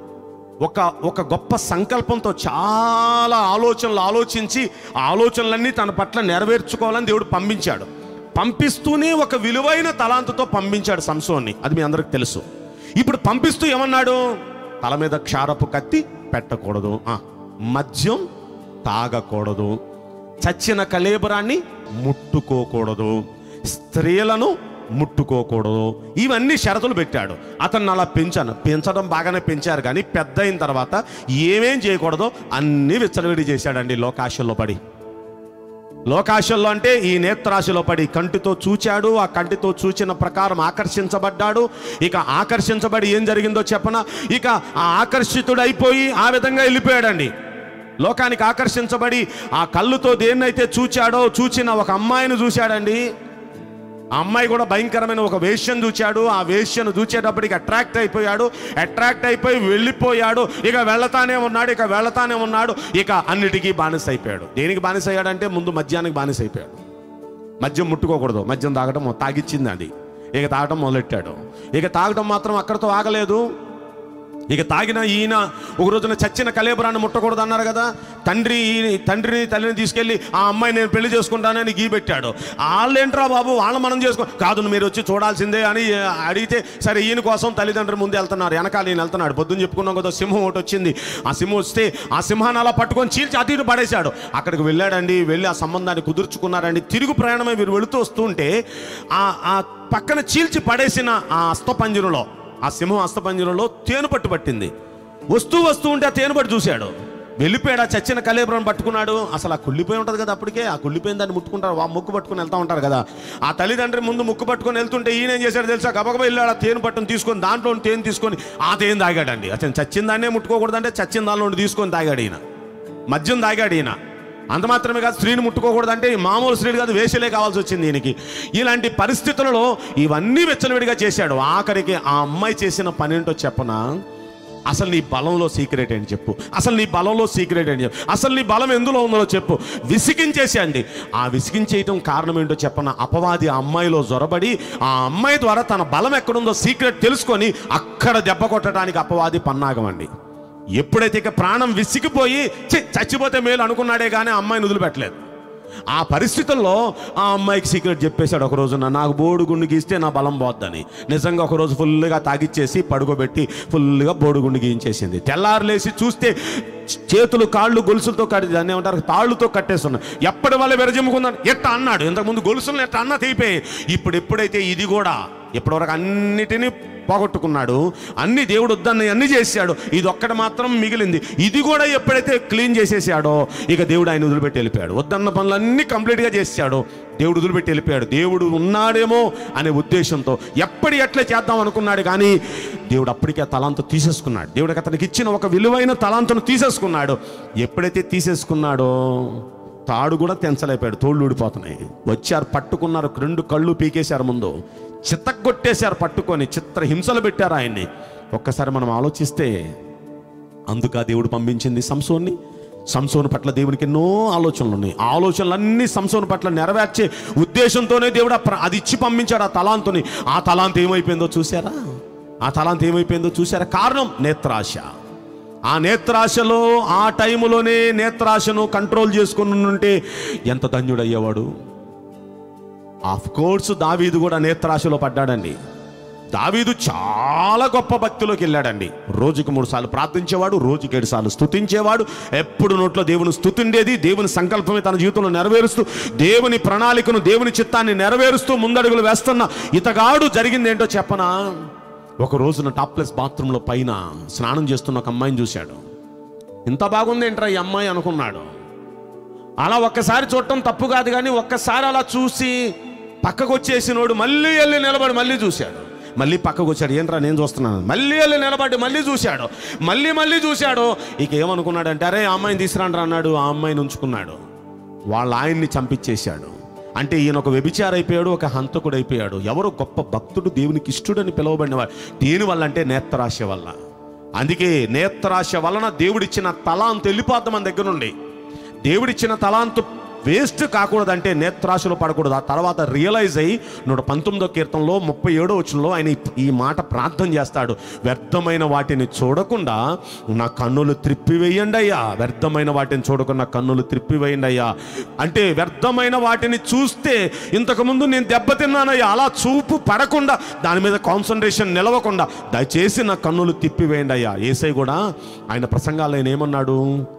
ఒక ఒక గొప్ప సంకల్పంతో చాలా ఆలోచనలు ఆలోచించి ఆ ఆలోచనలన్నీ తన పట్ల నెరవేర్చుకోవాలని దేవుడు పంపించాడు పంపిస్తూనే ఒక విలువైన తలాంతుతో పంపించాడు సంసోన్ని అది మీ అందరికి తెలుసు ఇప్పుడు పంపిస్తూ ఏమన్నాడు తల మీద క్షారపు కత్తి పెట్టకూడదు ఆ, మద్యం తాగకూడదు చచ్చిన కలేబరాన్ని ముట్టుకోకూడదు స్త్రీలను ముట్టుకోకూడదు ఇవన్నీ షరతులు పెట్టాడు అతన్ని అలా పెంచాను పెంచడం బాగానే పెంచారు కానీ పెద్ద అయిన తర్వాత ఏమేం చేయకూడదో అన్నీ విచ్చలవిడి చేశాడండి లోకాశల్లో పడి లోకాశల్లో అంటే ఈ నేత్రాశలో పడి కంటితో చూచాడు ఆ కంటితో చూచిన ప్రకారం ఆకర్షించబడ్డాడు ఇక ఆకర్షించబడి ఏం జరిగిందో చెప్పన ఇక ఆ ఆకర్షితుడైపోయి ఆ విధంగా వెళ్ళిపోయాడండి లోకానికి ఆకర్షించబడి ఆ కళ్ళుతో దేన్నైతే చూచాడో చూచిన ఒక అమ్మాయిని చూశాడండి ఆ అమ్మాయి కూడా భయంకరమైన ఒక వేష్యం చూచాడు ఆ వేష్యను చూచేటప్పటికి అట్రాక్ట్ అయిపోయాడు అట్రాక్ట్ అయిపోయి వెళ్ళిపోయాడు ఇక వెళ్తానే ఉన్నాడు ఇక వెళ్తానే ఉన్నాడు ఇక అన్నిటికీ బానిస అయిపోయాడు దేనికి బానిస అయ్యాడంటే ముందు మద్యానికి బానిస అయిపోయాడు మద్యం ముట్టుకోకూడదు మద్యం తాగడం తాగిచ్చింది అది ఇక తాగడం మొదలెట్టాడు ఇక తాగడం మాత్రం అక్కడితో ఆగలేదు ఇక తాగిన ఈయన ఒక రోజున చచ్చిన కలేబరాన్ని ముట్టకూడదు అన్నారు కదా తండ్రి ఈ- తండ్రిని తల్లిని తీసుకెళ్ళి ఆ అమ్మాయి నేను పెళ్లి చేసుకుంటానని గీ పెట్టాడు వాళ్ళేంట్రా బాబు వాళ్ళ మనం చేసుకో కాదు మీరు వచ్చి చూడాల్సిందే అని అడిగితే సరే ఈయన కోసం తల్లిదండ్రులు ముందు వెళ్తున్నారు వెనకాల ఈయన వెళ్తున్నాడు పొద్దున్న చెప్పుకున్నాం కదా సింహం ఒకటి వచ్చింది ఆ సింహం వస్తే ఆ సింహాన్ని అలా పట్టుకొని చీల్చి అటు ఇటు పడేశాడు అక్కడికి వెళ్ళాడండి వెళ్ళి ఆ సంబంధాన్ని కుదుర్చుకున్నారండి తిరుగు ప్రయాణమై వీరు వెళుతూ వస్తుంటే ఆ ఆ పక్కన చీల్చి పడేసిన ఆ అస్తపంజరంలో ఆ సింహం అస్తపంజరంలో తేను పట్టు పట్టింది వస్తూ వస్తూ ఉంటే ఆ తేను పట్టు చూశాడు వెళ్ళిపోయాడు ఆ చచ్చిన కలేబరం పట్టుకున్నాడు అసలు ఆ కుళ్ళిపోయి ఉంటుంది కదా అప్పటికే ఆ కుళ్ళిపోయిన దాన్ని ముట్టుకుంటారు ఆ ముక్కు పట్టుకుని వెళ్తా ఉంటారు కదా ఆ తల్లిదండ్రి ముందు ముక్కు పట్టుకొని వెళ్తుంటే ఈయన ఏం చేశాడు తెలుసా గబగబా వెళ్ళాడు ఆ తేను పట్టును తీసుకొని దాంట్లో ఉన్న తేను తీసుకొని ఆ తేను తాగాడండి అతను చచ్చిన దాన్నే ముట్టుకోకూడదంటే చచ్చిన దానిలో నుండి తీసుకొని తాగాడు ఈయన మద్యం తాగాడు ఈయన అంత మాత్రమే కాదు స్త్రీని ముట్టుకోకూడదంటే మామూలు స్త్రీలు కాదు వేషలే కావాల్సి వచ్చింది ఈయనకి ఇలాంటి పరిస్థితులలో ఇవన్నీ వెచ్చలవిడిగా చేశాడు ఆఖరికి ఆ అమ్మాయి చేసిన పని ఏంటో చెప్పనా అసలు నీ బలంలో సీక్రెట్ ఏంటి చెప్పు అసలు నీ బలంలో సీక్రెట్ ఏంటి చెప్పు అసలు నీ బలం ఎందులో ఉందో చెప్పు విసిగించేసేయండి ఆ విసిగించేయటం కారణం ఏంటో చెప్పన అపవాది ఆ అమ్మాయిలో జొరబడి ఆ అమ్మాయి ద్వారా తన బలం ఎక్కడుందో సీక్రెట్ తెలుసుకొని అక్కడ దెబ్బ కొట్టడానికి అపవాది పన్నాగం అండి ఎప్పుడైతే ఇక ప్రాణం విసిగిపోయి "ఛీ, చచ్చిపోతే మేలు అనుకున్నాడే కానీ ఆ అమ్మాయిని వదిలిపెట్టలేదు ఆ పరిస్థితుల్లో ఆ అమ్మాయికి సీక్రెట్ చెప్పేశాడు ఒక రోజున నాకు బోడుగుండు గీస్తే నా బలం పోద్దని నిజంగా ఒక రోజు ఫుల్గా తాగిచ్చేసి పడుకోబెట్టి ఫుల్గా బోడుగుండు గీయించేసింది తెల్లారులేసి చూస్తే చేతులు కాళ్ళు గొలుసులతో కట్టి దాన్ని ఏమంటారు తాళ్ళుతో కట్టేస్తున్నాయి ఎప్పటి వల్ల విరజిమ్ముకుందని ఎట్ట అన్నాడు ఇంతకుముందు గొలుసులను ఎట్ట అన్న తీపే ఇప్పుడు ఎప్పుడైతే ఇది కూడా ఇప్పటివరకు అన్నిటినీ పోగొట్టుకున్నాడు అన్ని దేవుడు వద్దన్న అన్ని చేశాడు ఇది ఒక్కటి మాత్రం మిగిలింది ఇది కూడా ఎప్పుడైతే క్లీన్ చేసేసాడో ఇక దేవుడు ఆయన వదిలిపెట్టి వెళ్ళిపోయాడు వద్దన్న పనులన్నీ కంప్లీట్గా చేశాడు దేవుడు వదిలిపెట్టి వెళ్ళిపోయాడు దేవుడు ఉన్నాడేమో అనే ఉద్దేశంతో ఎప్పటి ఎట్లా చేద్దాం అనుకున్నాడు కానీ దేవుడు అప్పటికే ఆ తలాంతు తీసేసుకున్నాడు దేవుడికి అతనికి ఇచ్చిన ఒక విలువైన తలాంతును తీసేసుకున్నాడు ఎప్పుడైతే తీసేసుకున్నాడో తాడు కూడా తెంచలేపాడు తోళ్ళు ఊడిపోతున్నాయి వచ్చారు పట్టుకున్నారు రెండు కళ్ళు పీకేశారు ముందు చిత్తగొట్టేశారు పట్టుకొని చిత్ర హింసలు పెట్టారు ఆయన్ని ఒక్కసారి మనం ఆలోచిస్తే అందుక దేవుడు పంపించింది సంసోన్ని సంసోను పట్ల దేవునికి ఎన్నో ఆలోచనలు ఉన్నాయి ఆ ఆలోచనలన్నీ సంసోను పట్ల నెరవేర్చే ఉద్దేశంతోనే దేవుడు ఆ ప్ర- అది ఇచ్చి పంపించాడు ఆ తలాంతుని ఆ తలాంత్ ఏమైపోయిందో చూసారా ఆ తలాంత్ ఏమైపోయిందో చూసారా కారణం నేత్రాశ ఆ నేత్రాశలో ఆ టైములోనే నేత్రాశను కంట్రోల్ చేసుకుని ఉంటే ఎంత ధన్యుడయ్యేవాడు ఆఫ్ కోర్స్ దావీదు కూడా నేత్రాశలో పడ్డాడండి దావీదు చాలా గొప్ప భక్తిలోకి వెళ్ళాడండి రోజుకు మూడు సార్లు ప్రార్థించేవాడు రోజుకి ఏడు సార్లు స్తుతించేవాడు ఎప్పుడు నోట్లో దేవుని స్తుతుండేది దేవుని సంకల్పమే తన జీవితంలో నెరవేరుస్తూ దేవుని ప్రణాళికను దేవుని చిత్తాన్ని నెరవేరుస్తూ ముందడుగులు వేస్తున్న ఇతగాడు జరిగింది ఏంటో చెప్పనా ఒక రోజున టాప్లెస్ బాత్రూంలో పైన స్నానం చేస్తున్న ఒక అమ్మాయిని చూశాడు ఇంత బాగుంది ఏంట్రా ఈ అమ్మాయి అనుకున్నాడు అలా ఒక్కసారి చూడటం తప్పు కాదు కానీ ఒక్కసారి అలా చూసి పక్కకు వచ్చేసినోడు మళ్ళీ వెళ్ళి నిలబడి మళ్ళీ చూశాడు మళ్ళీ పక్కకు వచ్చాడు ఏంట్రా నేను చూస్తున్నాను మళ్ళీ వెళ్ళి నిలబడి మళ్ళీ చూశాడు మళ్ళీ మళ్ళీ చూశాడు ఇక ఏమనుకున్నాడంటే అరే ఆ అమ్మాయిని తీసుకురండి అన్నాడు ఆ అమ్మాయిని ఉంచుకున్నాడు వాళ్ళ ఆయన్ని చంపించేశాడు అంటే ఈయన ఒక వ్యభిచార అయిపోయాడు ఒక హంతకుడు అయిపోయాడు ఎవరు గొప్ప భక్తుడు దేవునికి ఇష్టడని పిలువబడినవాడు దేని వల్ల అంటే నేత్రాశ వల్ల అందుకే నేత్రాశ వలన దేవుడిచ్చిన తలాంతు వెళ్ళిపోద్దాం మన దగ్గర నుండి దేవుడిచ్చిన తలాంతు వేస్ట్ కాకూడదంటే నేత్రాశలో పడకూడదు ఆ తర్వాత రియలైజ్ అయ్యి నూట పంతొమ్మిదో కీర్తనలో ముప్పై ఏడో వచ్చంలో ఆయన ఈ- ఈ మాట ప్రార్థన చేస్తాడు వ్యర్థమైన వాటిని చూడకుండా నా కన్నులు త్రిప్పివేయండి అయ్యా వ్యర్థమైన వాటిని చూడకుండా నా కన్నులు త్రిప్పివేయండి అయ్యా అంటే వ్యర్థమైన వాటిని చూస్తే ఇంతకుముందు నేను దెబ్బతిన్నానయ్యా అలా చూపు పడకుండా దాని మీద కాన్సన్ట్రేషన్ నిలవకుండా దయచేసి నా కన్నులు తిప్పివేయండి అయ్యా ఏసై కూడా ఆయన ప్రసంగాలు ఆయన ఏమన్నాడు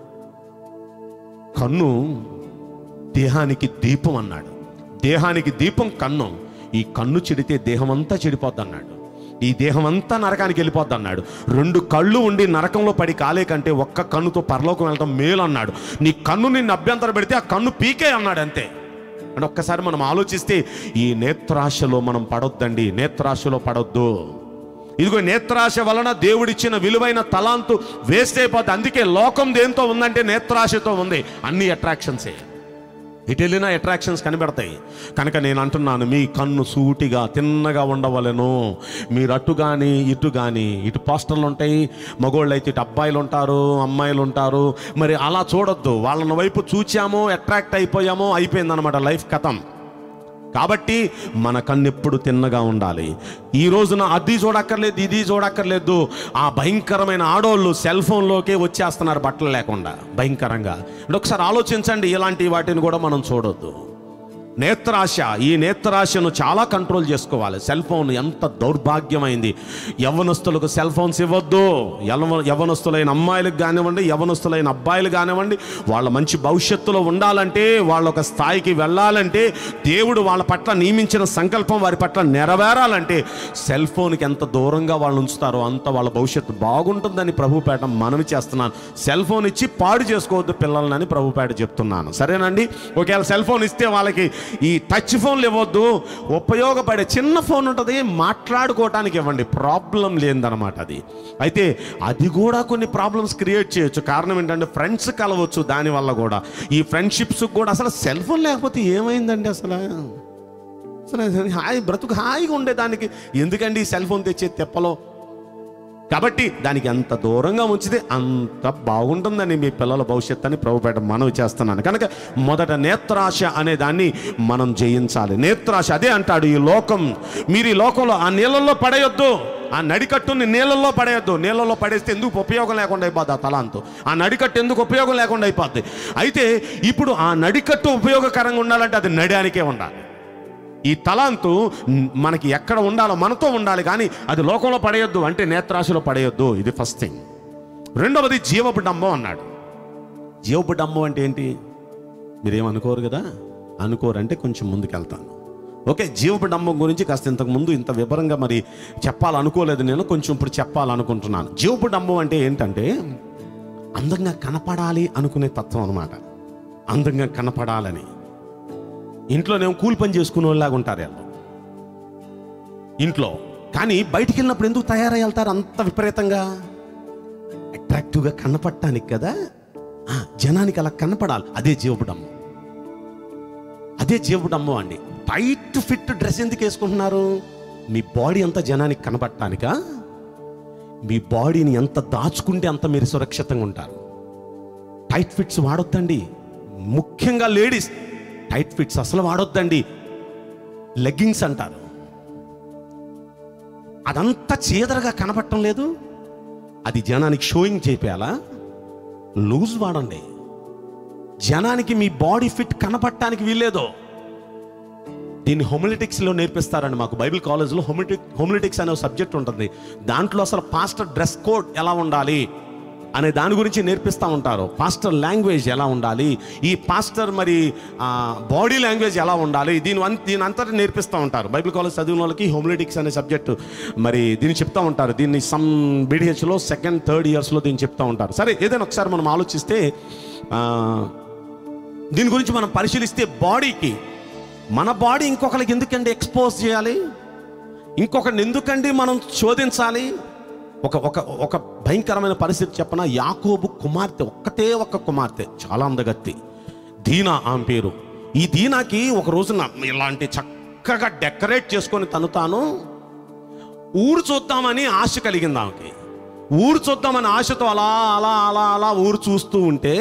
కన్ను దేహానికి దీపం అన్నాడు దేహానికి దీపం కన్ను ఈ కన్ను చెడితే దేహం అంతా చెడిపోద్ది అన్నాడు ఈ దేహం అంతా నరకానికి వెళ్ళిపోద్ది అన్నాడు రెండు కళ్ళు ఉండి నరకంలో పడి కాలే కంటే ఒక్క కన్నుతో పరలోకం వెళ్ళటం మేలు అన్నాడు నీ కన్ను నిన్ను అభ్యంతరం పెడితే ఆ కన్ను పీకే అన్నాడు అంతే అంటే ఒక్కసారి మనం ఆలోచిస్తే ఈ నేత్రాశలో మనం పడొద్దండి నేత్రాశలో పడొద్దు ఇదిగో నేత్రాశ వలన దేవుడిచ్చిన విలువైన తలాంతు వేస్ట్ అయిపోద్ది అందుకే లోకం దేంతో ఉందంటే నేత్రాశతో ఉంది అన్ని అట్రాక్షన్సే ఇటు వెళ్ళినా అట్రాక్షన్స్ కనబడతాయి కనుక నేను అంటున్నాను మీ కన్ను సూటిగా తిన్నగా ఉండవలను మీరు అటు కానీ ఇటు కానీ ఇటు పోస్టర్లు ఉంటాయి మగోళ్ళు అయితే ఇటు అబ్బాయిలు ఉంటారు అమ్మాయిలు ఉంటారు మరి అలా చూడొద్దు వాళ్ళని వైపు చూచామో అట్రాక్ట్ అయిపోయామో అయిపోయిందనమాట లైఫ్ కథం కాబట్టి మన కన్ను ఎప్పుడు తిన్నగా ఉండాలి ఈ రోజున అది చూడక్కర్లేదు ఇది చూడక్కర్లేదు ఆ భయంకరమైన ఆడోళ్ళు సెల్ ఫోన్లోకే వచ్చేస్తున్నారు బట్టలు లేకుండా భయంకరంగా అంటే ఒకసారి ఆలోచించండి ఇలాంటి వాటిని కూడా మనం చూడొద్దు నేత్రాశ ఈ నేత్రాశను చాలా కంట్రోల్ చేసుకోవాలి సెల్ ఫోన్ ఎంత దౌర్భాగ్యమైంది యవనస్తులకు సెల్ ఫోన్స్ ఇవ్వద్దు యవ యవనస్తులైన అమ్మాయిలకు కానివ్వండి యవనస్తులైన అబ్బాయిలు కానివ్వండి వాళ్ళ మంచి భవిష్యత్తులో ఉండాలంటే వాళ్ళ ఒక స్థాయికి వెళ్ళాలంటే దేవుడు వాళ్ళ పట్ల నియమించిన సంకల్పం వారి పట్ల నెరవేరాలంటే సెల్ ఫోన్కి ఎంత దూరంగా వాళ్ళు ఉంచుతారో అంత వాళ్ళ భవిష్యత్తు బాగుంటుందని ప్రభుపేట మనవి చేస్తున్నాను సెల్ ఫోన్ ఇచ్చి పాడు చేసుకోవద్దు పిల్లలని ప్రభుపేట చెప్తున్నాను సరేనండి ఒకవేళ సెల్ ఫోన్ ఇస్తే వాళ్ళకి ఈ టచ్ ఫోన్లు ఇవ్వద్దు ఉపయోగపడే చిన్న ఫోన్ ఉంటుంది మాట్లాడుకోవటానికి ఇవ్వండి ప్రాబ్లం లేదనమాట అది అయితే అది కూడా కొన్ని ప్రాబ్లమ్స్ క్రియేట్ చేయొచ్చు కారణం ఏంటంటే ఫ్రెండ్స్ కలవచ్చు దానివల్ల కూడా ఈ ఫ్రెండ్షిప్స్ కూడా అసలు సెల్ ఫోన్ లేకపోతే ఏమైందండి అసలు అసలు హాయి బ్రతుకు హాయిగా ఉండేదానికి ఎందుకండి ఈ సెల్ ఫోన్ తెచ్చే తెప్పలో కాబట్టి దానికి ఎంత దూరంగా ఉంచితే అంత బాగుంటుందని మీ పిల్లల భవిష్యత్తు అని ప్రభుపేట మనవి చేస్తున్నాను కనుక మొదట నేత్రాశ అనే దాన్ని మనం జయించాలి నేత్రాశ అదే అంటాడు ఈ లోకం మీరు ఈ లోకంలో ఆ నీళ్ళల్లో పడేయొద్దు ఆ నడికట్టుని నీళ్ళల్లో పడేయద్దు నీళ్ళల్లో పడేస్తే ఎందుకు ఉపయోగం లేకుండా అయిపోద్ది ఆ తలాంతు ఆ నడికట్టు ఎందుకు ఉపయోగం లేకుండా అయిపోద్ది అయితే ఇప్పుడు ఆ నడికట్టు ఉపయోగకరంగా ఉండాలంటే అది నడానికే ఉండాలి ఈ తలాంతు న్- మనకి ఎక్కడ ఉండాలో మనతో ఉండాలి కానీ అది లోకంలో పడేయొద్దు అంటే నేత్రాశలో పడేయొద్దు ఇది ఫస్ట్ థింగ్ రెండవది జీవపు డంబం అన్నాడు జీవపు డంబం అంటే ఏంటి మీరేమనుకోరు కదా అనుకోరంటే కొంచెం ముందుకెళ్తాను ఓకే జీవపు డంబం గురించి కాస్త ఇంతకు ముందు ఇంత వివరంగా మరి చెప్పాలనుకోలేదు నేను కొంచెం ఇప్పుడు చెప్పాలనుకుంటున్నాను జీవపు డంబం అంటే ఏంటంటే అందంగా కనపడాలి అనుకునే తత్వం అనమాట అందంగా కనపడాలని ఇంట్లోనేమో కూలి పని చేసుకునే వాళ్ళలాగా ఉంటారు వీళ్ళు ఇంట్లో కానీ బయటికి వెళ్ళినప్పుడు ఎందుకు తయారై వెళ్తారు అంత విపరీతంగా అట్రాక్టివ్గా కనపడటానికి కదా ఆ, జనానికి అలా కనపడాలి అదే జీవపుడమ్మ అదే జీవపుడమ్మ అండి టైట్ ఫిట్ డ్రెస్ ఎందుకు వేసుకుంటున్నారు మీ బాడీ అంతా జనానికి కనపడటానికా మీ బాడీని ఎంత దాచుకుంటే అంత మీరు సురక్షితంగా ఉంటారు టైట్ ఫిట్స్ వాడొద్దండి ముఖ్యంగా లేడీస్ టైట్ ఫిట్స్ అసలు వాడొద్దండి లెగ్గింగ్స్ అంటారు అదంతా చీదరగా కనపడటం లేదు అది జనానికి షోయింగ్ చేపేయాలా లూజ్ వాడండి జనానికి మీ బాడీ ఫిట్ కనపడటానికి వీల్లేదు దీన్ని హోమిలిటిక్స్లో నేర్పిస్తారండి మాకు బైబిల్ కాలేజ్లో హోమిలిటిక్ హోమిలిటిక్స్ అనే సబ్జెక్ట్ ఉంటుంది దాంట్లో అసలు పాస్టర్ డ్రెస్ కోడ్ ఎలా ఉండాలి అనే దాని గురించి నేర్పిస్తూ ఉంటారు పాస్టర్ లాంగ్వేజ్ ఎలా ఉండాలి ఈ పాస్టర్ మరి బాడీ లాంగ్వేజ్ ఎలా ఉండాలి దీని వన్ దీని అంతటి నేర్పిస్తూ ఉంటారు బైబిల్ కాలేజ్ చదివిన వాళ్ళకి హోమిలిటిక్స్ అనే సబ్జెక్ట్ మరి దీన్ని చెప్తా ఉంటారు దీన్ని సమ్ బీడిహెచ్లో సెకండ్ థర్డ్ ఇయర్స్లో దీన్ని చెప్తా ఉంటారు సరే ఏదైనా ఒకసారి మనం ఆలోచిస్తే ఆ, దీని గురించి మనం పరిశీలిస్తే బాడీకి మన బాడీ ఇంకొకరికి ఎందుకండి ఎక్స్పోజ్ చేయాలి ఇంకొకరిని ఎందుకండి మనం శోధించాలి ఒక ఒక ఒక భయంకరమైన పరిస్థితి చెప్పన యాకోబు కుమార్తె ఒక్కతే ఒక్క కుమార్తె చాలా అందగత్తి దీనా ఆమె పేరు ఈ దీనాకి ఒక రోజున ఇలాంటి చక్కగా డెకరేట్ చేసుకొని తను తాను ఊరు చూద్దామని ఆశ కలిగింది ఆమెకి ఊరు చూద్దామని ఆశతో అలా అలా అలా అలా ఊరు చూస్తూ ఉంటే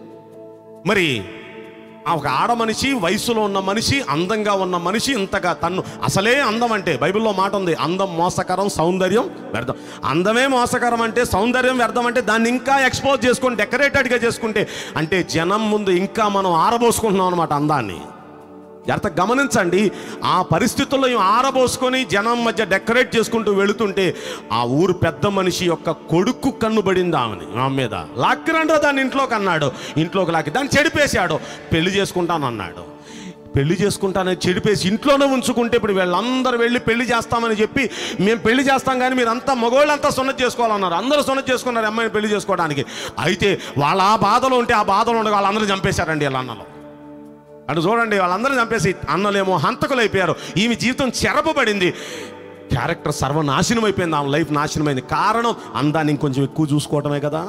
మరి ఆ ఒక ఆడ మనిషి వయసులో ఉన్న మనిషి అందంగా ఉన్న మనిషి ఇంతగా తన్ను అసలే అందం అంటే బైబిల్లో మాట ఉంది అందం మోసకరం సౌందర్యం వ్యర్థం అందమే మోసకరం అంటే సౌందర్యం వ్యర్థం అంటే దాన్ని ఇంకా ఎక్స్పోజ్ చేసుకొని డెకరేటెడ్గా చేసుకుంటే అంటే జనం ముందు ఇంకా మనం ఆరబోసుకుంటున్నాం అనమాట అందాన్ని జాగ్రత్త గమనించండి ఆ పరిస్థితుల్లో ఈమె ఆరబోసుకొని జనం మధ్య డెకరేట్ చేసుకుంటూ వెళుతుంటే ఆ ఊరు పెద్ద మనిషి యొక్క కొడుకు కన్ను పడింది ఆమెని ఆమె మీద లాక్కిరండో దాన్ని ఇంట్లోకి అన్నాడు ఇంట్లోకి లాక్కి దాన్ని చెడిపేశాడు పెళ్లి చేసుకుంటానన్నాడు పెళ్లి చేసుకుంటానని చెడిపేసి ఇంట్లోనే ఉంచుకుంటే ఇప్పుడు వీళ్ళందరూ వెళ్ళి పెళ్లి చేస్తామని చెప్పి మేము పెళ్లి చేస్తాం కానీ మీరు అంతా మగవాళ్ళంతా సున్నతి చేసుకోవాలన్నారు అందరూ సున్నతి చేసుకున్నారు అమ్మాయిని పెళ్లి చేసుకోవడానికి అయితే వాళ్ళ ఆ బాధలో ఉంటే ఆ బాధలో ఉండగా వాళ్ళందరూ చంపేశారండి వీళ్ళ అన్నలో అటు చూడండి వాళ్ళందరూ చంపేసి అన్నలేమో హంతకులు అయిపోయారు ఈమె జీవితం చెరపబడింది క్యారెక్టర్ సర్వనాశనం అయిపోయింది ఆమె లైఫ్ నాశనమైంది కారణం అందాన్ని ఇంకొంచెం ఎక్కువ చూసుకోవటమే కదా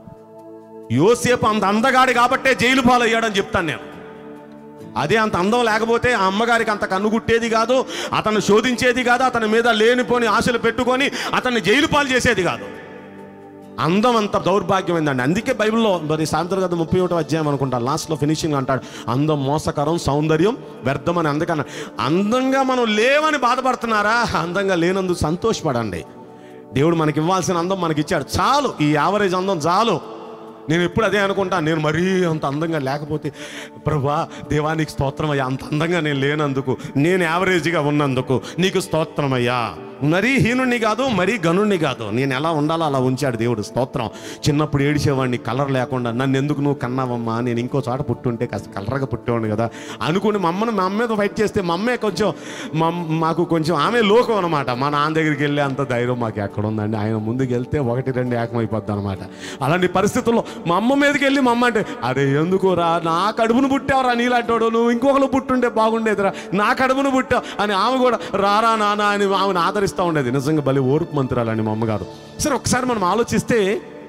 యోసేపు అంత అందగాడి కాబట్టే జైలు పాలయ్యాడని చెప్తాను నేను అదే అంత అందం లేకపోతే ఆ అమ్మగారికి అంత కన్నుగుట్టేది కాదు అతను శోధించేది కాదు అతని మీద లేనిపోని ఆశలు పెట్టుకొని అతన్ని జైలు పాలు చేసేది కాదు అందం అంత దౌర్భాగ్యమైందండి అందుకే బైబిల్లో మరి సాయంత్రం కదా ముప్పై ఒకటో అధ్యాయం అనుకుంటా లాస్ట్లో ఫినిషింగ్ అంటాడు అందం మోసకరం సౌందర్యం వ్యర్థమని అందుకన్నా అందంగా మనం లేవని బాధపడుతున్నారా అందంగా లేనందుకు సంతోషపడండి దేవుడు మనకి ఇవ్వాల్సిన అందం మనకి ఇచ్చాడు చాలు ఈ యావరేజ్ అందం చాలు నేను ఎప్పుడు అదే అనుకుంటా నేను మరీ అంత అందంగా లేకపోతే ప్రభా దేవానికి స్తోత్రమయ్యా అంత అందంగా నేను లేనందుకు నేను యావరేజ్గా ఉన్నందుకు నీకు స్తోత్రమయ్యా మరీ హీనుణ్ణి కాదు మరీ గనుణ్ణి కాదు నేను ఎలా ఉండాలో అలా ఉంచాడు దేవుడు స్తోత్రం చిన్నప్పుడు ఏడిచేవాడిని కలర్ లేకుండా నన్ను ఎందుకు నువ్వు కన్నావమ్మా నేను ఇంకో చోట పుట్టుంటే కాస్త కలర్గా పుట్టేవాడిని కదా అనుకుని మా అమ్మను మా అమ్మ మీద ఫైట్ చేస్తే మా అమ్మే కొంచెం మా మాకు కొంచెం ఆమె లోకం అనమాట మా నాన్న దగ్గరికి వెళ్ళే అంత ధైర్యం మాకు ఎక్కడ ఉందండి ఆయన ముందుకు వెళ్తే ఒకటి రెండు ఏకమైపోద్ది అనమాట అలాంటి పరిస్థితుల్లో మా అమ్మ మీదకి వెళ్ళి మా అమ్మ అంటే అరే ఎందుకురా నా కడుపును పుట్టావురా నీలాంటోడు నువ్వు ఇంకొకరు పుట్టుంటే బాగుండేదిరా నా కడుపును పుట్టావు అని ఆమె కూడా రారా నాన్న అని ఆమెను ఆదరిస్తూ ఉండేది నిజంగా బలి ఓర్పు మంత్రాలని మా అమ్మగారు సరే ఒకసారి మనం ఆలోచిస్తే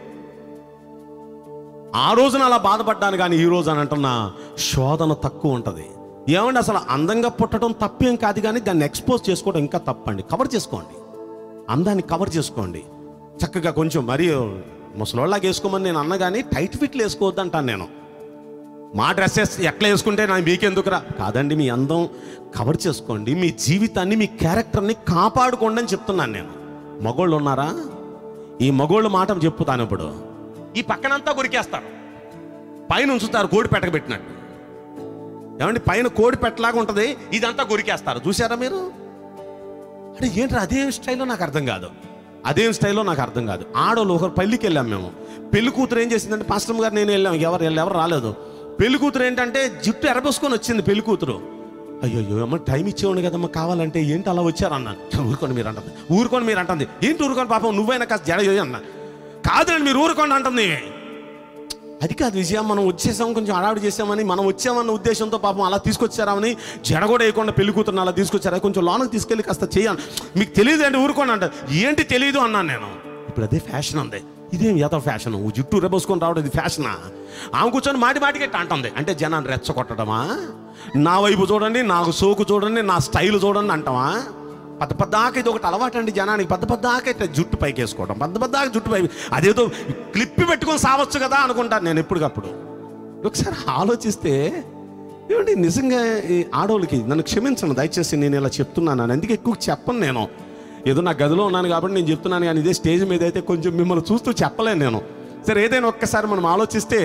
ఆ రోజున అలా బాధపడ్డాను కానీ ఈ రోజు అని అంటున్న శోధన తక్కువ ఉంటుంది ఏమండి అసలు అందంగా పుట్టడం తప్పేం కాదు కానీ దాన్ని ఎక్స్పోజ్ చేసుకోవడం ఇంకా తప్పండి కవర్ చేసుకోండి అందాన్ని కవర్ చేసుకోండి చక్కగా కొంచెం మరీ ముసలోళ్ళకి వేసుకోమని నేను అన్న కానీ టైట్ ఫిట్లు వేసుకోవద్దు అంటాను నేను మా డ్రెస్సెస్ ఎట్లా వేసుకుంటే నా మీకెందుకురా కాదండి మీ అందం కవర్ చేసుకోండి మీ జీవితాన్ని మీ క్యారెక్టర్ని కాపాడుకోండి అని చెప్తున్నాను నేను మగోళ్ళు ఉన్నారా ఈ మగోళ్ళు మాట చెప్పుతాను ఇప్పుడు ఈ పక్కనంతా కొరికేస్తారు పైన ఉంచుతారు కోడి పెట్టక పెట్టినట్టు ఏమండి పైన కోడి పెట్టలాగా ఉంటుంది ఇదంతా కొరికేస్తారు చూసారా మీరు అంటే ఏంట్రా అదే స్టైల్లో నాకు అర్థం కాదు అదేం స్టైల్లో నాకు అర్థం కాదు ఆడోళ్ళు ఒకరు పెళ్ళికి వెళ్ళాం మేము పెళ్లి కూతురు ఏం చేసిందంటే పాస్టమ్ గారు నేను వెళ్ళాం ఎవరు ఎవరు రాలేదు పెళ్లి కూతురు ఏంటంటే జుట్టు ఎరబోసుకొని వచ్చింది పెళ్లి కూతురు అయ్యో అమ్మ టైం ఇచ్చేవాడు కదమ్మా కావాలంటే ఏంటి అలా వచ్చారన్నాను ఊరుకోండి మీరు అంటుంది ఊరుకోండి మీరు అంటుంది ఏంటి ఊరుకోండి పాపం నువ్వైనా కాస్త జడ అన్న కాదండి మీరు ఊరుకోండి అంటుంది అది కాదు విజయం మనం వచ్చేసాం కొంచెం హడావిడి చేసామని మనం వచ్చామన్న ఉద్దేశంతో పాపం అలా తీసుకొచ్చారామని జడ కూడా వేయకుండా పెళ్లి కూతురుని అలా తీసుకొచ్చారా కొంచెం లోనకి తీసుకెళ్ళి కాస్త చేయాలి మీకు తెలియదు అండి ఊరుకోండి అంట ఏంటి తెలియదు అన్నాను నేను ఇప్పుడు అదే ఫ్యాషన్ ఉంది ఇదేం యథ ఫ్యాషన్ జుట్టు రెబోసుకొని రావడం ఇది ఫ్యాషనా ఆమె కూర్చొని మాటి మాటికి ఇట్ట అంటుంది అంటే జనాన్ని రెచ్చగొట్టడమా నా వైపు చూడండి నాకు సోకు చూడండి నా స్టైల్ చూడండి అంటావా పెద్ద పెద్దాక ఇది ఒకటి అలవాటు అండి జనానికి పెద్ద పెద్దాక ఇట్లా జుట్టు పైకి వేసుకోవడం పెద్ద పెద్దాక జుట్టు పై అదేదో క్లిప్పి పెట్టుకొని సావచ్చు కదా అనుకుంటాను నేను ఎప్పటికప్పుడు ఒకసారి ఆలోచిస్తే ఏమండి నిజంగా ఈ ఆడవాళ్ళకి నన్ను క్షమించను దయచేసి నేను ఇలా చెప్తున్నాను అందుకే ఎక్కువ చెప్పను నేను ఏదో నా గదిలో ఉన్నాను కాబట్టి నేను చెప్తున్నాను కానీ ఇదే స్టేజ్ మీద అయితే కొంచెం మిమ్మల్ని చూస్తూ చెప్పలేను నేను సరే ఏదైనా ఒక్కసారి మనం ఆలోచిస్తే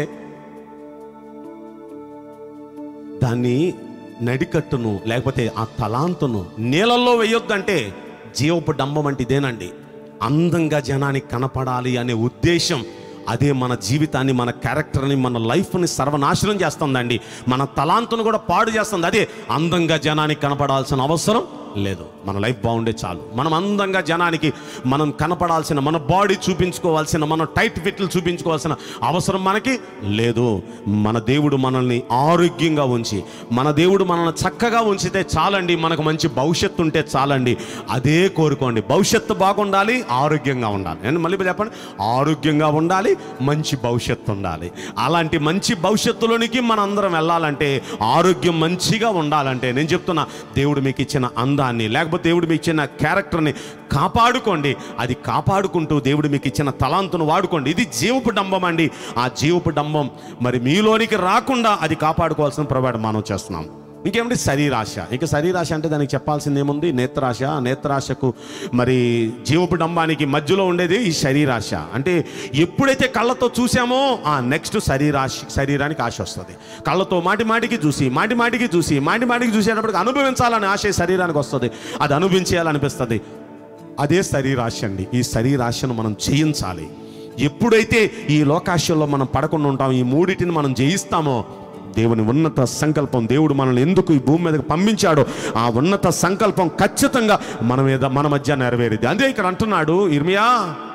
దాన్ని నడికట్టును లేకపోతే ఆ తలాంతును నీళ్ళల్లో వేయొద్దంటే జీవపు డంబం అంటే ఇదేనండి అందంగా జనానికి కనపడాలి అనే ఉద్దేశం అదే మన జీవితాన్ని మన క్యారెక్టర్ని మన లైఫ్ని సర్వనాశనం చేస్తుందండి మన తలాంతును కూడా పాడు చేస్తుంది అదే అందంగా జనానికి కనపడాల్సిన అవసరం లేదు మన లైఫ్ బాగుండే చాలు మనం అందంగా జనానికి మనం కనపడాల్సిన మన బాడీ చూపించుకోవాల్సిన మన టైట్ ఫిట్లు చూపించుకోవాల్సిన అవసరం మనకి లేదు మన దేవుడు మనల్ని ఆరోగ్యంగా ఉంచి మన దేవుడు మనల్ని చక్కగా ఉంచితే చాలండి మనకు మంచి భవిష్యత్తు ఉంటే చాలండి అదే కోరుకోండి భవిష్యత్తు బాగుండాలి ఆరోగ్యంగా ఉండాలి నేను మళ్ళీ చెప్పండి ఆరోగ్యంగా ఉండాలి మంచి భవిష్యత్తు ఉండాలి అలాంటి మంచి భవిష్యత్తులోనికి మనందరం వెళ్ళాలంటే ఆరోగ్యం మంచిగా ఉండాలంటే నేను చెప్తున్నా దేవుడు మీకు ఇచ్చిన అందాన్ని లేకపోతే దేవుడు మీకు ఇచ్చిన క్యారెక్టర్ని కాపాడుకోండి అది కాపాడుకుంటూ దేవుడు మీకు ఇచ్చిన తలాంతును వాడుకోండి ఇది జీవపు డంబం అండి ఆ జీవపు డంబం మరి మీలోనికి రాకుండా అది కాపాడుకోవాల్సిన ప్రొవైడ్ మనం చేస్తున్నాం ఇంకేమిటి శరీరాశ ఇక శరీరాశ అంటే దానికి చెప్పాల్సింది ఏముంది నేత్రాశ ఆ నేత్రాశకు మరి జీవపు డంబానికి మధ్యలో ఉండేది ఈ శరీరాశ అంటే ఎప్పుడైతే కళ్ళతో చూసామో ఆ నెక్స్ట్ శరీరాశ శరీరానికి ఆశ వస్తుంది కళ్ళతో మాటి మాటికి చూసి మాటి మాటికి చూసి మాటి మాటికి చూసేటప్పటికి అనుభవించాలని ఆశ ఈ శరీరానికి వస్తుంది అది అనుభవించేయాలనిపిస్తుంది అదే శరీరాశ అండి ఈ శరీరాశను మనం జయించాలి ఎప్పుడైతే ఈ లోకాశంలో మనం పడకుండా ఉంటాం ఈ మూడిటిని మనం జయిస్తామో దేవుని ఉన్నత సంకల్పం దేవుడు మనల్ని ఎందుకు ఈ భూమి మీదకి పంపించాడో ఆ ఉన్నత సంకల్పం ఖచ్చితంగా మన మీద మన మధ్య నెరవేరింది అదే ఇక్కడ అంటున్నాడు ఇర్మియా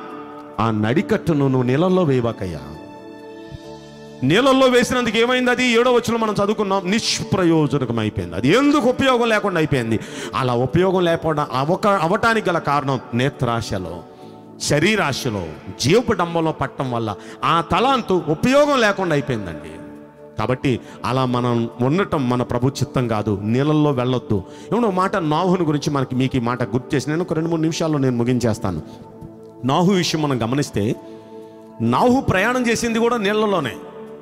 ఆ నడికట్టును నువ్వు నీళ్ళల్లో వేయబాకయ్యా నీళ్ళల్లో వేసినందుకు ఏమైంది అది ఏడో వచ్చిన మనం చదువుకున్నాం నిష్ప్రయోజనకం అయిపోయింది అది ఎందుకు ఉపయోగం లేకుండా అయిపోయింది అలా ఉపయోగం లేకుండా అవక అవటానికి గల కారణం నేత్రాశలో శరీరాశలో జీవపు డంబంలో పట్టడం వల్ల ఆ తలాంతు ఉపయోగం లేకుండా అయిపోయిందండి కాబట్టి అలా మనం ఉండటం మన ప్రభు చిత్తం కాదు నీళ్ళల్లో వెళ్ళొద్దు ఏమన్నా మాట నాహుని గురించి మనకి మీకు ఈ మాట గుర్తు చేసి నేను ఒక రెండు మూడు నిమిషాల్లో నేను ముగించేస్తాను నాహు విషయం మనం గమనిస్తే నాహు ప్రయాణం చేసింది కూడా నీళ్ళలోనే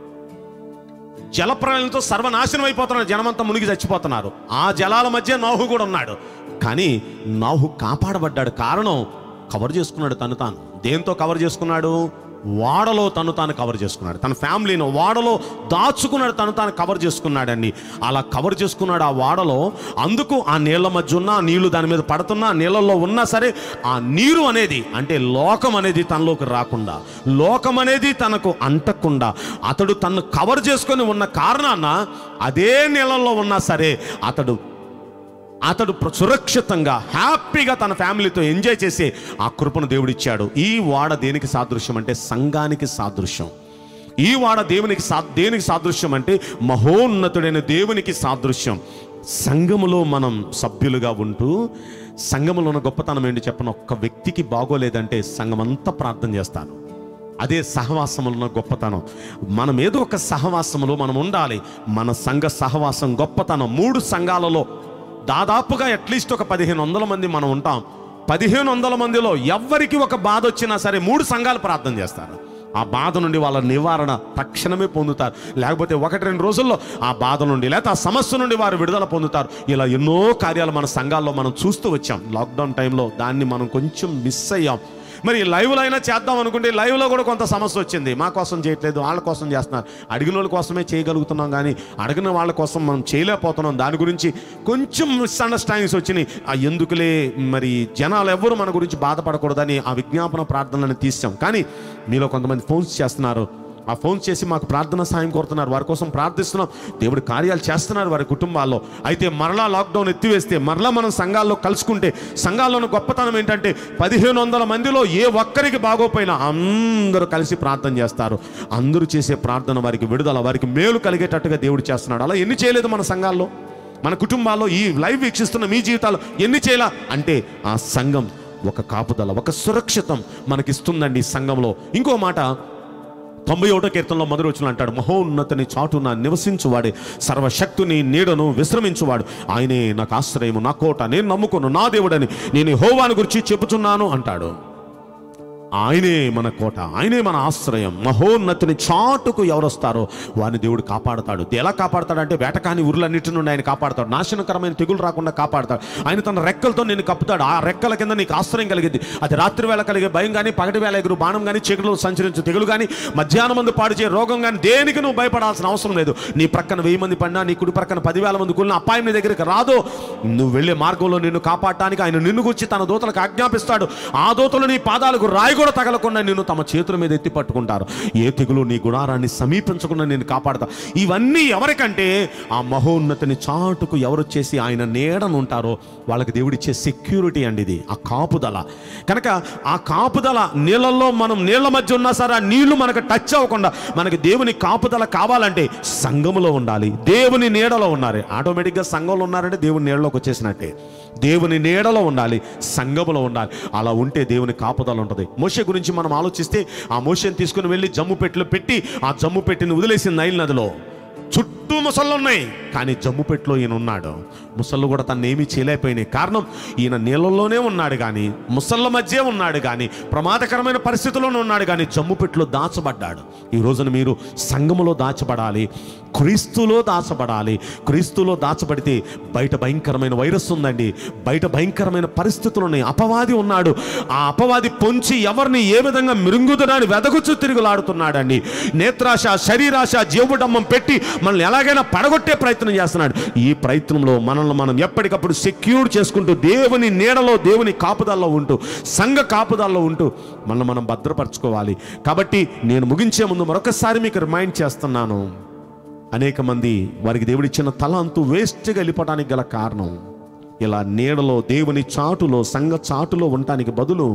జలప్రలయంతో సర్వనాశనం అయిపోతున్నారు జనమంతా మునిగి చచ్చిపోతున్నారు ఆ జలాల మధ్య నాహు కూడా ఉన్నాడు కానీ నాహు కాపాడబడ్డాడు కారణం కవర్ చేసుకున్నాడు తను తాను దేంతో కవర్ చేసుకున్నాడు వాడలో తను తాను కవర్ చేసుకున్నాడు తన ఫ్యామిలీని వాడలో దాచుకున్నాడు తను తాను కవర్ చేసుకున్నాడండి అలా కవర్ చేసుకున్నాడు ఆ వాడలో అందుకు ఆ నీళ్ళ మధ్య ఉన్న ఆ నీళ్లు దాని మీద పడుతున్నా ఆ నీళ్ళల్లో ఉన్నా సరే ఆ నీరు అనేది అంటే లోకం అనేది తనలోకి రాకుండా లోకం అనేది తనకు అంటకుండా అతడు తను కవర్ చేసుకొని ఉన్న కారణాన అదే నీళ్ళల్లో ఉన్నా సరే అతడు అతడు ప్ర- సురక్షితంగా హ్యాపీగా తన ఫ్యామిలీతో ఎంజాయ్ చేసి ఆ కృపను దేవుడిచ్చాడు ఈ వాడ దేనికి సాదృశ్యం అంటే సంఘానికి సాదృశ్యం ఈ వాడ దేవునికి సా దేనికి సాదృశ్యం అంటే మహోన్నతుడైన దేవునికి సాదృశ్యం సంఘములో మనం సభ్యులుగా ఉంటూ సంఘములో ఉన్న గొప్పతనం ఏంటి చెప్పను ఒక్క వ్యక్తికి బాగోలేదంటే సంఘం అంతా ప్రార్థన చేస్తాను అదే సహవాసములో ఉన్న గొప్పతనం మనం ఏదో ఒక సహవాసములో మనం ఉండాలి మన సంఘ సహవాసం గొప్పతనం మూడు సంఘాలలో దాదాపుగా అట్లీస్ట్ ఒక పదిహేను వందల మంది మనం ఉంటాం పదిహేను వందల మందిలో ఎవ్వరికి ఒక బాధ వచ్చినా సరే మూడు సంఘాలు ప్రార్థన చేస్తారు ఆ బాధ నుండి వాళ్ళ నివారణ తక్షణమే పొందుతారు లేకపోతే ఒకటి రెండు రోజుల్లో ఆ బాధ నుండి లేకపోతే ఆ సమస్య నుండి వారు విడుదల పొందుతారు ఇలా ఎన్నో కార్యాలు మన సంఘాల్లో మనం చూస్తూ వచ్చాం లాక్డౌన్ టైంలో దాన్ని మనం కొంచెం మిస్ అయ్యాం మరి లైవ్లో అయినా చేద్దాం అనుకుంటే లైవ్లో కూడా కొంత సమస్య వచ్చింది మా కోసం చేయట్లేదు వాళ్ళ కోసం చేస్తున్నారు అడిగిన వాళ్ళ కోసమే చేయగలుగుతున్నాం కానీ అడిగిన వాళ్ళ కోసం మనం చేయలేకపోతున్నాం దాని గురించి కొంచెం మిస్అండర్స్టాండింగ్స్ వచ్చినాయి ఆ ఎందుకులే మరి జనాలు ఎవ్వరు మన గురించి బాధపడకూడదని ఆ విజ్ఞాపన ప్రార్థనలను తీసాం కానీ మీలో కొంతమంది ఫోన్స్ చేస్తున్నారు ఆ ఫోన్ చేసి మాకు ప్రార్థన సాయం కోరుతున్నారు వారి కోసం ప్రార్థిస్తున్నాం దేవుడు కార్యాలు చేస్తున్నారు వారి కుటుంబాల్లో అయితే మరలా లాక్డౌన్ ఎత్తివేస్తే మరలా మనం సంఘాల్లో కలుసుకుంటే సంఘాల్లోని గొప్పతనం ఏంటంటే పదిహేను వందల మందిలో ఏ ఒక్కరికి బాగోపోయినా అందరూ కలిసి ప్రార్థన చేస్తారు అందరూ చేసే ప్రార్థన వారికి విడుదల వారికి మేలు కలిగేటట్టుగా దేవుడు చేస్తున్నాడు అలా ఎన్ని చేయలేదు మన సంఘాల్లో మన కుటుంబాల్లో ఈ లైవ్ వీక్షిస్తున్న మీ జీవితాలు ఎన్ని చేయాల అంటే ఆ సంఘం ఒక కాపుదల ఒక సురక్షితం మనకిస్తుందండి ఈ సంఘంలో ఇంకో మాట తొంభై ఒకటో కీర్తనలో మొదటి వచ్చిన అంటాడు మహోన్నతిని చాటున నివసించువాడే సర్వశక్తుని నీడను విశ్రమించువాడు ఆయనే నాకు ఆశ్రయము నా కోట నేను నమ్ముకును నా దేవుడని నేను హోవాను గురించి చెబుతున్నాను అంటాడు ఆయనే మన కోట ఆయనే మన ఆశ్రయం మహోన్నతిని చాటుకు ఎవరు వస్తారో వారిని దేవుడు కాపాడతాడు ఎలా కాపాడతాడంటే వేటకాని ఉరులన్నిటి నుండి ఆయన కాపాడతాడు నాశనకరమైన తెగులు రాకుండా కాపాడతాడు ఆయన తన రెక్కలతో నేను కప్పుతాడు ఆ రెక్కల కింద నీకు ఆశ్రయం కలిగింది అది రాత్రి వేళ కలిగే భయం కానీ పగటి వేళ ఎగురు బాణం కానీ చీకటిలో సంచరించు తెగులు కానీ మధ్యాహ్నం మందు పాడు చేయ రోగం కానీ దేనికి నువ్వు భయపడాల్సిన అవసరం లేదు నీ ప్రక్కన వెయ్యి మంది పడినా నీ కుడి ప్రక్కన పదివేల మంది కూలిన అపాయం నీ దగ్గరికి రాదు నువ్వు వెళ్ళే మార్గంలో నిన్ను కాపాడటానికి ఆయన నిన్ను గురించి తన దూతలకు ఆజ్ఞాపిస్తాడు ఆ దూతలు నీ పాదాలకు రాయి కూడా తగలకుండా నిన్ను తమ చేతుల మీద ఎత్తి పట్టుకుంటారు ఏ తెగులు నీ గుడారాన్ని సమీపించకుండా నేను కాపాడతా ఇవన్నీ ఎవరికంటే ఆ మహోన్నతిని చాటుకు ఎవరు వచ్చేసి ఆయన నీడను ఉంటారో వాళ్ళకి దేవుడిచ్చే సెక్యూరిటీ అండి ఇది ఆ కాపుదల కనుక ఆ కాపుదల నీళ్ళల్లో మనం నీళ్ళ మధ్య ఉన్నా సరే ఆ నీళ్లు మనకు టచ్ అవ్వకుండా మనకి దేవుని కాపుదల కావాలంటే సంఘములో ఉండాలి దేవుని నీడలో ఉండాలి ఆటోమేటిక్గా సంఘంలో ఉన్నారంటే దేవుని నీడలోకి వచ్చేసినట్టే దేవుని నీడలో ఉండాలి సంఘములో ఉండాలి అలా ఉంటే దేవుని కాపుదల ఉంటుంది మోషే గురించి మనం ఆలోచిస్తే ఆ మోషని తీసుకుని వెళ్ళి జమ్ము పెట్టెలో పెట్టి ఆ జమ్ము పెట్టిని వదిలేసింది నైల్ నదిలో చుట్టూ ముసళ్ళు ఉన్నాయి కానీ జమ్ముపెట్లో ఈయన ఉన్నాడు ముసళ్ళు కూడా తను ఏమీ చేయలేకపోయినాయి కారణం ఈయన నీళ్ళల్లోనే ఉన్నాడు కానీ ముసళ్ళ మధ్య ఉన్నాడు కానీ ప్రమాదకరమైన పరిస్థితుల్లోనే ఉన్నాడు కానీ జమ్ముపెట్లో దాచబడ్డాడు ఈ రోజున మీరు సంఘములో దాచబడాలి క్రీస్తులో దాచబడాలి క్రీస్తులో దాచబడితే బయట భయంకరమైన వైరస్ ఉందండి బయట భయంకరమైన పరిస్థితులు ఉన్నాయి అపవాది ఉన్నాడు ఆ అపవాది పొంచి ఎవరిని ఏ విధంగా మృంగుదనాన్ని వెదగుచు తిరుగులాడుతున్నాడండి నేత్రాశ శరీరాశ జీవడమ్మం పెట్టి మనల్ని ఎలాగైనా పడగొట్టే ప్రయత్నం చేస్తున్నాడు ఈ ప్రయత్నంలో మనల్ని మనం ఎప్పటికప్పుడు సెక్యూర్ చేసుకుంటూ దేవుని నీడలో దేవుని కాపుదల్లో ఉంటూ సంఘ కాపుదల్లో ఉంటూ మనల్ని మనం భద్రపరచుకోవాలి కాబట్టి నేను ముగించే ముందు మరొకసారి మీకు రిమైండ్ చేస్తున్నాను అనేక మంది వారికి దేవుడిచ్చిన తలంతు వేస్ట్గా వెళ్ళిపోవడానికి గల కారణం ఇలా నీడలో దేవుని చాటులో సంఘ చాటులో ఉండటానికి బదులు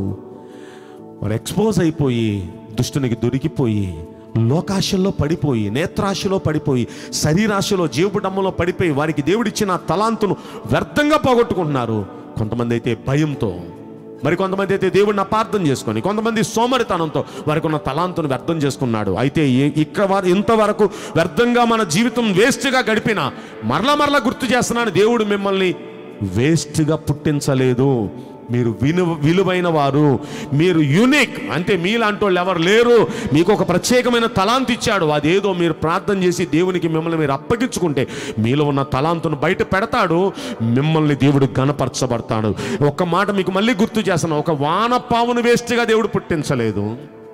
వారు ఎక్స్పోజ్ అయిపోయి దుష్టునికి దొరికిపోయి లోకాశల్లో పడిపోయి నేత్రాశలో పడిపోయి శరీరాశలో జీవడమ్మలో పడిపోయి వారికి దేవుడిచ్చిన ఆ తలాంతును వ్యర్థంగా పోగొట్టుకుంటున్నారు కొంతమంది అయితే భయంతో మరి కొంతమంది అయితే దేవుడిని అపార్థం చేసుకొని కొంతమంది సోమరితనంతో వారికి ఉన్న తలాంతును వ్యర్థం చేసుకున్నాడు అయితే ఏ- ఇక్కడ వారు ఇంతవరకు వ్యర్థంగా మన జీవితం వేస్ట్గా గడిపినా మరలా మరలా గుర్తు చేస్తున్నాను దేవుడు మిమ్మల్ని వేస్ట్గా పుట్టించలేదు మీరు విను విలువైన వారు మీరు యునిక్ అంటే మీలాంటి వాళ్ళు ఎవరు లేరు మీకు ఒక ప్రత్యేకమైన తలాంత్ ఇచ్చాడు అదేదో మీరు ప్రార్థన చేసి దేవునికి మిమ్మల్ని మీరు అప్పగించుకుంటే మీలో ఉన్న తలాంతును బయట పెడతాడు మిమ్మల్ని దేవుడు గణపరచబడతాడు ఒక్క మాట మీకు మళ్ళీ గుర్తు చేస్తాను ఒక వానపామును వేస్ట్గా దేవుడు పుట్టించలేదు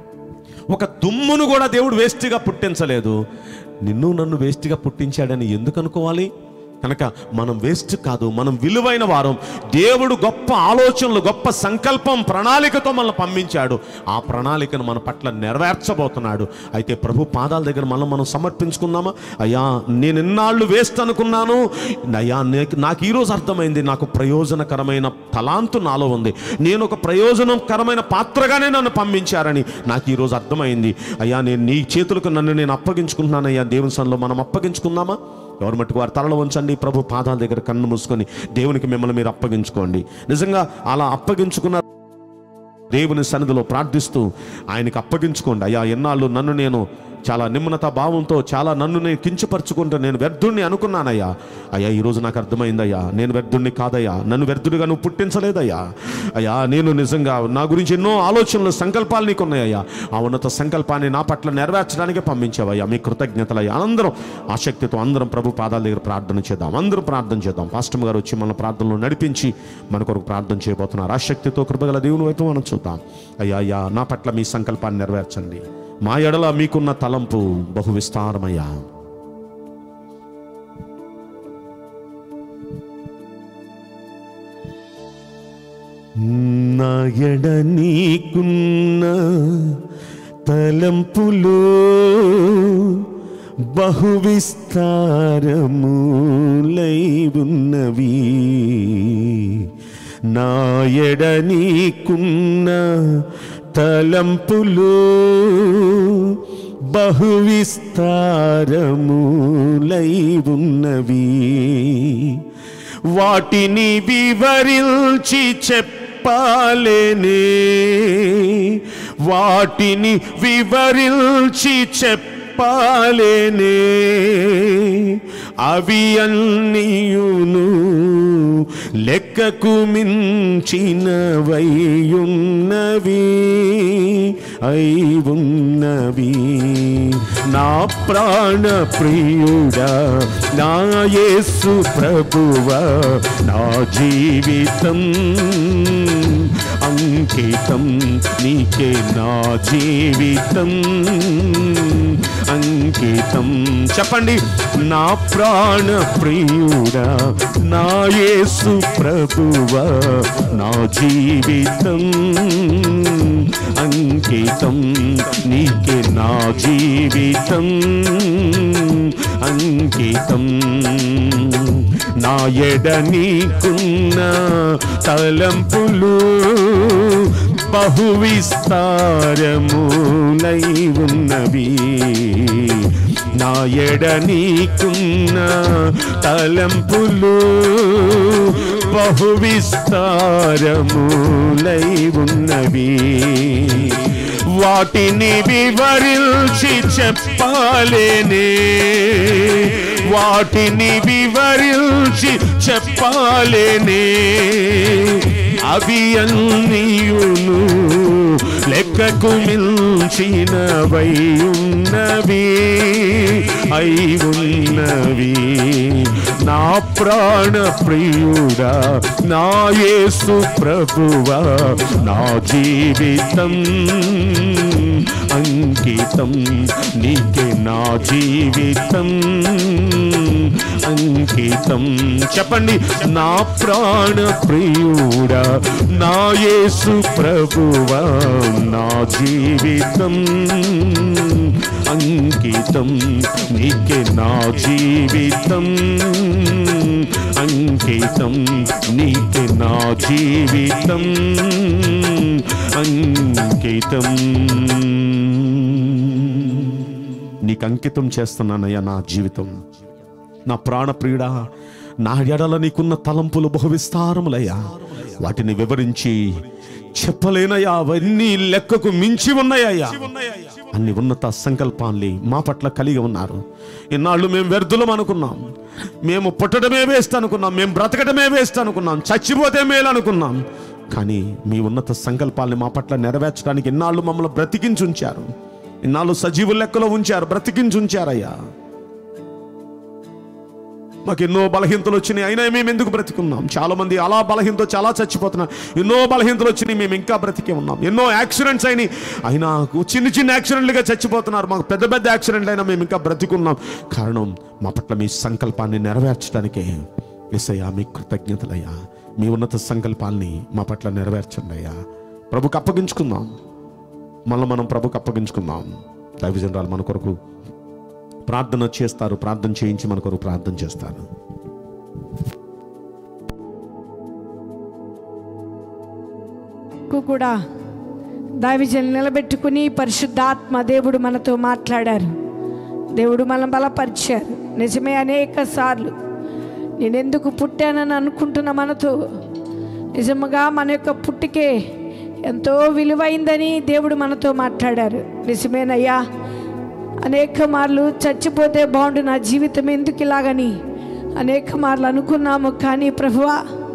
ఒక దుమ్మును కూడా దేవుడు వేస్ట్గా పుట్టించలేదు నిన్ను నన్ను వేస్ట్గా పుట్టించాడని ఎందుకు అనుకోవాలి కనుక మనం వేస్ట్ కాదు మనం విలువైన వారం దేవుడు గొప్ప ఆలోచనలు గొప్ప సంకల్పం ప్రణాళికతో మనల్ని పంపించాడు ఆ ప్రణాళికను మన పట్ల నెరవేర్చబోతున్నాడు అయితే ప్రభు పాదాల దగ్గర మనం మనం సమర్పించుకుందామా అయ్యా నేను ఎన్నాళ్ళు వేస్ట్ అనుకున్నాను అయ్యా నే- నాకు ఈరోజు అర్థమైంది నాకు ప్రయోజనకరమైన తలాంతు నాలో ఉంది నేను ఒక ప్రయోజనకరమైన పాత్రగానే నన్ను పంపించారని నాకు ఈరోజు అర్థమైంది అయ్యా నేను నీ చేతులకు నన్ను నేను అప్పగించుకుంటున్నాను అయ్యా దేవుని సన్నిలో మనం అప్పగించుకుందామా ఎవరి మట్టుకు వారి తలలో ఉంచండి ప్రభు పాదాల దగ్గర కన్ను మూసుకొని దేవునికి మిమ్మల్ని మీరు అప్పగించుకోండి నిజంగా అలా అప్పగించుకున్న దేవుని సన్నిధిలో ప్రార్థిస్తూ ఆయనకి అప్పగించుకోండి అయ్యా ఎన్నాళ్ళు నన్ను నేను చాలా నిమ్నత భావంతో చాలా నన్ను నేను కించపరుచుకుంటూ నేను వ్యర్థుణ్ణి అనుకున్నానయ్యా అయ్యా ఈరోజు నాకు అర్థమైందయ్యా నేను వ్యర్థుణ్ణి కాదయ్యా నన్ను వ్యర్థుడిగా నువ్వు పుట్టించలేదయ్యా అయ్యా నేను నిజంగా నా గురించి ఎన్నో ఆలోచనలు సంకల్పాలు నీకు ఉన్నాయ్యా ఆ ఉన్నత సంకల్పాన్ని నా పట్ల నెరవేర్చడానికే పంపించావయ్యా మీ కృతజ్ఞతలయ్యా అందరం ఆసక్తితో అందరం ప్రభు పాదాల దగ్గర ప్రార్థన చేద్దాం అందరం ప్రార్థన చేద్దాం పాస్టమ్ గారు వచ్చి మన ప్రార్థనలో నడిపించి మన కొరకు ప్రార్థన చేయబోతున్నారు ఆసక్తితో కృపగల దేవుని వైపు మనం చూద్దాం అయ్యా అయ్యా నా పట్ల మీ సంకల్పాన్ని నెరవేర్చండి మా ఎడల మీకున్న తలంపు బహు విస్తారమయ్యా నా ఎడ నీకున్న తలంపులు బహు విస్తారములై ఉన్నవి నా ఎడ నీకున్న తలంపులు బహు విస్తారములై ఉన్నవి వాటిని వివరించి చెప్పాలేనే వాటిని వివరించి చెప్పాలేనే అవి అన్నీయును లెక్కకు మించినవై ఉన్నవి అయి ఉన్నవి నా ప్రాణ ప్రియుడా నా యేసు ప్రభువా నా జీవితం అంకితం నీకే నా జీవితం అంకితం చెప్పండి నా ప్రాణ ప్రియుడా నా యేసు ప్రభువా నా జీవితం అంకితం నీకే నా జీవితం అంకితం నా ఎడ నీకున్న తలంపులు బహు విస్తారములై ఉన్నవి నా ఎడ నీకున్న తలంపులు బహు విస్తారములై ఉన్నవి వాటిని వివరించి చెప్పాలేనే వాటిని వివరించి చెప్పాలేనే అవి అన్నీయును లెక్కకు మించినవై ఉన్నవి అయి ఉన్నవి నా ప్రాణ ప్రియుడా నా యేసు ప్రభువా నా జీవితం అంకితం నీకే నా జీవితం అంకితం చెప్పండి నా ప్రాణ ప్రియుడా నా యేసు ప్రభువా నా జీవితం అంకితం నీకే నా జీవితం అంకితం నీకే నా జీవితం అంకితం నీకు అంకితం చేస్తున్నానయ్యా నా జీవితం నా ప్రాణప్రియుడా నా ఎడల నీకున్న తలంపులు బహు విస్తారములయ్యా వాటిని వివరించి చెప్పలేనయ్యా అవన్నీ లెక్కకు మించి ఉన్నాయ్యా అన్ని ఉన్నత సంకల్పాన్ని మా పట్ల కలిగి ఉన్నారు ఇన్నాళ్ళు మేము వ్యర్థులం అనుకున్నాం మేము పుట్టడమే వేస్ట్ అనుకున్నాం మేము బ్రతకడమే వేస్ట్ అనుకున్నాం చచ్చిపోతే మేలు అనుకున్నాం కానీ మీ ఉన్నత సంకల్పాల్ని మా పట్ల నెరవేర్చడానికి ఇన్నాళ్ళు మమ్మల్ని బ్రతికించి ఉంచారు ఇన్నాళ్ళు సజీవు లెక్కలో ఉంచారు బ్రతికించి ఉంచారయ్యా మాకు ఎన్నో బలహీనతలు వచ్చినాయి అయినా మేము ఎందుకు బ్రతికున్నాం చాలా మంది అలా బలహీనతో చాలా చచ్చిపోతున్నారు ఎన్నో బలహీనతలు వచ్చినాయి మేము ఇంకా బ్రతికే ఉన్నాం ఎన్నో యాక్సిడెంట్స్ అయినాయి అయినా చిన్న చిన్న యాక్సిడెంట్లుగా చచ్చిపోతున్నారు మాకు పెద్ద పెద్ద యాక్సిడెంట్లు అయినా మేము ఇంకా బ్రతికున్నాం కారణం మా పట్ల మీ సంకల్పాన్ని నెరవేర్చడానికే ఎస్ఐయా మీ కృతజ్ఞతలయ్యా మీ ఉన్నత సంకల్పాన్ని మా పట్ల నెరవేర్చండి అయ్యా ప్రభుకి అప్పగించుకుందాం మళ్ళీ మనం ప్రభుకి అప్పగించుకుందాం దైవజనరాలు మన కొరకు ప్రార్థన చేస్తారు ప్రార్థన చేయించి మన కొరకు ప్రార్థన చేస్తారు కు కూడా దైవజన్ నిలబెట్టుకుని పరిశుద్ధాత్మ దేవుడు మనతో మాట్లాడారు దేవుడు మనం బలపరిచారు నిజమే అనేక సార్లు నేను ఎందుకు పుట్టానని అనుకుంటున్న మనతో నిజముగా మన యొక్క పుట్టికే ఎంతో విలువైందని దేవుడు మనతో మాట్లాడారు నిజమేనయ్యా అనేక మార్లు చచ్చిపోతే బాగుండు నా జీవితం ఎందుకు ఇలాగని అనేక మార్లు అనుకున్నాము కానీ ప్రభువా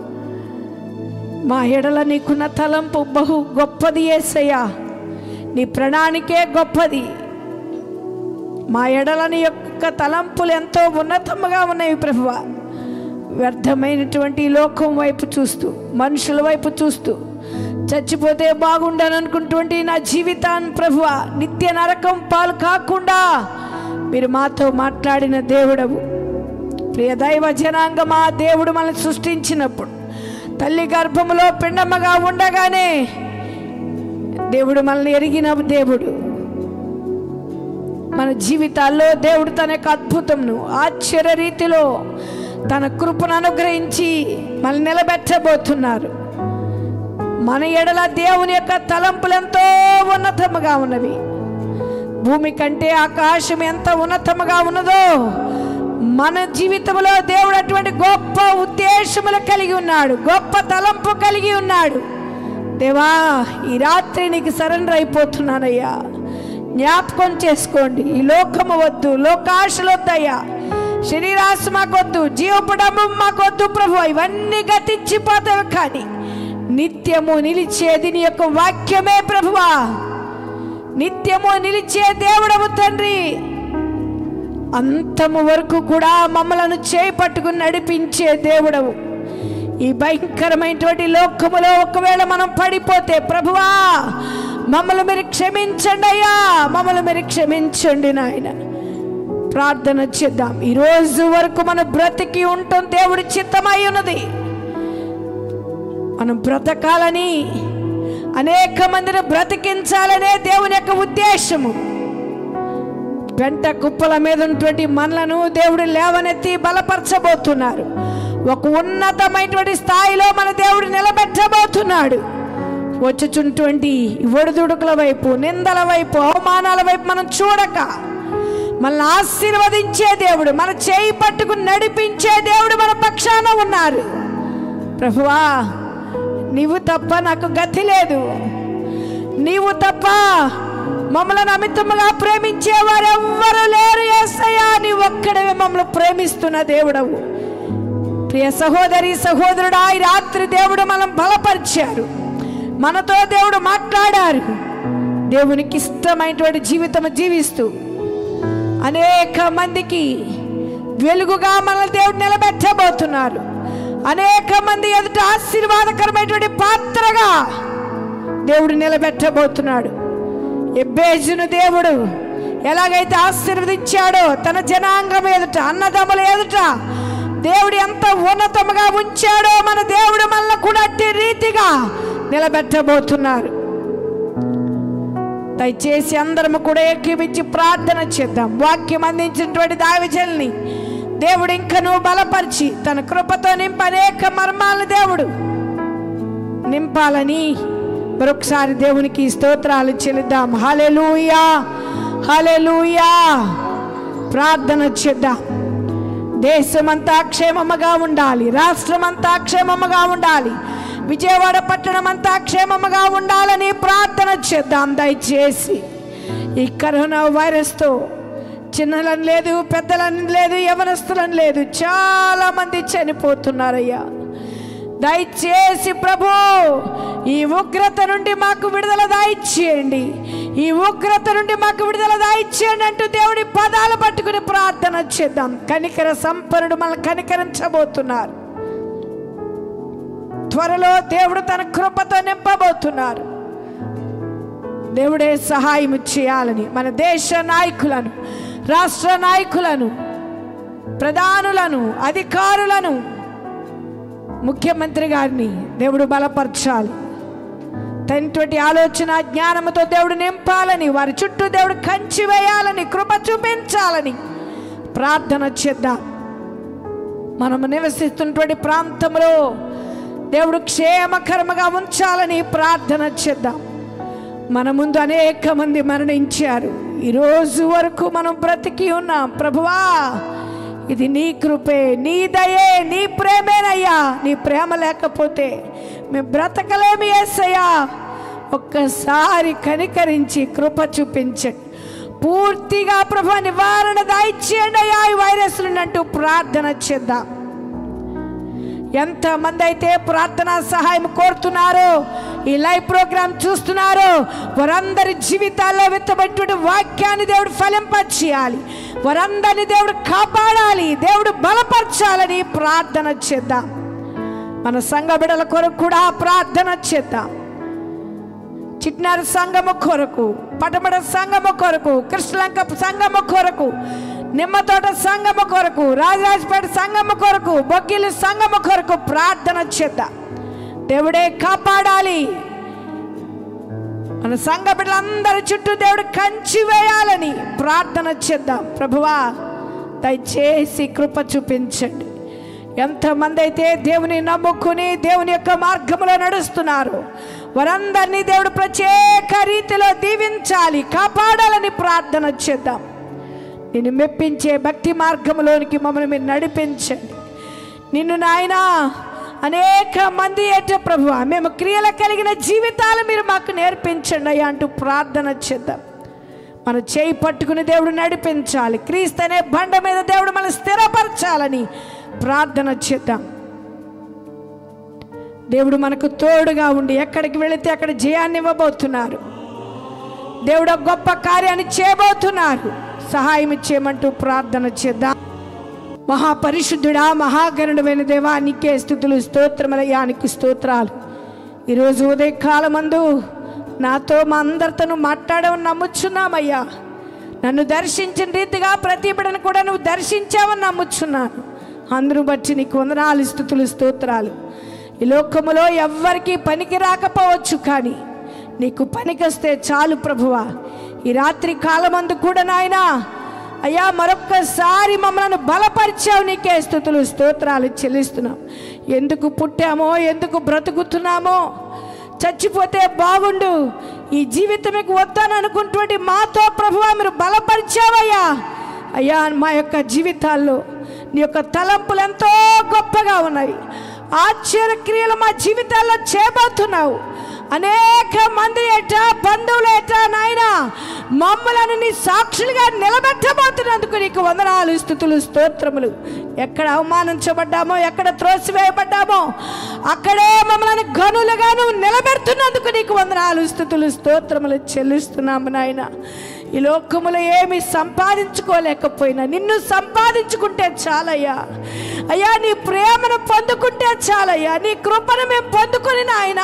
మా ఎడల నీకున్న తలంపు బహు గొప్పది ఏసయ్యా నీ ప్రణాళికే గొప్పది మా ఎడల నీ యొక్క తలంపులు ఎంతో ఉన్నతముగా ఉన్నాయి ప్రభువ వ్యర్థమైనటువంటి ఈ లోకం వైపు చూస్తూ మనుషుల వైపు చూస్తూ చచ్చిపోతే బాగుండను అనుకుంటువంటి నా జీవితాన్ని ప్రభువ నిత్య నరకం పాలు కాకుండా మీరు మాతో మాట్లాడిన దేవుడవు ప్రియ దైవ జనాంగమా దేవుడు మనల్ని సృష్టించినప్పుడు తల్లి గర్భములో పిండమ్మగా ఉండగానే దేవుడు మనల్ని ఎరిగిన దేవుడు మన జీవితాల్లో దేవుడు తన యొక్క అద్భుతంను ఆశ్చర్య రీతిలో తన కృపను అనుగ్రహించి మనల్ని నిలబెట్టబోతున్నారు మన ఎడల దేవుని యొక్క తలంపులు ఎంతో ఉన్నతముగా ఉన్నవి భూమి కంటే ఆకాశం ఎంత ఉన్నతముగా ఉన్నదో మన జీవితంలో దేవుడు అటువంటి గొప్ప ఉద్దేశములు కలిగి ఉన్నాడు గొప్ప తలంపు కలిగి ఉన్నాడు దేవా ఈ రాత్రి నీకు సరెండర్ అయిపోతున్నానయ్యా జ్ఞాపకం చేసుకోండి ఈ లోకము వద్దు లోకాశలు వద్దయ్యా శరీరాశ మాకొద్దు జీవపడము మాకొద్దు ప్రభు ఇవన్నీ గతించిపోతావు కానీ నిత్యము నిలిచేది నీ యొక్క వాక్యమే ప్రభువా నిత్యము నిలిచే దేవుడము తండ్రి అంతము వరకు కూడా మమ్మలను చేపట్టుకుని నడిపించే దేవుడవు ఈ భయంకరమైనటువంటి లోకములో ఒకవేళ మనం పడిపోతే ప్రభువా మమ్మల్ని మీరు క్షమించండి అయ్యా మమ్మల్ని మీరు క్షమించండి నాయన ప్రార్థన చేద్దాం ఈ రోజు వరకు మనం బ్రతికి ఉండటం దేవుడి చిత్తమై ఉన్నది మనం బ్రతకాలని అనేక మందిని బ్రతికించాలనే దేవుని యొక్క ఉద్దేశము వెంట కుప్పల మీద ఉన్నటువంటి మనలను దేవుడు లేవనెత్తి బలపరచబోతున్నారు ఒక ఉన్నతమైనటువంటి స్థాయిలో మన దేవుడు నిలబెట్టబోతున్నాడు వచ్చుచున్నటువంటి ఒడిదుడుకుల వైపు నిందల వైపు అవమానాల వైపు మనం చూడక మనల్ని ఆశీర్వదించే దేవుడు మన చేయి పట్టుకుని నడిపించే దేవుడు మన పక్షాన ఉన్నారు ప్రభువా నీవు తప్ప నాకు గతి లేదు నీవు తప్ప మమ్మల్ని అమితముగా ప్రేమించే వారెవ్వరూ లేరు ఏసయ్యా నీ ఒక్కడవే మమ్మల్ని ప్రేమిస్తున్న దేవుడవు ప్రియ సహోదరి సహోదరుడా ఈ రాత్రి దేవుడు మనం బలపరిచారు మనతో దేవుడు మాట్లాడారు దేవునికి ఇష్టమైనటువంటి జీవితం జీవిస్తూ అనేక మందికి వెలుగుగా మన దేవుడు నిలబెట్టబోతున్నారు అనేక మంది ఎదుట ఆశీర్వాదకరమైనటువంటి పాత్రగా దేవుడు నిలబెట్టబోతున్నాడు ఎబ్బేజును దేవుడు ఎలాగైతే ఆశీర్వదించాడో తన జనాంగం ఎదుట అన్నదమ్ముల ఎదుట దేవుడు ఎంత ఉన్నతముగా ఉంచాడో మన దేవుడు మనల్ని కూడా అట్టి రీతిగా నిలబెట్టబోతున్నారు దయచేసి అందరము కూడా ఏకీపించి ప్రార్థన చేద్దాం వాక్యం అందించినటువంటి దావిజల్ని దేవుడు ఇంకను బలపరిచి తన కృపతో నింపి అనేక మర్మాలను దేవుడు నింపాలని మరొకసారి దేవునికి స్తోత్రాలు చెల్లిద్దాం హలెలూయా హలెలూయా ప్రార్థన చేద్దాం దేశమంతా క్షేమముగా ఉండాలి రాష్ట్రమంతా క్షేమముగా ఉండాలి విజయవాడ పట్టణం అంతా క్షేమముగా ఉండాలని ప్రార్థన చేద్దాం దయచేసి ఈ కరోనా వైరస్తో చిన్నలని లేదు పెద్దలని లేదు యవనస్తులని లేదు చాలా మంది చనిపోతున్నారయ్యా దయచేసి ప్రభు ఈ ఉగ్రత నుండి మాకు విడుదల దాయిచ్చేయండి ఈ ఉగ్రత నుండి మాకు విడుదల దాయిచ్చేయండి అంటూ దేవుడి పదాలు పట్టుకుని ప్రార్థన చేద్దాం కనికర సంపన్నుడు మనల్ని కనికరించబోతున్నారు త్వరలో దేవుడు తన కృపతో నింపబోతున్నారు దేవుడే సహాయం చేయాలని మన దేశ నాయకులను రాష్ట్ర నాయకులను ప్రధానులను అధికారులను ముఖ్యమంత్రి గారిని దేవుడు బలపరచాలి తనటువంటి ఆలోచన జ్ఞానముతో దేవుడు నింపాలని వారి చుట్టూ దేవుడు కంచి వేయాలని కృప చూపించాలని ప్రార్థన చేద్దాం మనము నివసిస్తున్నటువంటి ప్రాంతంలో దేవుడు క్షేమకరముగా ఉంచాలని ప్రార్థన చేద్దాం మన ముందు అనేక మంది మరణించారు ఈరోజు వరకు మనం బ్రతికి ఉన్నాం ప్రభువా ఇది నీ కృపే నీ దయే నీ ప్రేమేనయ్యా నీ ప్రేమ లేకపోతే మేము బ్రతకలేమి ఏసయ్యా ఒక్కసారి కనికరించి కృప చూపించండి పూర్తిగా ప్రభు నివారణ దాయిచ్చేయండి అయ్యా ఈ వైరస్ అంటూ ప్రార్థన చేద్దాం ఎంతమంది అయితే ప్రార్థనా సహాయం కోరుతున్నారో ఈ లైవ్ ప్రోగ్రామ్ చూస్తున్నారో వారందరి జీవితాల్లో విత్తబెట్టుడు వాక్యాన్ని దేవుడు ఫలింపచేయాలి వారందరిని దేవుడు కాపాడాలి దేవుడు బలపరచాలని ప్రార్థన చేద్దాం మన సంఘ బిడల కొరకు కూడా ప్రార్థన చేద్దాం చిట్నారు సంఘము కొరకు పటమడ సంఘము కొరకు కృష్ణలంక సంఘము కొరకు నిమ్మతోట సంఘము కొరకు రాజరాజపేట సంఘము కొరకు బొగ్గిలి సంఘము కొరకు ప్రార్థన చేద్దాం దేవుడే కాపాడాలి మన సంఘ బిడ్డలందరి చుట్టూ దేవుడు కంచి వేయాలని ప్రార్థన చేద్దాం ప్రభువా దయచేసి కృప చూపించండి ఎంతమంది అయితే దేవుని నమ్ముకుని దేవుని యొక్క మార్గంలో నడుస్తున్నారు వారందరినీ దేవుడు ప్రత్యేక రీతిలో దీవించాలి కాపాడాలని ప్రార్థన చేద్దాం నిన్ను మెప్పించే భక్తి మార్గంలోనికి మమ్మల్ని మీరు నడిపించండి నిన్ను నాయన అనేక మంది ఏట ప్రభు మేము క్రియలు కలిగిన జీవితాలు మీరు మాకు నేర్పించండి అయ్యా అంటూ ప్రార్థన చేద్దాం మన చేయి పట్టుకుని దేవుడు నడిపించాలి క్రీస్తు అనే బండ మీద దేవుడు మనం స్థిరపరచాలని ప్రార్థన చేద్దాం దేవుడు మనకు తోడుగా ఉండి ఎక్కడికి వెళితే అక్కడ జయాన్ని ఇవ్వబోతున్నారు దేవుడు ఒక గొప్ప కార్యాన్ని చేయబోతున్నారు సహాయం ఇచ్చేయమంటూ ప్రార్థన చేద్దాం మహాపరిశుద్ధుడా మహాగరుడమైన దేవా నీకే స్థుతులు స్తోత్రమలయానికి స్తోత్రాలు ఈరోజు ఉదయకాలమందు నాతో మా అందరితో మాట్లాడమని నమ్ముచున్నామయ్యా నన్ను దర్శించిన రీతిగా ప్రతి బిడను కూడా నువ్వు దర్శించావని నమ్ముచున్నాను అందరూ బట్టి నీకు వందనాలు స్థుతులు స్తోత్రాలు ఈ లోకములో ఎవ్వరికీ పనికి రాకపోవచ్చు కానీ నీకు పనికొస్తే చాలు ప్రభువా ఈ రాత్రి కాలమందు కూడా నాయనా అయ్యా మరొక్కసారి మమ్మల్ని బలపరిచావు నీకే స్థుతులు స్తోత్రాలు చెల్లిస్తున్నాం ఎందుకు పుట్టామో ఎందుకు బ్రతుకుతున్నామో చచ్చిపోతే బాగుండు ఈ జీవితం మీకు వద్దని అనుకుంటున్నటువంటి మాతో ప్రభువా మీరు బలపరిచావయ్యా అయ్యా మా యొక్క జీవితాల్లో నీ యొక్క తలంపులు ఎంతో గొప్పగా ఉన్నాయి ఆశ్చర్యక్రియలు మా జీవితాల్లో చేయబోతున్నావు అనేక మంది ఎట బంధువులు ఎట నాయన మమ్మలను నీ సాక్షులుగా నిలబెట్టబోతున్నందుకు నీకు వందనాలు స్థుతులు స్తోత్రములు ఎక్కడ అవమానించబడ్డామో ఎక్కడ త్రోసివేయబడ్డామో అక్కడే మమ్మల్ని గనులుగా నువ్వు నిలబెడుతున్నందుకు నీకు వందనాలు స్థుతులు స్తోత్రములు చెల్లిస్తున్నాము నాయన ఈ లోకములో ఏమి సంపాదించుకోలేకపోయినా నిన్ను సంపాదించుకుంటే చాలయ్యా అయ్యా నీ ప్రేమను పొందుకుంటే చాలయ్యా నీ కృపను మేము పొందుకొని నాయన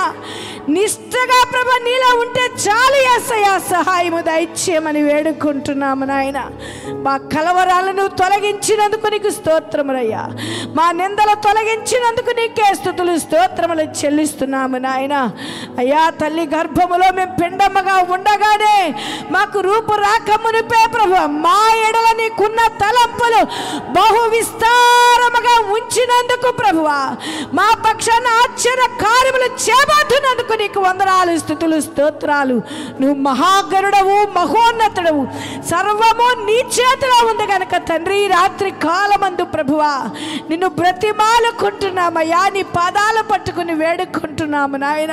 నిష్టగా ప్రభ నీలో ఉంటే చాలు ఎస్సయ్యా సహాయము దయచేయమని వేడుకుంటున్నాము నాయన మా కలవరాలను తొలగించినందుకు నీకు స్తోత్రములయ్యా మా నిందలు తొలగించినందుకు నీకే స్థుతులు స్తోత్రములు చెల్లిస్తున్నాము నాయన అయ్యా తల్లి గర్భములో మేము పిండమ్మగా ఉండగానే మాకు రూపు రాకమునిపే ప్రభు మా ఎడల నీకున్న తలంపులు బహు విస్తారముగా ఉంచినందుకు ప్రభువా మా పక్షాన ఆశ్చర్య కార్యములు చేపడుతున్నందుకు నీకు వందనాలు స్థుతులు స్తోత్రాలు నువ్వు మహాగరుడవు మహోన్నతుడవు సర్వము నీ చేతిలో ఉంది గనక తండ్రి ఈ రాత్రి కాలమందు ప్రభువా నిన్ను బ్రతిమాలుకుంటున్నామయ్యా నీ పాదాలు పట్టుకుని వేడుకుంటున్నాము నాయన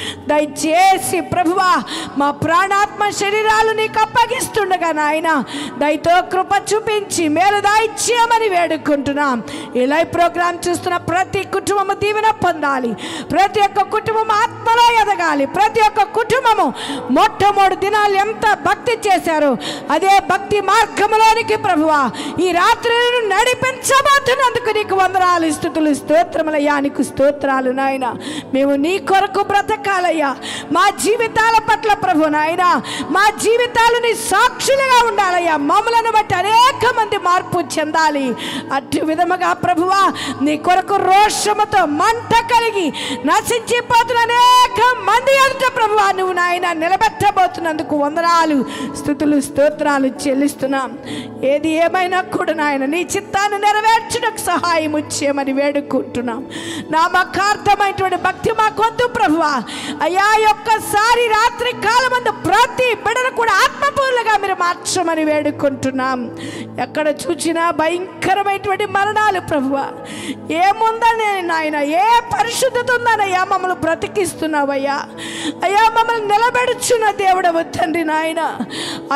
దయచేసి ప్రభువా మా ప్రాణాత్మ శరీరాలు నీకు అప్పగిస్తుండగా నాయన దయతో కృప చూపించి మేలు దాయిచ్చేయమని వేడుకుంటున్నాం ఈ లైవ్ ప్రోగ్రామ్ చూస్తున్న ప్రతి కుటుంబము దీవెన పొందాలి ప్రతి ఒక్క కుటుంబం ఆత్మలో ఎదగాలి ప్రతి ఒక్క కుటుంబము మొట్టమొదటి దినాలు ఎంత భక్తి చేశారో అదే భక్తి మార్గంలోనికి ప్రభువా ఈ రాత్రి నడిపించబోతున్నందుకు నీకు వందనాలు స్థుతులు స్తోత్రములయ్యా నీకు స్తోత్రాలు నాయన మేము నీ కొరకు బ్రతకాలయ్యా మా జీవితాల పట్ల ప్రభు నాయన మా జీవితాలు నీ సాక్షులుగా ఉండాలయ్యా మమ్మలను బట్టి అనేక మంది మార్పు చెందాలి అటు విధముగా ప్రభువా నీ కొరకు రోషముతో మంట కలిగి నశించిపోతున్న అనేక మంది ఎదుట ప్రభువా నువ్వు నాయన నిలబెట్టబోతున్నందుకు వందనాలు స్థుతులు స్తోత్రాలు చెల్లిస్తున్నాం ఏది ఏమైనా కూడా నాయన నీ చిత్తాన్ని నెరవేర్చుటకు సహాయం చేయమని వేడుకుంటున్నాం నామకార్థమైనటువంటి భక్తి మాకొద్దు ప్రభువా అయ్యా ఒక్కసారి రాత్రి కాలమందు ప్రతి బిడను కూడా ఆత్మపూర్లుగా మీరు మార్చమని వేడుకుంటున్నాం ఎక్కడ చూసినా భయంకరమైనటువంటి మరణాలు ప్రభువా ఏముందని నాయన ఏ పరిశుద్ధత ఉందనయ్యా మమ్మల్ని బ్రతికిస్తున్నావయ్యా అయ్యా మమ్మల్ని నిలబెడుచున్న దేవుడవు తండ్రి నాయన అల్పు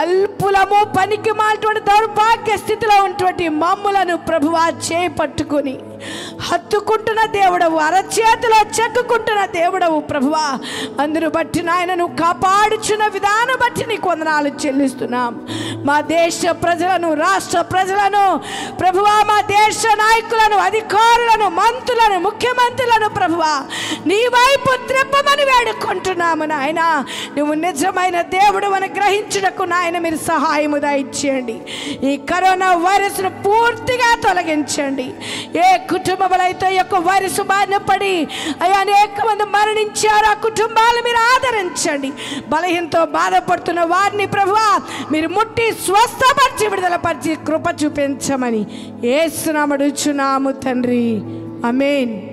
మూలము పనికి మాటువంటి దౌర్భాగ్య స్థితిలో ఉన్నటువంటి మమ్ములను ప్రభువా చేయి పట్టుకొని హత్తుకుంటున్న దేవుడవు అరచేతిలో చెక్కుకుంటున్న దేవుడవు ప్రభువా అందును బట్టి నాయన నువ్వు కాపాడుచున్న విధానం బట్టి నీకు వందనాలు చెల్లిస్తున్నాం మా దేశ ప్రజలను రాష్ట్ర ప్రజలను ప్రభువా మా దేశ నాయకులను అధికారులను మంత్రులను ముఖ్యమంత్రులను ప్రభువా నీ వైపు త్రిప్పమని వేడుకుంటున్నాము నాయన నువ్వు నిజమైన దేవుడు అని గ్రహించుటకు నాయన మీరు సహాయము దయచేయండి ఈ కరోనా వైరస్ను పూర్తిగా తొలగించండి ఏ కుటుంబంలో అయితే ఈ యొక్క వైరస్ బారిన పడి అయ్యా అనేక మంది మరణించారు ఆ కుటుంబాలు మీరు ఆదరించండి బలహీనతో బాధపడుతున్న వారిని ప్రభువా మీరు ముట్టి స్వస్థపరిచి విడుదలపరిచి కృప చూపించమని ఏసునామడుచున్నాము తండ్రి అమేన్